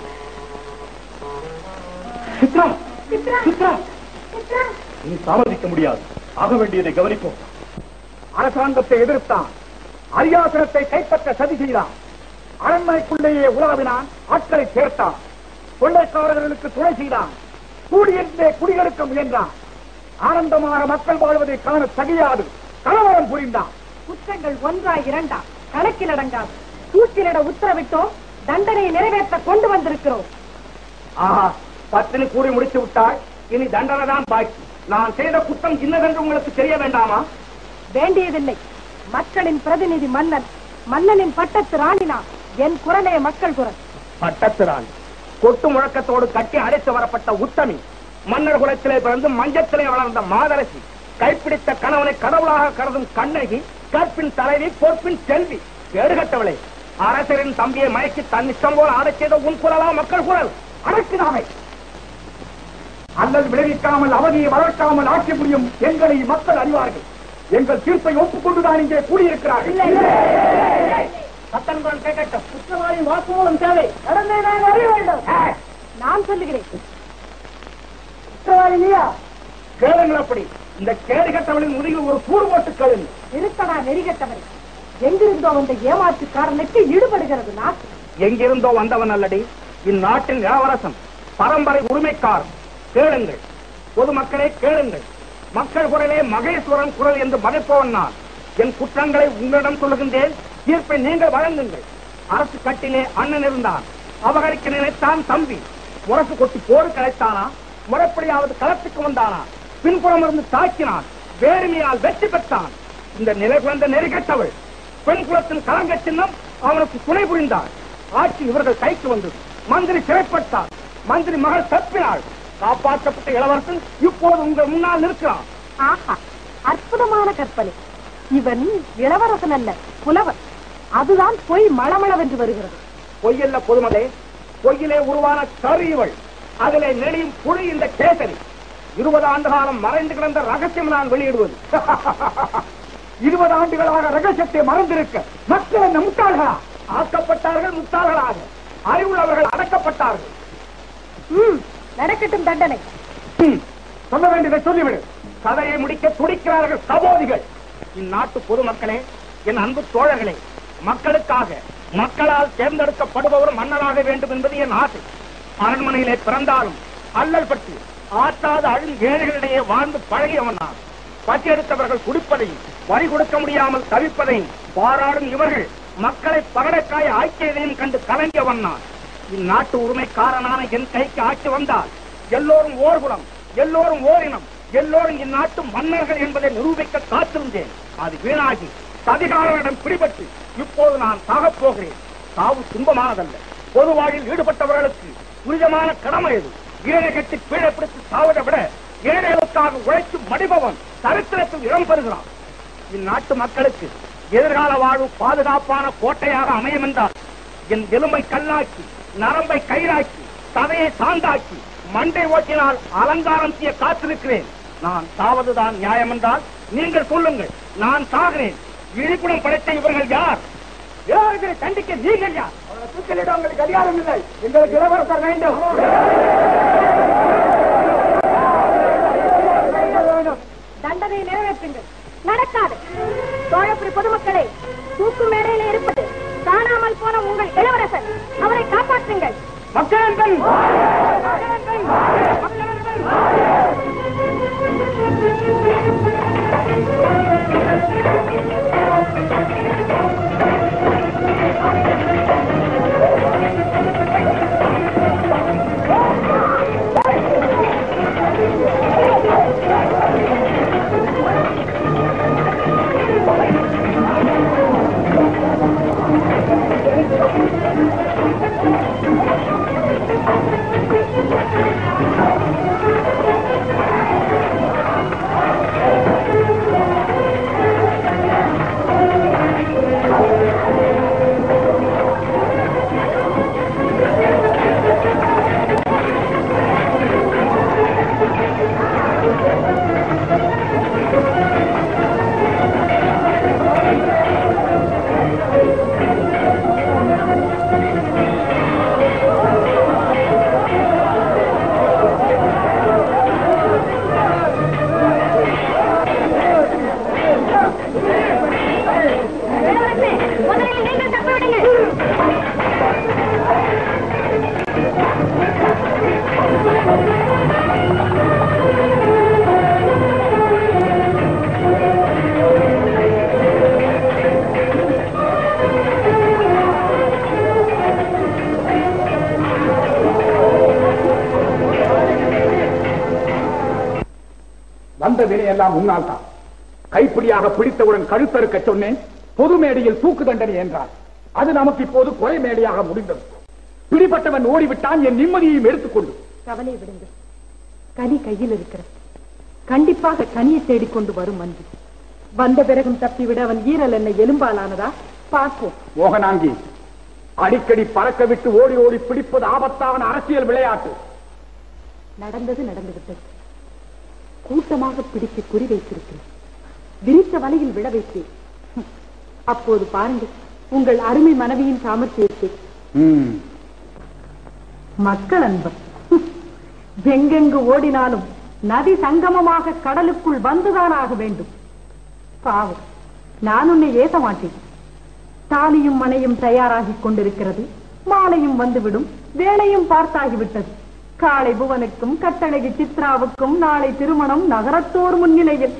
சித்ரா சித்ரா சித்ரா சித்ரா நீ தாமதிக்க முடியாது ஆக வேண்டியதை கவனிப்போம் அரசாங்கத்தை எதிர்த்தான் அரியாசனத்தை கைப்பற்ற சதி செய்தான் அரண்மனைக்குள்ளேயே உலாவினான் ஆட்களை சேர்த்தான் கொள்ளைக்காரர்களுக்கு துணை செய்தான் கூடியிருந்தே குடியெடுக்க முயன்றான் ஆனந்தமான மக்கள் வாழ்வதை காண தகையாது கலவரம் புரிந்தான் குற்றங்கள் ஒன்றாய் இரண்டா கணக்கில் அடங்காது தூக்கிலிட உத்தரவிட்டோம் தண்டனையை நிறைவேற்ற கொண்டு வந்திருக்கிறோம் ஆஹா பத்தினி கூறி முடித்து விட்டாய் இனி தண்டனை தான் பாக்கி நான் செய்த குற்றம் இன்னதென்று உங்களுக்கு தெரிய வேண்டாமா வேண்டியதில்லை மக்களின் பிரதிநிதி மன்னன் மன்னனின் பட்டத்து ராணினா என் குரலே மக்கள் குரல் பட்டத்திரான் கொட்டு முழக்கத்தோடு கட்டி அழைத்து வரப்பட்ட உத்தமி மன்னர் குலத்திலே பிறந்து மஞ்சத்திலே வளர்ந்த மாதரசி கைப்பிடித்த கணவனை கடவுளாக கருதும் கண்ணகி கற்பின் தலைவி பொற்பின் செல்வி கேடுகட்டவளை அரசரின் தம்பியை மயக்கி தன் இஷ்டம் போல ஆடச் செய்த உன் குரலா மக்கள் குரல் அடக்கினாமை அல்லது விளைவிக்காமல் அவதியை வளர்க்காமல் ஆட்சி புரியும் எங்களை மக்கள் அறிவார்கள் எங்கள் தீர்ப்பை ஒப்புக்கொண்டுதான் இங்கே கூடியிருக்கிறார்கள் சத்தன் குரல் கேட்கட்டும் குற்றவாளி வாக்குமூலம் தேவை நடந்தே நான் அறிய வேண்டும் நான் சொல்லுகிறேன் குற்றவாளி நீயா கேளுங்கள் அப்படி இந்த கேடுகட்டவளின் முதுகில் ஒரு கூறு போட்டு கேளுங்கள் இருக்கடா நெறிகட்டவரை எங்கிருந்தோ வந்த ஏமாற்றுக்காரனுக்கு ஈடுபடுகிறது நாட்டு எங்கிருந்தோ வந்தவன் அல்லடி இந்நாட்டின் இளவரசன் பரம்பரை உரிமைக்காரன் கேளுங்கள் பொதுமக்களே கேளுங்கள் மக்கள் குரலே மகேஸ்வரன் குரல் என்று மதிப்பவன் நான் என் குற்றங்களை உங்களிடம் சொல்லுகின்றேன் தீர்ப்பை நீங்கள் வழங்குங்கள் அரசு கட்டிலே அண்ணன் இருந்தான் அபகரிக்க நினைத்தான் தம்பி முரசு கொட்டி போருக்கு அழைத்தானா முறைப்படியாவது களத்துக்கு வந்தானா பின்புறம் இருந்து தாக்கினான் வேறுமையால் வெற்றி பெற்றான் இந்த நிலை குழந்த நெறிகட்டவள் பெண் குலத்தின் கலங்க சின்னம் அவனுக்கு துணை புரிந்தார் ஆட்சி இவர்கள் கைக்கு வந்தது மந்திரி சிறைப்பட்டார் மந்திரி மகள் தப்பினாள் காப்பாற்றப்பட்ட இளவரசன் இப்போது உங்கள் முன்னால் நிற்கிறான் ஆஹா அற்புதமான கற்பனை இவன் இளவரசன் அல்ல புலவன் அதுதான் பொய் மளமளவென்று வருகிறது பொய்யல்ல பொதுமகளே பொய்யிலே உருவான கரு இவள் அதிலே நெளியும் புழு இந்த கேசரி இருபது ஆண்டு காலம் மறைந்து கிடந்த ரகசியம் நான் வெளியிடுவது இருபது ஆண்டுகளாக ரகசியத்தை மறந்திருக்க மக்கள் என்ன முட்டாள்களா ஆக்கப்பட்டார்கள் முட்டாள்களாக அறிவுள்ளவர்கள் அடக்கப்பட்டார்கள் ம் நடக்கட்டும் தண்டனை ம், சொல்ல வேண்டியதை சொல்லிவிடு கதையை முடிக்க துடிக்கிறார்கள் கபோதிகள் இந்நாட்டு பொதுமக்களே என் அன்பு தோழர்களே மக்களுக்காக மக்களால் தேர்ந்தெடுக்கப்படுபவர் மன்னராக வேண்டும் என்பது என் ஆசை அரண்மனையிலே பிறந்தாலும் அல்லல் பட்டு ஆற்றாத அழும் ஏழைகளிடையே வாழ்ந்து பழகியவன் நான் பச்செடுத்தவர்கள் குடிப்பதையும் வரி கொடுக்க முடியாமல் தவிப்பதையும் பாராடும் இவர்கள் மக்களை பகடக்காய ஆக்கியதையும் கண்டு கலங்கியவன் நான் இந்நாட்டு உரிமைக்காரனான என் கைக்கு ஆட்சி வந்தால் எல்லோரும் ஓர்குலம் எல்லோரும் ஓரினம் எல்லோரும் இந்நாட்டு மன்னர்கள் என்பதை நிரூபிக்க காத்திருந்தேன் அது வீணாகி சதிகாரரிடம் பிடிபட்டு இப்போது நான் சாகப் போகிறேன் சாவு துன்பமானதல்ல பொது வாழ்வில் ஈடுபட்டவர்களுக்கு புனிதமான கடமை இது ஈழை கட்டி கீழே பிடித்து சாவதை விட ஏழைகளுக்காக உழைத்து மடிபவன் சரித்திரத்தில் இடம் பெறுகிறான் இந்நாட்டு மக்களுக்கு எதிர்கால வாழ்வு பாதுகாப்பான கோட்டையாக அமையும் என்றால் என் எலும்பை கல்லாக்கி நரம்பை கயிறாக்கி சதையை சாந்தாக்கி மண்டை ஓட்டினால் அலங்காரம் செய்ய காத்திருக்கிறேன் நான் சாவதுதான் நியாயம் என்றால் நீங்கள் சொல்லுங்கள் நான் சாகிறேன் விழிப்புணம் படைத்த இவர்கள் யார் இளவரசரை கண்டிக்க நீங்கள் யார் அவரை தூக்கிலிட உங்களுக்கு அதிகாரம் இல்லை எங்களுக்கு இளவரசர் வேண்டும் தண்டனை நிறைவேற்றுங்கள் நடக்காது சோழப்புரி பொதுமக்களே தூக்கு மேடையில இருப்பது காணாமல் போன உங்கள் இளவரசர் அவரை காப்பாற்றுங்கள் மக்கள் இளவரசே முதலில் நீங்கள் தப்பிவிடுங்கள் வந்த வினையெல்லாம் உன்னால் தான் கைப்பிடியாக பிடித்தவுடன் கழுத்தறுக்க சொன்னேன் பொது மேடையில் தூக்கு தண்டனை என்றார் அது நமக்கு இப்போது கொலை மேடையாக முடிந்தது பிடிப்பட்டவன் ஓடிவிட்டான் என் நிம்மதியையும் எடுத்துக்கொண்டு கவலை விடுங்கள் கனி கையில் இருக்கிறது கண்டிப்பாக கனியை தேடிக்கொண்டு வரும் அன்று வந்த பிறகும் தப்பிவிட அவன் ஈரல் என்ன எலும்பாலானதா பார்ப்போம் மோகனாங்கி அடிக்கடி பறக்க விட்டு ஓடி ஓடி பிடிப்பது ஆபத்தான அரசியல் விளையாட்டு நடந்தது நடந்து விட்டது கூட்டமாக பிடித்து குறி வைத்திருக்கிறேன் விரித்த வலையில் விழ வைத்தேன் ஹம். அப்போது பாருங்கள் உங்கள் அருமை மனைவியின் சாமர்த்தியத்தை மக்கள் அன்பர் ஹம். எங்கெங்கு ஓடினாலும் நதி சங்கமமாக கடலுக்குள் வந்துதான் ஆக வேண்டும் பாவம் நான் உன்னை ஏச மாட்டேன் தாலியும் மனையும் தயாராகிக் கொண்டிருக்கிறது மாலையும் வந்துவிடும் வேலையும் பார்த்தாகிவிட்டது காலை புவனுக்கும் கட்டழகி சித்ராவுக்கும் நாளை திருமணம் நகரத்தோர் முன்னிலையில்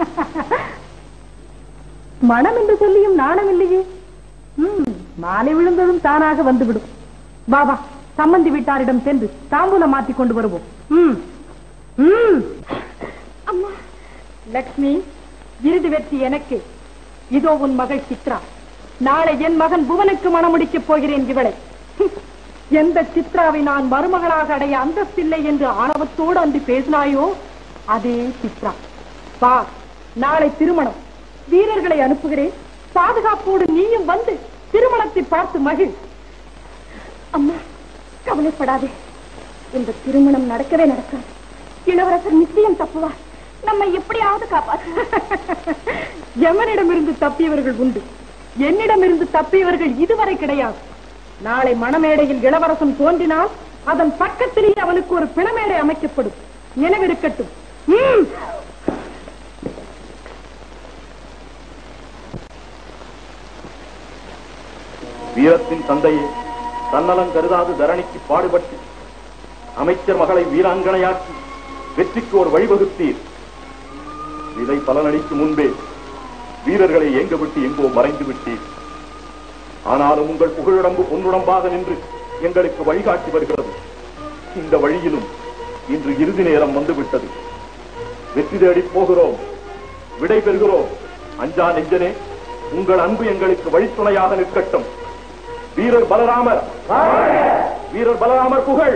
மனம் என்று சொல்லியும் நாணம் இல்லையே ம், மாலை விழுந்ததும் தானாக வந்துவிடும் பாபா சம்பந்தி வீட்டாரிடம் சென்று தாம்பூலம் மாற்றிக் கொண்டு வருவோம் ம். ம். அம்மா லக்ஷ்மி இறுதி வெற்றி எனக்கு இதோ உன் மகள் சித்ரா நாளை என் மகன் புவனுக்கு மணமுடிக்கப் போகிறேன் இவளை ஹம். எந்த சித்ராவை நான் மருமகளாக அடைய அந்தஸ்தில்லை என்று ஆணவத்தோடு அன்று பேசினாயோ அதே சித்ரா வா நாளை திருமணம் வீரர்களை அனுப்புகிறேன் பாதுகாப்போடு நீயும் வந்து திருமணத்தை பார்த்து மகிழ் அம்மா கவலைப்படாதே இந்த திருமணம் நடக்கவே நடக்காது இளவரசர் நிச்சயம் தப்புவார் நம்மை எப்படியாவது காப்பாற்று எமனிடமிருந்து தப்பியவர்கள் உண்டு என்னிடமிருந்து தப்பியவர்கள் இதுவரை கிடையாது நாளை மணமேடையில் இளவரசன் தோன்றினால் அதன் பக்கத்திலேயே அவனுக்கு ஒரு பிணமேடை அமைக்கப்படும் நினைவிருக்கட்டும் ம். வீரத்தின் தந்தையே தன்னலம் கருதாது தரணிக்கு பாடுபட்டு அமைச்சர் மகளை வீராங்கனையாக்கி வெற்றிக்கு ஒரு வழிவகுத்தீர் விதை பலனளிக்கும் முன்பே வீரர்களை எங்க விட்டு எங்கோ மறைந்து விட்டீர் ஆனாலும் உங்கள் புகழுடம்பு பொன்னுடம்பாக நின்று எங்களுக்கு வழிகாட்டி வருகிறது இந்த வழியிலும் இன்று இறுதி நேரம் வந்துவிட்டது வெற்றி தேடி போகிறோம் விடை பெறுகிறோம் அஞ்சா நெஞ்சனே உங்கள் அன்பு எங்களுக்கு வழித்துணையாக நிற்கட்டும் வீரர் பலராமர் வீரர் பலராமர் புகழ்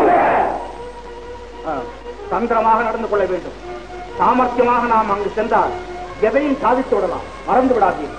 தந்திரமாக நடந்து கொள்ள வேண்டும் சாமர்த்தியமாக நாம் அங்கு சென்றால் எதையும் சாதித்து விடலாம் மறந்து விடாதீர்கள்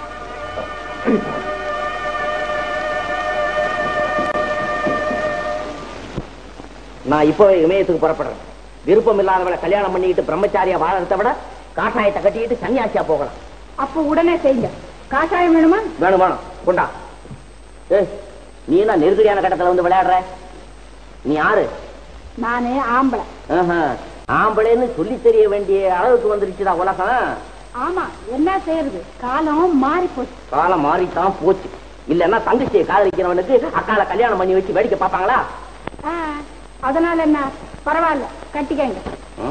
நான் இப்பவே இமயத்துக்கு புறப்படுறேன் விருப்பம் இல்லாதவளை கல்யாணம் பண்ணிக்கிட்டு பிரம்மச்சாரியா வாழறதை விட காட்டாயத்தை கட்டிக்கிட்டு சன்னியாசியா போகலாம் அப்ப உடனே செய்யுங்க காஷாயம் வேணுமா வேணும் வேணும் கொண்டா ஏய் நீ என்ன நெருக்கடியான கட்டத்துல வந்து விளையாடுற நீ யாரு நானே ஆம்பளை ஆஹா, ஆம்பளைன்னு சொல்லி தெரிய வேண்டிய அளவுக்கு வந்துருச்சுடா உலகம் ஆமா என்ன செய்யறது காலம் மாறி போச்சு காலம் மாறித்தான் போச்சு இல்லன்னா தங்கச்சியை காதலிக்கிறவனுக்கு அக்கால கல்யாணம் பண்ணி வச்சு வேடிக்கை பார்ப்பாங்களா ஆ, அதனால என்ன பரவாயில்ல கட்டிக்கங்க ம்?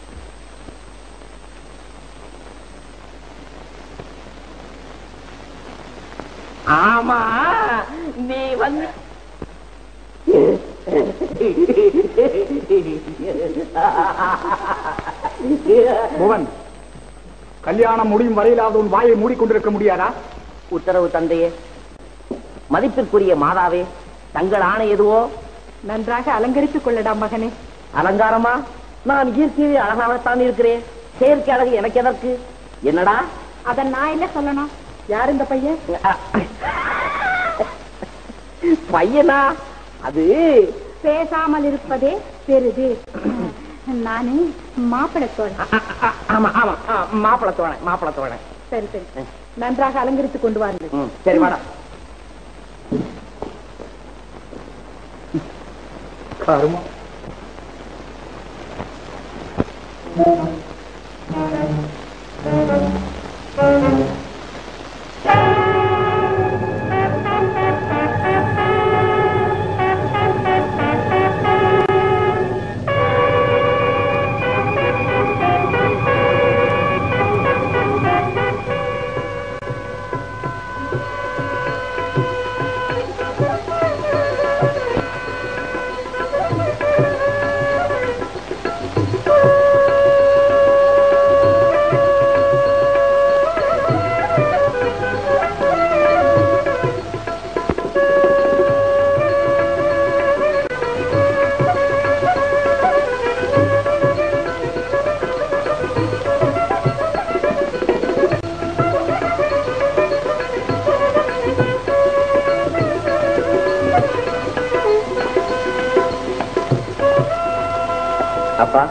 ஆமா நீ வந்து புவன் கல்யாணம் முடியும் வரையிலாவது உன் வாயை மூடிக்கொண்டிருக்க முடியாதா உத்தரவு தந்தையே மதிப்பிற்குரிய மாதாவே தங்கள் ஆணை எதுவோ நன்றாக அலங்கரித்துக் கொள்ளடா மகனே அலங்காரமா நான் இயற்கையே அழகாகத்தான் இருக்கிறேன் செயற்கை அழகு எனக்கு எதற்கு என்னடா அத நான் இல்ல சொல்லணும் யார் இந்த பையன் பையனா அது பேசாமல் இருப்பதே பெரிது நானு மாப்பிள்ளை தோழன் ஆமா ஆமா மாப்பிள தோணை மாப்பிள தோணை சரி சரி நன்றாக அலங்கரித்துக் கொண்டு வாருங்கள் ம், சரி வாடா கருமம் அப்பா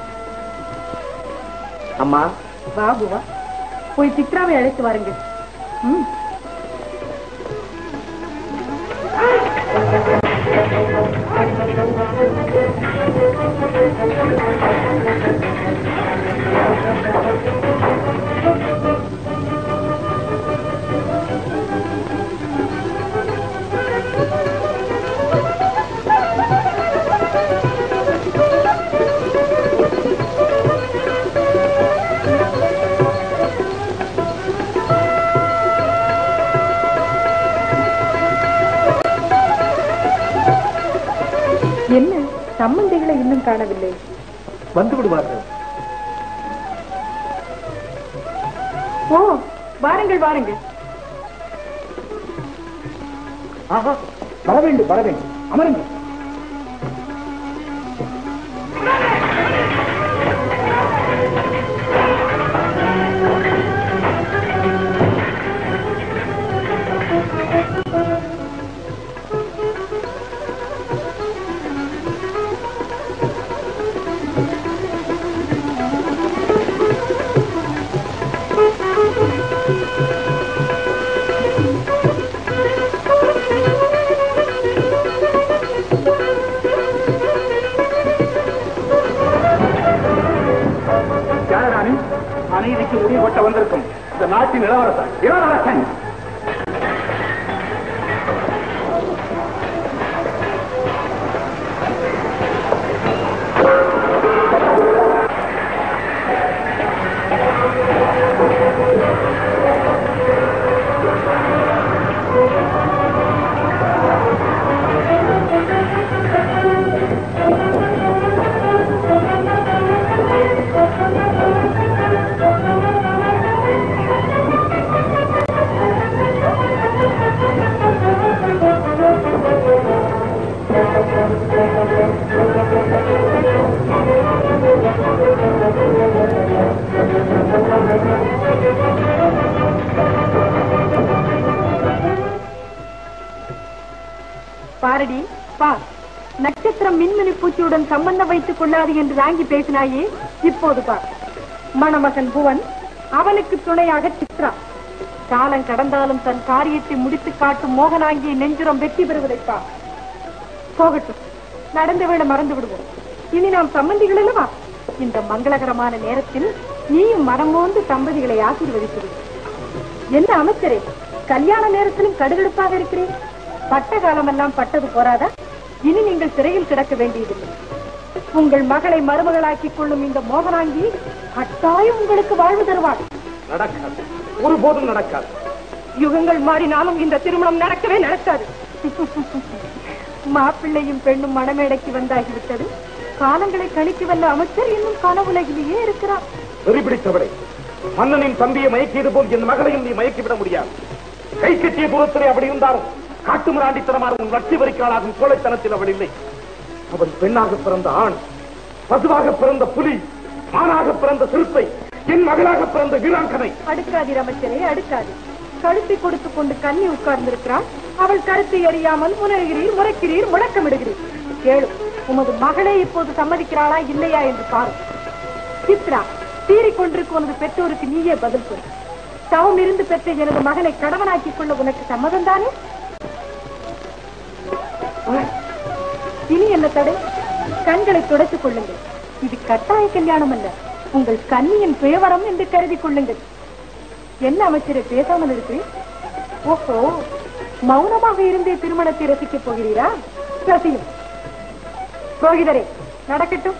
அம்மா பாபுவா போய் சித்ராவை அழைத்து வாருங்கள் ம் என்ன சம்பந்திகளை இன்னும் காணவில்லை வந்து விடுவார்கள் ஓ வாருங்கள் வாருங்கள் ஆஹா வர வேண்டும் வர வேண்டும் அமருங்கள் ஜானராணி அநீதிக்கு முடிவு கொட்ட வந்திருக்கும் இந்த நாட்டின் இளவரசன் இளவரசன் பாரடி பார் நட்சத்திரம் மின்மினி பூச்சியுடன் சம்பந்தம் வைத்துக் கொள்ளாது என்று வாங்கி பேசினாயே இப்போது பார் மணமகன் புவன் அவனுக்கு துணையாக சித்ரா காலம் கடந்தாலும் தன் காரியத்தை முடித்து காட்டும் மோகனாங்கிய நெஞ்சுரம் வெற்றி பெறுவதைப் பார் போகட்டும் நடந்த வேளை மறந்து விடுவோம் இனி நாம் சம்பந்திகள் அல்லவா இந்த மங்களகரமான நேரத்தில் நீயும் மனமோந்து தம்பதிகளை ஆசீர்வதித்து விடு என்ன அமைச்சரே கல்யாண நேரத்திலும் கடுகடுப்பாக இருக்கிறேன் பட்ட காலமெல்லாம் பட்டது போராதா இனி நீங்கள் சிறையில் கிடக்க வேண்டியதில்லை உங்கள் மகளை மருமகளாக்கிக் கொள்ளும் இந்த மோகனாங்கி கட்டாயம் உங்களுக்கு வாழ்வு தருவாள் நடக்காது ஒருபோதும் நடக்காது யுகங்கள் மாறினாலும் இந்த திருமணம் நடக்கவே நடக்காது மாப்பிள்ளையும் பெண்ணும் மணமேடைக்கு வந்தாகிவிட்டது காலங்களை கழிக்க வல்ல அமைச்சர் இன்னும் கனவுலகிலேயே இருக்கிறார் வெறி பிடித்தவளே மன்னனின் தம்பியை மயக்கியது போல் என் மகளையும் நீ மயக்கிவிட முடியாது கை கட்டிய தூரத்திலே அப்படி இருந்தாலும் காட்டு மிராண்டித்தனமான உன் லட்சி வரிக்காளாகும் கோழைத்தனத்தில் அவள் இல்லை அவள் பெண்ணாக பிறந்த ஆண் பசுவாக பிறந்த புலி ஆணாக பிறந்த சிறுத்தை என் மகளாக பிறந்த வீராங்கனை அடுக்காதீர் அமைச்சரே அடுக்காது கழுத்தை கொடுத்துக் கொண்டு கண்ணி உட்கார்ந்திருக்கிறாள் அவள் கருத்தை அறியாமல் முனறுகிறீர் முறைக்கிறீர் முழக்கமிடுகிறீர் கேளு உமது மகளே இப்போது சம்மதிக்கிறாளா இல்லையா என்று பாரு சித்ரா சீறிக் கொண்டிருக்கும் உனது பெற்றோருக்கு நீயே பதில் சொல் தவம் இருந்து பெற்ற எனது மகனை கடவனாக்கிக் கொள்ள உனக்கு சம்மதம் தானே இனி என்ன தடை கண்களை துடைத்துக் கொள்ளுங்கள் இது கட்டாய கல்யாணம் அல்ல உங்கள் கன்னியின் பேவரம் என்று கருதி கொள்ளுங்கள் என்ன அமைச்சரை பேசாமல் இருக்கு ஓஹோ மௌனமாக இருந்தே திருமணத்தை ரசிக்கப் போகிறீரா ரசியும் புரோகிதரே நடக்கட்டும்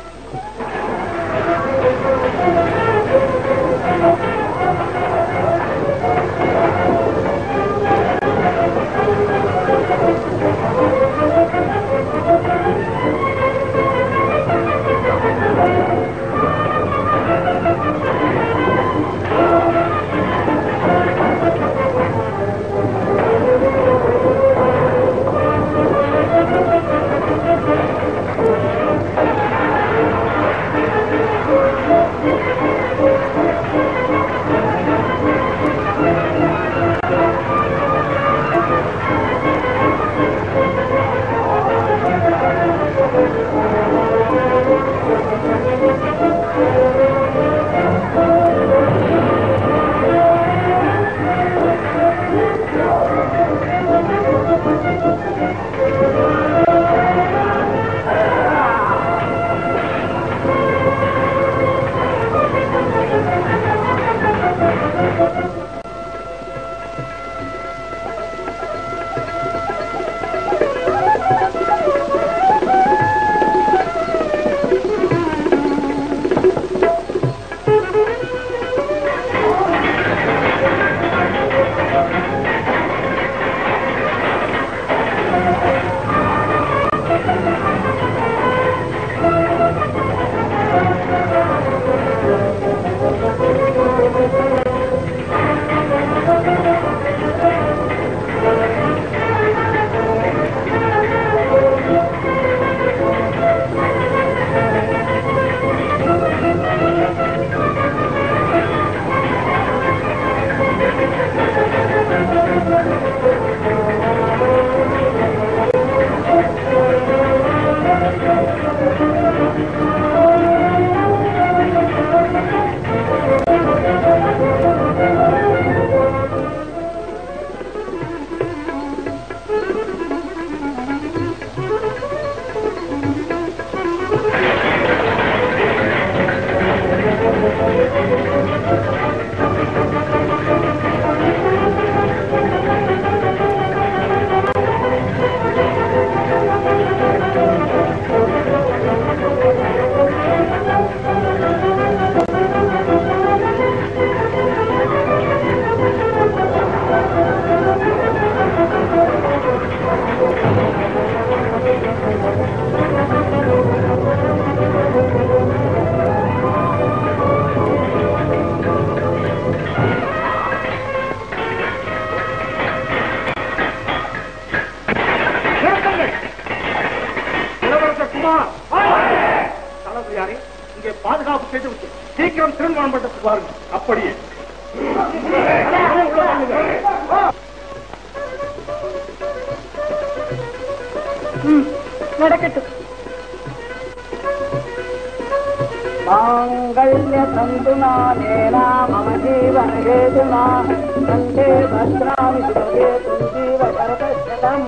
இளவரசர் குமார் தளபதியாரே இங்கே பாதுகாப்பு செய்து விட்டு சீக்கிரம் திருமணம் பண்றதுக்கு பாருங்க அப்படியே நடக்கட்டும் மாங்கல்ய தந்துனா நேனா மம ஜீவன ஹேதுனா கண்டே பத்ராமி சுபகே துஞ்சீவ கரதம்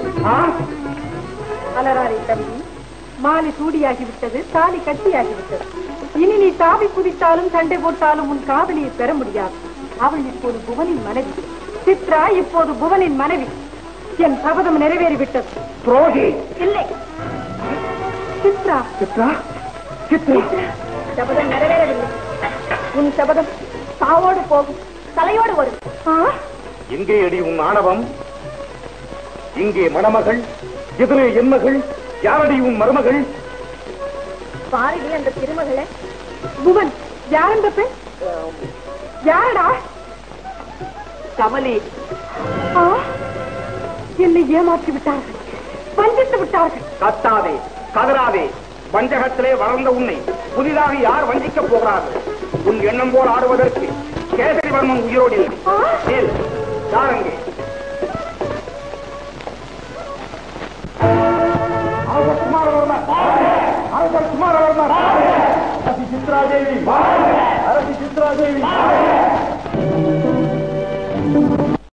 அலராரி தம்பி மாலை சூடியாகிவிட்டது தாலி கட்டியாகிவிட்டது இனி நீ தாவி குதித்தாலும் சண்டை போட்டாலும் உன் காதலியை பெற முடியாது அவள் இப்போது புவனின் மனைவி சித்ரா இப்போது புவனின் மனைவி என் சபதம் நிறைவேறிவிட்டது துரோகி இல்லை சித்ரா சித்ரா சித்ரா சபதம் நிறைவேறவில்லை உன் சபதம் சாவோடு போகும் தலையோடு வரும் எங்கே அடி உன் ஆணவம் இங்கே மணமகள் எதிரே என் மகள் யாரடி உன் மருமகள் பாரதி அந்த திருமகளை புவன் யார் அந்த பெண் யாரடா கமலி ஆ, என்னை ஏமாற்றி விட்டார்கள் வஞ்சித்து விட்டார்கள் கத்தாதே கதறாதே வஞ்சகத்திலே வளர்ந்த உன்னை புதிதாக யார் வஞ்சிக்கப் போகிறார்கள் உன் எண்ணம் போல் ஆடுவதற்கு கேசரிவர்மன் உயிரோடு இல்லை கேள், யாரங்கே அரசர் குமாரவர்மர் அரசர் குமாரவர்மர் அரசி சித்ராதேவி அரசி சித்ராதேவி